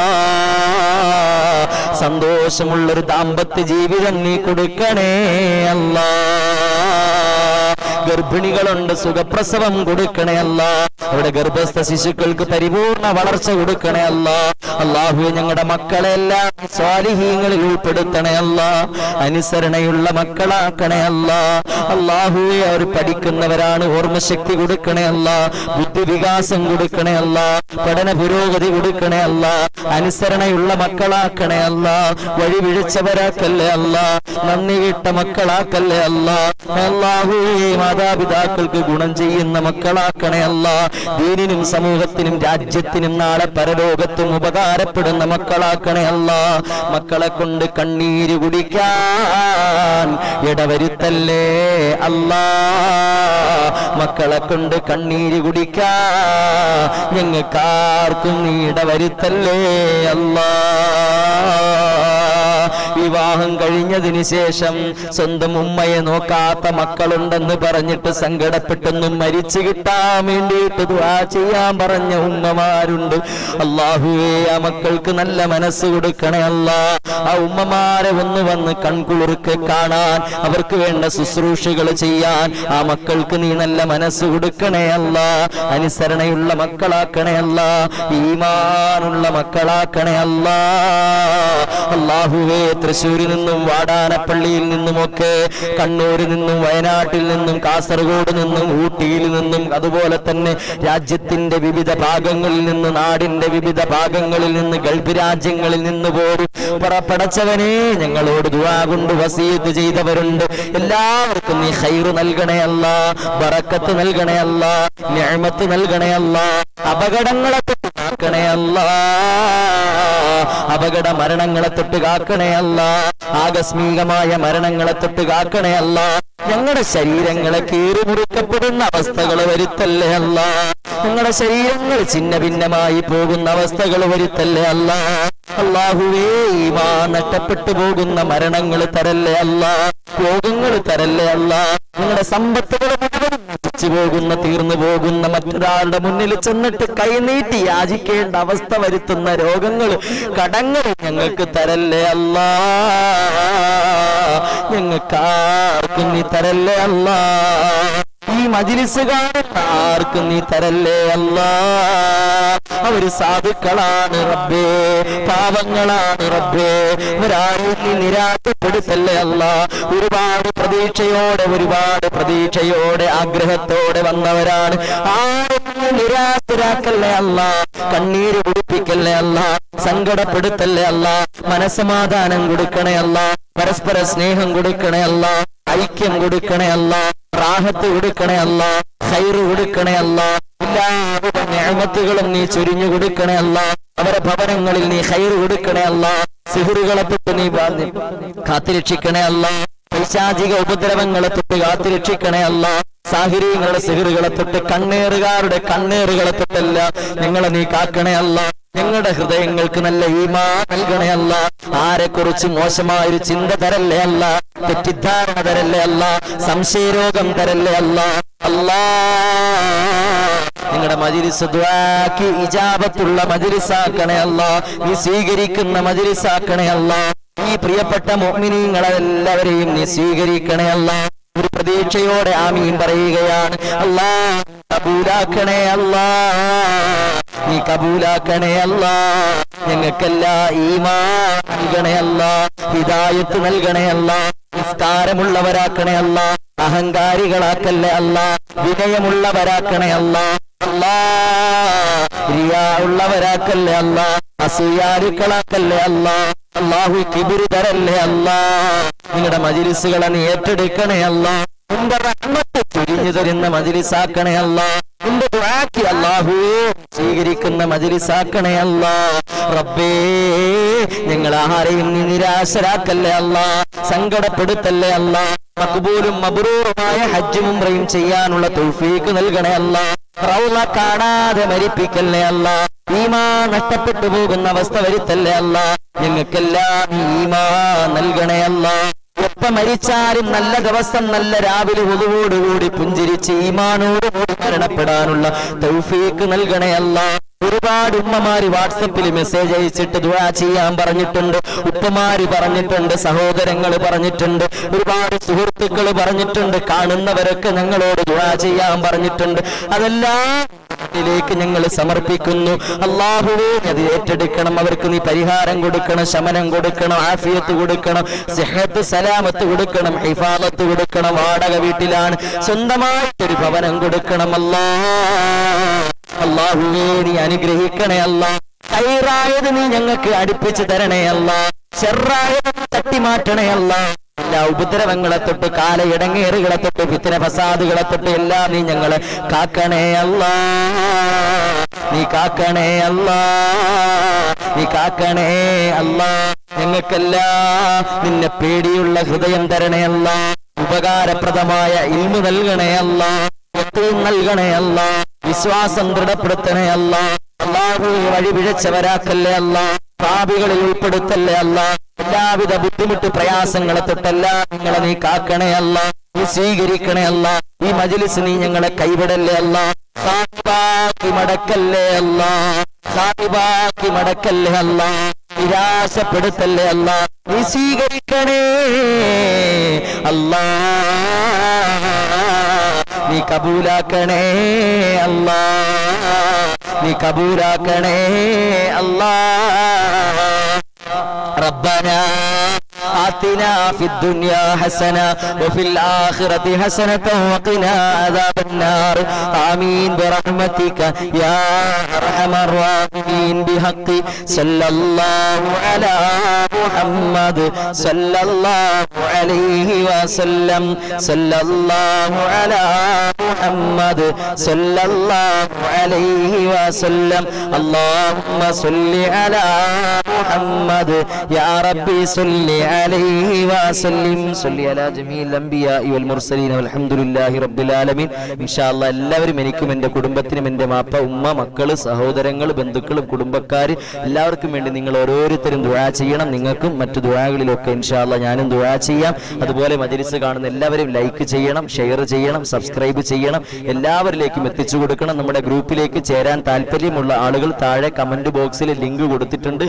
A: സന്തോഷമുള്ളൊരു ദാമ്പത്യ ജീവിതം നീ കൊടുക്കണേ അല്ലാ ഗർഭിണികളുണ്ട് സുഖപ്രസവം കൊടുക്കണേ അല്ല അവിടെ ഗർഭസ്ഥ ശിശുക്കൾക്ക് പരിപൂർണ വളർച്ച കൊടുക്കണേ അല്ല അള്ളാഹു ഞങ്ങളുടെ മക്കളെല്ലാം സ്വാലിഹീങ്ങളിൽ ഉൾപ്പെടുത്തണേ അല്ല അനുസരണയുള്ള മക്കളാക്കണേ അല്ല അള്ളാഹുവെ അവർ പഠിക്കുന്നവരാണ് ഓർമ്മശക്തി കൊടുക്കണേ അല്ല ബുദ്ധിവികാസം കൊടുക്കണേ അല്ല പഠന പുരോഗതി കൊടുക്കണേ അല്ല അനുസരണയുള്ള മക്കളാക്കണേ അല്ല വഴി വിഴിച്ചവരാക്കല്ലേ അല്ല നന്ദി കിട്ട മക്കളാക്കല്ലേ അല്ല അള്ളാഹുവേ മാതാപിതാക്കൾക്ക് ഗുണം ചെയ്യുന്ന മക്കളാക്കണേ അല്ല ദീനിനും സമൂഹത്തിനും രാജ്യത്തിനും നാളെ പരലോകത്തും ഉപകാരപ്പെടുന്ന മക്കളാക്കണേ അല്ല മക്കളെ കൊണ്ട് കണ്ണീര് കുടിക്കാൻ ഇടവരുത്തല്ലേ അല്ലാ മക്കളെ കൊണ്ട് കണ്ണീര് കുടിക്കാ ഞങ്ങൾക്കാർക്കും നീ ഇടവരുത്തല്ലേ അല്ലാ വിവാഹം കഴിഞ്ഞതിന് ശേഷം സ്വന്തം ഉമ്മയെ നോക്കാത്ത മക്കളുണ്ടെന്ന് പറഞ്ഞിട്ട് സങ്കടപ്പെട്ടെന്നും മരിച്ചു കിട്ടാൻ വേണ്ടിയിട്ട് ദുആ ചെയ്യാൻ പറഞ്ഞ ഉമ്മമാരുണ്ട് അള്ളാഹുവേ ആ മക്കൾക്ക് നല്ല മനസ്സ് കൊടുക്കണേ അല്ല ആ ഉമ്മമാരെ ഒന്ന് വന്ന് കൺകുളിർക്ക് കാണാൻ അവർക്ക് വേണ്ട ശുശ്രൂഷകൾ ചെയ്യാൻ ആ മക്കൾക്ക് നീ നല്ല മനസ്സ് കൊടുക്കണേ അല്ല അനുസരണയുള്ള മക്കളാക്കണേ അല്ല ഈമാനുള്ള മക്കളാക്കണേ അല്ല അള്ളാഹുവേ തൃശ്ശൂരിൽ നിന്നും വാടാനപ്പള്ളിയിൽ നിന്നുമൊക്കെ കണ്ണൂരിൽ നിന്നും വയനാട്ടിൽ നിന്നും കാസർഗോഡ് നിന്നും ഊട്ടിയിൽ നിന്നും അതുപോലെ തന്നെ രാജ്യത്തിന്റെ വിവിധ ഭാഗങ്ങളിൽ നിന്ന് നാടിന്റെ വിവിധ ഭാഗങ്ങളിൽ നിന്ന് ഗൾഫ് രാജ്യങ്ങളിൽ നിന്ന് പോലും പുറപ്പടച്ചവനെ ഞങ്ങളോട് ദുആ കൊണ്ട് വസീത് ചെയ്തവരുണ്ട് എല്ലാവർക്കും നീ ഹൈറ് നൽകണേ അല്ല ബറക്കത്ത് നൽകണേ അല്ല ഞാമത്ത് നൽകണേ അല്ല അപകടങ്ങളെ തൊട്ട് കാക്കണേ അല്ല അപകട മരണങ്ങളെ തൊട്ട് കാക്കണേ അല്ല ആകസ്മികമായ മരണങ്ങളെ തൊട്ട് കാക്കണേ അല്ല ഞങ്ങളുടെ ശരീരങ്ങളെ കീറിമുറിക്കപ്പെടുന്ന അവസ്ഥകൾ വരുത്തല്ലേ അല്ല ഞങ്ങളുടെ ശരീരങ്ങൾ ഛിന്ന ഭിന്നമായി പോകുന്ന അവസ്ഥകൾ വരുത്തല്ലേ അല്ല അള്ളാഹുവേ ഈമാ നഷ്ടപ്പെട്ടു പോകുന്ന മരണങ്ങൾ തരല്ലേ അല്ല രോഗങ്ങൾ തരല്ലേ അല്ല നിങ്ങളുടെ സമ്പത്തുകൾ മുഴുവൻ നശിച്ചു പോകുന്ന തീർന്നു പോകുന്ന മറ്റൊരാളുടെ മുന്നിൽ ചെന്നിട്ട് കൈനീട്ടി യാചിക്കേണ്ട അവസ്ഥ വരുത്തുന്ന രോഗങ്ങൾ കടങ്ങൾ ഞങ്ങൾക്ക് തരല്ലേ അല്ല ഞങ്ങൾക്ക് ആർക്കും നീ തരല്ലേ അല്ല ഈ മജിലിസുകാരൻ ആർക്കും നീ തരല്ലേ അല്ലാ അവര് സാധുക്കളാണ് റബ്ബേ പാവങ്ങളാണ് റബ്ബേ ഒരാളും നീ നിരാശപ്പെടുത്തല്ലേ അല്ല ഒരുപാട് പ്രതീക്ഷയോടെ ഒരുപാട് പ്രതീക്ഷയോടെ ആഗ്രഹത്തോടെ വന്നവരാണ് ആരും നീ നിരാശരാക്കല്ലേ അല്ല കണ്ണീര് കുടിപ്പിക്കല്ലേ അല്ല സങ്കടപ്പെടുത്തല്ലേ അല്ല മനസമാധാനം കൊടുക്കണേ അല്ല പരസ്പര സ്നേഹം കൊടുക്കണേ അല്ല ഐക്യം കൊടുക്കണേ അല്ല റാഹത്ത് കൊടുക്കണേ അല്ല ഹൈറ് കൊടുക്കണേ അല്ല എല്ലാവിധ ഞാമത്തുകളും നീ ചൊരിഞ്ഞു കൊടുക്കണേ അല്ല അവരെ ഭവനങ്ങളിൽ നീ ഹൈറ് കൊടുക്കണേ അല്ല സിഹുറുകളെ തൊട്ട് നീ ബാ- നീ കാത്തുരക്ഷിക്കണേ അല്ല പൈശാചിക ഉപദ്രവങ്ങളെ തൊട്ട് കാത്തുരക്ഷിക്കണേ അല്ല സാഹിര്യങ്ങളുടെ സിഹറുകളെ തൊട്ട് കണ്ണേറുകാരുടെ കണ്ണേറുകളെ തൊട്ടല്ല ഞങ്ങളെ നീ കാക്കണേ അല്ല ഞങ്ങളുടെ ഹൃദയങ്ങൾക്ക് നല്ല ഈമാ നൽകണേ അല്ല ആരെ കുറിച്ച് മോശമായ ഒരു ചിന്ത തരല്ലേ അല്ല തെറ്റിദ്ധാരണ തരല്ലേ അല്ല സംശയരോഗം തരല്ലേ അല്ല അല്ലാ നിങ്ങളുടെ മജിലിസ് ദ്വാക്കി ഇജാബത്തുള്ള മജിലിസാക്കണേ അല്ല നീ സ്വീകരിക്കുന്ന മജിലിസാക്കണേ അല്ല ഈ പ്രിയപ്പെട്ട മോമിനിങ്ങളെ എല്ലാവരെയും നീ സ്വീകരിക്കണേ അല്ല ഒരു പ്രതീക്ഷയോടെ ആമീൻ പറയുകയാണ് അല്ലാ കബൂലാക്കണേ അല്ലാ നീ കബൂലാക്കണേ അല്ല ഞങ്ങൾക്കെല്ലാ ഈമാ നൽകണേ അല്ല ഹിദായത്ത് നൽകണേ അല്ല നിസ്കാരമുള്ളവരാക്കണേ അല്ല അഹങ്കാരികളാക്കല്ലേ അല്ല വിനയമുള്ളവരാക്കണേ അല്ല അല്ലാ റിയാ ഉള്ളവരാക്കല്ലേ അല്ല അസൂയാലുക്കളാക്കല്ലേ അല്ല അള്ളാഹു കിബിരി തരല്ലേ അല്ല നിങ്ങളുടെ മജിലിസുകളെ നീ ഏറ്റെടുക്കണേ അല്ല നിന്റെ റഹ്മത്ത് ചുരിഞ്ഞു തരുന്ന മജിലിസാക്കണേ അല്ല നിന്റെ ദുആക്ക് അല്ലാഹു സ്വീകരിക്കുന്ന മജിലിസാക്കണേ അല്ല റബ്ബേ ഞങ്ങൾ ആരെയും നീ നിരാശരാക്കല്ലേ അല്ല സങ്കടപ്പെടുത്തല്ലേ അല്ല മക്ബൂലും മബ്രൂറുമായ ഹജ്ജും ഉംറയും ചെയ്യാനുള്ള തൗഫീക്ക് നൽകണേ അല്ല റൗള കാണാതെ മരിപ്പിക്കല്ലേ അല്ല ഈമാ നഷ്ടപ്പെട്ടു പോകുന്ന അവസ്ഥ വരുത്തല്ലേ അല്ല ഞങ്ങൾക്കെല്ലാം ഈമാ നൽകണേ അല്ല എപ്പ മരിച്ചാലും നല്ല ദിവസം നല്ല രാവിലെ ഒതുവോടുകൂടി പുഞ്ചിരിച്ച് ഈമാനോടുകൂടി മരണപ്പെടാനുള്ള തൗഫീക്ക് നൽകണേ അല്ല ഒരുപാട് ഉമ്മമാര് വാട്സപ്പിൽ മെസ്സേജ് അയച്ചിട്ട് ദുആ ചെയ്യാൻ പറഞ്ഞിട്ടുണ്ട് ഉപ്പമാര് പറഞ്ഞിട്ടുണ്ട് സഹോദരങ്ങൾ പറഞ്ഞിട്ടുണ്ട് ഒരുപാട് സുഹൃത്തുക്കൾ പറഞ്ഞിട്ടുണ്ട് കാണുന്നവരൊക്കെ ഞങ്ങളോട് ദുആ ചെയ്യാൻ പറഞ്ഞിട്ടുണ്ട് അതെല്ലാം ിലേക്ക് ഞങ്ങൾ സമർപ്പിക്കുന്നു അള്ളാഹുവേ അത് ഏറ്റെടുക്കണം അവർക്ക് നീ പരിഹാരം കൊടുക്കണം ശമനം കൊടുക്കണം ആഫിയത്ത് കൊടുക്കണം സിഹത്ത് സലാമത്ത് കൊടുക്കണം ഹിഫാലത്ത് കൊടുക്കണം വാടക വീട്ടിലാണ് സ്വന്തമായിട്ടൊരു ഭവനം കൊടുക്കണം അല്ലാ അള്ളാഹുവേ നീ അനുഗ്രഹിക്കണേ അല്ല കൈറായത് നീ ഞങ്ങൾക്ക് അടുപ്പിച്ചു തരണേ അല്ല ചെറായത് നീ തട്ടിമാറ്റണേ അല്ല എല്ലാ ഉപദ്രവങ്ങളെ തൊട്ട് കാലയിടങ്ങേറുകളെ തൊട്ട് ഫിത്തിന ഫസാദുകളെ തൊട്ട് എല്ലാം നീ ഞങ്ങളെ കാക്കണേ അല്ല നീ കാക്കണേ അല്ല നീ കാക്കണേ അല്ല ഞങ്ങൾക്കെല്ലാം നിന്നെ പേടിയുള്ള ഹൃദയം തരണേ അല്ല ഉപകാരപ്രദമായ ഇൽമു നൽകണേ അല്ല യക്കീൻ നൽകണേ അല്ല വിശ്വാസം ദൃഢപ്പെടുത്തണേ അല്ല അള്ളാഹുവെ വഴി പിഴച്ചവരാക്കല്ലേ അല്ല പാപികളിൽ ഉൾപ്പെടുത്തല്ലേ അല്ല എല്ലാവിധ ബുദ്ധിമുട്ട് പ്രയാസങ്ങളെ തൊട്ടെല്ലാം നിങ്ങളെ നീ കാക്കണേ അല്ല നീ സ്വീകരിക്കണേ അല്ല ഈ മജിലിസ് നീ ഞങ്ങളെ കൈവിടല്ലേ അല്ല സാഹിബാക്കി മടക്കല്ലേ അല്ല സാഹിബാക്കി മടക്കല്ലേ അല്ല നിരാശപ്പെടുത്തല്ലേ അല്ല നീ സ്വീകരിക്കണേ അല്ലാ നീ കബൂലാക്കണേ അല്ലാ നീ കബൂലാക്കണേ അല്ലാ ربنا آتنا في الدنيا حسنة وفي الآخرة حسنة وقنا عذاب النار آمين برحمتك يا أرحم الراحمين بحق صلى الله على محمد صلى الله عليه وسلم صلى الله على محمد صلى الله عليه وسلم اللهم صل على محمد يا ربي صل عليه وسلم صل على جميع الأنبياء والمرسلين والحمد لله رب العالمين إن شاء الله എല്ലാവരും എനിക്കും എൻ്റെ കുടുംബത്തിനും എൻ്റെ മാപ്പ ഉമ്മ മക്കള് സഹോദരങ്ങൾ ബന്ധുക്കളും കുടുംബക്കാർ എല്ലാവർക്കും വേണ്ടി നിങ്ങൾ ഓരോരുത്തരും ദുആ ചെയ്യണം നിങ്ങൾക്കും മറ്റു ദുആകളിലൊക്കെ ഇൻഷാല്ല ഞാനും ദുആ ചെയ്യാം അതുപോലെ മജലിസ് കാണുന്ന എല്ലാവരും ലൈക്ക് ചെയ്യണം ഷെയർ ചെയ്യണം സബ്സ്ക്രൈബ് ചെയ്യണം എല്ലാവരിലേക്കും എത്തിച്ചു കൊടുക്കണം നമ്മുടെ ഗ്രൂപ്പിലേക്ക് ചേരാൻ താല്പര്യമുള്ള ആളുകൾ താഴെ കമന്റ് ബോക്സിൽ ലിങ്ക് കൊടുത്തിട്ടുണ്ട് ആ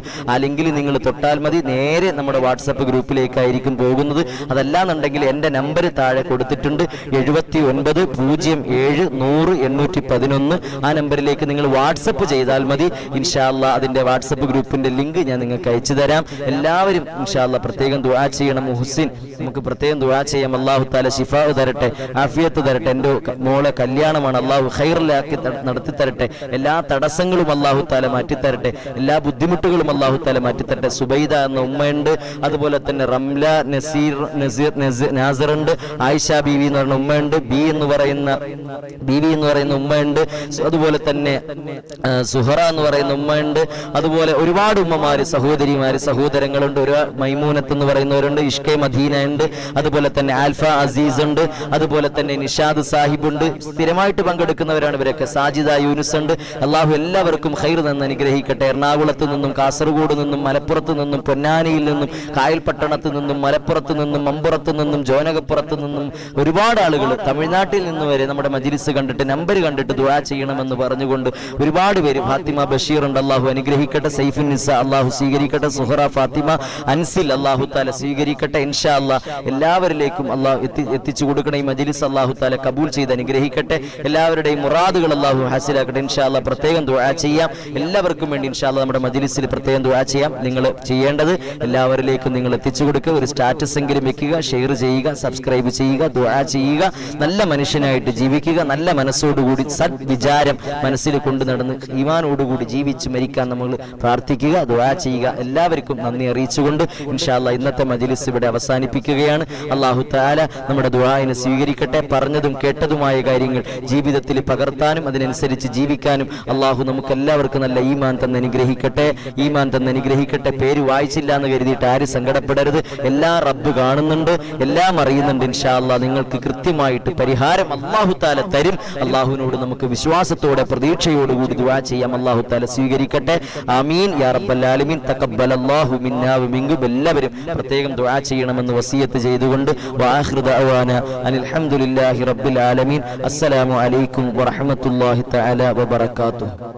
A: ലിങ്കിൽ നിങ്ങൾ തൊട്ടാൽ മതി നേരെ നമ്മുടെ വാട്സപ്പ് ഗ്രൂപ്പിലേക്കായിരിക്കും പോകുന്നത് അതല്ലാന്നുണ്ടെങ്കിൽ എൻ്റെ നമ്പർ താഴെ കൊടുത്തിട്ടുണ്ട് എഴുപത്തി ഒൻപത് പൂജ്യം ഏഴ് നൂറ് എണ്ണൂറ്റി പതിനൊന്ന് ആ നമ്പറിലേക്ക് നിങ്ങൾ വാട്സപ്പ് ചെയ്താൽ മതി ഇൻഷാല്ല അതിൻ്റെ വാട്സപ്പ് ഗ്രൂപ്പിൻ്റെ ലിങ്ക് ഞാൻ നിങ്ങൾക്ക് അയച്ചു തരാം എല്ലാവരും ഇൻഷാല്ല പ്രത്യേകം ദുആ ചെയ്യണം മുഹസിൻ നമുക്ക് പ്രത്യേകം ദുആ ചെയ്യാം അള്ളാഹു താല ഷിഫാവ് തരട്ടെ ആഫിയത്ത് തരട്ടെ എൻ്റെ ക- മോളെ കല്യാണമാണ് അള്ളാഹു ഖൈറിലാക്കി ത- നടത്തി തരട്ടെ എല്ലാ തടസ്സങ്ങളും അള്ളാഹു താല മാറ്റി തരട്ടെ എല്ലാ ബുദ്ധിമുട്ടുകളും അള്ളാഹു താല മാറ്റി തരട്ടെ സുബൈദ എന്ന ഉമ്മയുണ്ട് അതുപോലെ തന്നെ റംല നസീർ നസീർ നസീർ നാസറുണ്ട് ആയിഷ ബീവി എന്ന് പറയുന്ന ഉമ്മയുണ്ട് ബി എന്ന് പറയുന്ന ബീവി എന്ന് പറയുന്ന ഉമ്മയുണ്ട് സു- അതുപോലെ തന്നെ ആ, സുഹറ എന്ന് പറയുന്ന ഉമ്മയുണ്ട് അതുപോലെ ഒരുപാട് ഉമ്മമാര് സഹോദരിമാര് സഹോദരങ്ങളുണ്ട് ഒരു മൈമൂനത്ത് എന്ന് പറയുന്നവരുണ്ട് ഇഷ്കെ മദീന ഉണ്ട് അതുപോലെ തന്നെ ആൽഫ അസീസ് ഉണ്ട് അതുപോലെ തന്നെ നിഷാദ് സാഹിബ് ഉണ്ട് സ്ഥിരമായിട്ട് പങ്കെടുക്കുന്നവരാണ് ഇവരൊക്കെ സാജിദ യൂനുസ് ഉണ്ട് അള്ളാഹു എല്ലാവർക്കും ഖൈർ നിന്ന് അനുഗ്രഹിക്കട്ടെ എറണാകുളത്ത് നിന്നും കാസർഗോഡ് നിന്നും മലപ്പുറത്ത് നിന്നും പൊന്നാനിയിൽ നിന്നും കായൽപട്ടണത്ത് നിന്നും മലപ്പുറത്ത് നിന്നും മമ്പുറത്ത് നിന്നും ജോനകപ്പുറത്ത് നിന്നും ഒരുപാട് ആളുകൾ തമിഴ്നാട്ടിൽ നിന്ന് വരെ നമ്മുടെ മജിലിസ് കണ്ടിട്ട് നമ്പർ കണ്ടിട്ട് ദുആ ചെയ്യണമെന്ന് പറഞ്ഞുകൊണ്ട് ഒരുപാട് പേര് ഫാത്തിമ ബഷീർ ഉണ്ട് അള്ളാഹു അനുഗ്രഹിക്കട്ടെ സൈഫുൻ നിസ അള്ളാഹു സ്വീകരിക്കട്ടെ സുഹറ ഫാത്തിമ അൻസിൽ അള്ളാഹു താല സ്വീകരിക്കട്ടെ ഇൻഷാ അല്ലാ എല്ലാവരിലേക്കും അള്ളാഹു എത്തി എത്തിച്ചു കൊടുക്കണ ഈ മജിലിസ് അള്ളാഹു താല കബൂൽ ചെയ്ത് അനുഗ്രഹിക്കട്ടെ എല്ലാവരുടെയും മുറാദുകൾ അള്ളാഹു ഹാസിലാക്കട്ടെ ഇൻഷാ അല്ലാ പ്രത്യേകം ദുആ ചെയ്യാം എല്ലാവർക്കും വേണ്ടി ഇൻഷാ അല്ലാ നമ്മുടെ മജിലിസിൽ പ്രത്യേകം ദുആ ചെയ്യാം നിങ്ങൾ ചെയ്യേണ്ടത് എല്ലാവരിലേക്കും നിങ്ങൾ എത്തിച്ചു കൊടുക്കുക ഒരു സ്റ്റാറ്റസ് എങ്കിലും വെക്കുക ഷെയർ ചെയ്യുക സബ്സ്ക്രൈബ് ചെയ്യുക ദുആ ചെയ്യുക നല്ല മനുഷ്യനായിട്ട് ജീവിക്കുക നല്ല മനസ്സോടുകൂടി സദ്വിചാരം മനസ്സിൽ കൊണ്ടു നടന്ന് ഈമാനോടുകൂടി ജീവിച്ച് മരിക്കാൻ നമ്മൾ പ്രാർത്ഥിക്കുക ദുആ ചെയ്യുക എല്ലാവർക്കും നന്ദി അറിയിച്ചുകൊണ്ട് ഇൻഷാല്ല ഇന്നത്തെ മജിലിസ് ഇവിടെ അവസാനിപ്പിക്കുകയാണ് അള്ളാഹു താല നമ്മുടെ ദുആനെ സ്വീകരിക്കട്ടെ പറഞ്ഞതും കേട്ടതുമായ കാര്യങ്ങൾ ജീവിതത്തിൽ പകർത്താനും അതിനനുസരിച്ച് ജീവിക്കാനും അള്ളാഹു നമുക്ക് എല്ലാവർക്കും നല്ല ഈമാൻ തന്നെ അനുഗ്രഹിക്കട്ടെ ഈമാൻ തന്നെ അനുഗ്രഹിക്കട്ടെ പേര് വായിച്ചില്ല എന്ന് കരുതിയിട്ട് ആരും സങ്കടപ്പെടരുത് എല്ലാ റബ്ബ് കാണുന്നുണ്ട് എല്ലാം അറിയുന്നുണ്ട് ഇൻഷാ അല്ലാ നിങ്ങൾക്ക് കൃത്യമായിട്ട് പരിഹാരം അള്ളാഹു താല തരും അള്ളാഹുവിനോട് നമുക്ക് വിശ്വാസത്തോടെ പ്രതീക്ഷയോടുകൂടി ദുആ ചെയ്യാം അള്ളാഹു താല സ്വീകരിക്കട്ടെ ആമീൻ യാ റബ്ബൽ ആലമീൻ തഖബ്ബൽ അല്ലാഹു മിന്നാ വമിൻകും എല്ലാവരും പ്രത്യേകം ദുആ ചെയ്യണമെന്ന് വസിയത്ത് ചെയ്തുകൊണ്ട് വാഖിറു ദഅവാന അനിൽ ഹംദുലില്ലാഹി റബ്ബിൽ ആലമീൻ അസ്സലാമു അലൈക്കും വറഹ്മത്തുള്ളാഹി തആല വബറകാതുഹു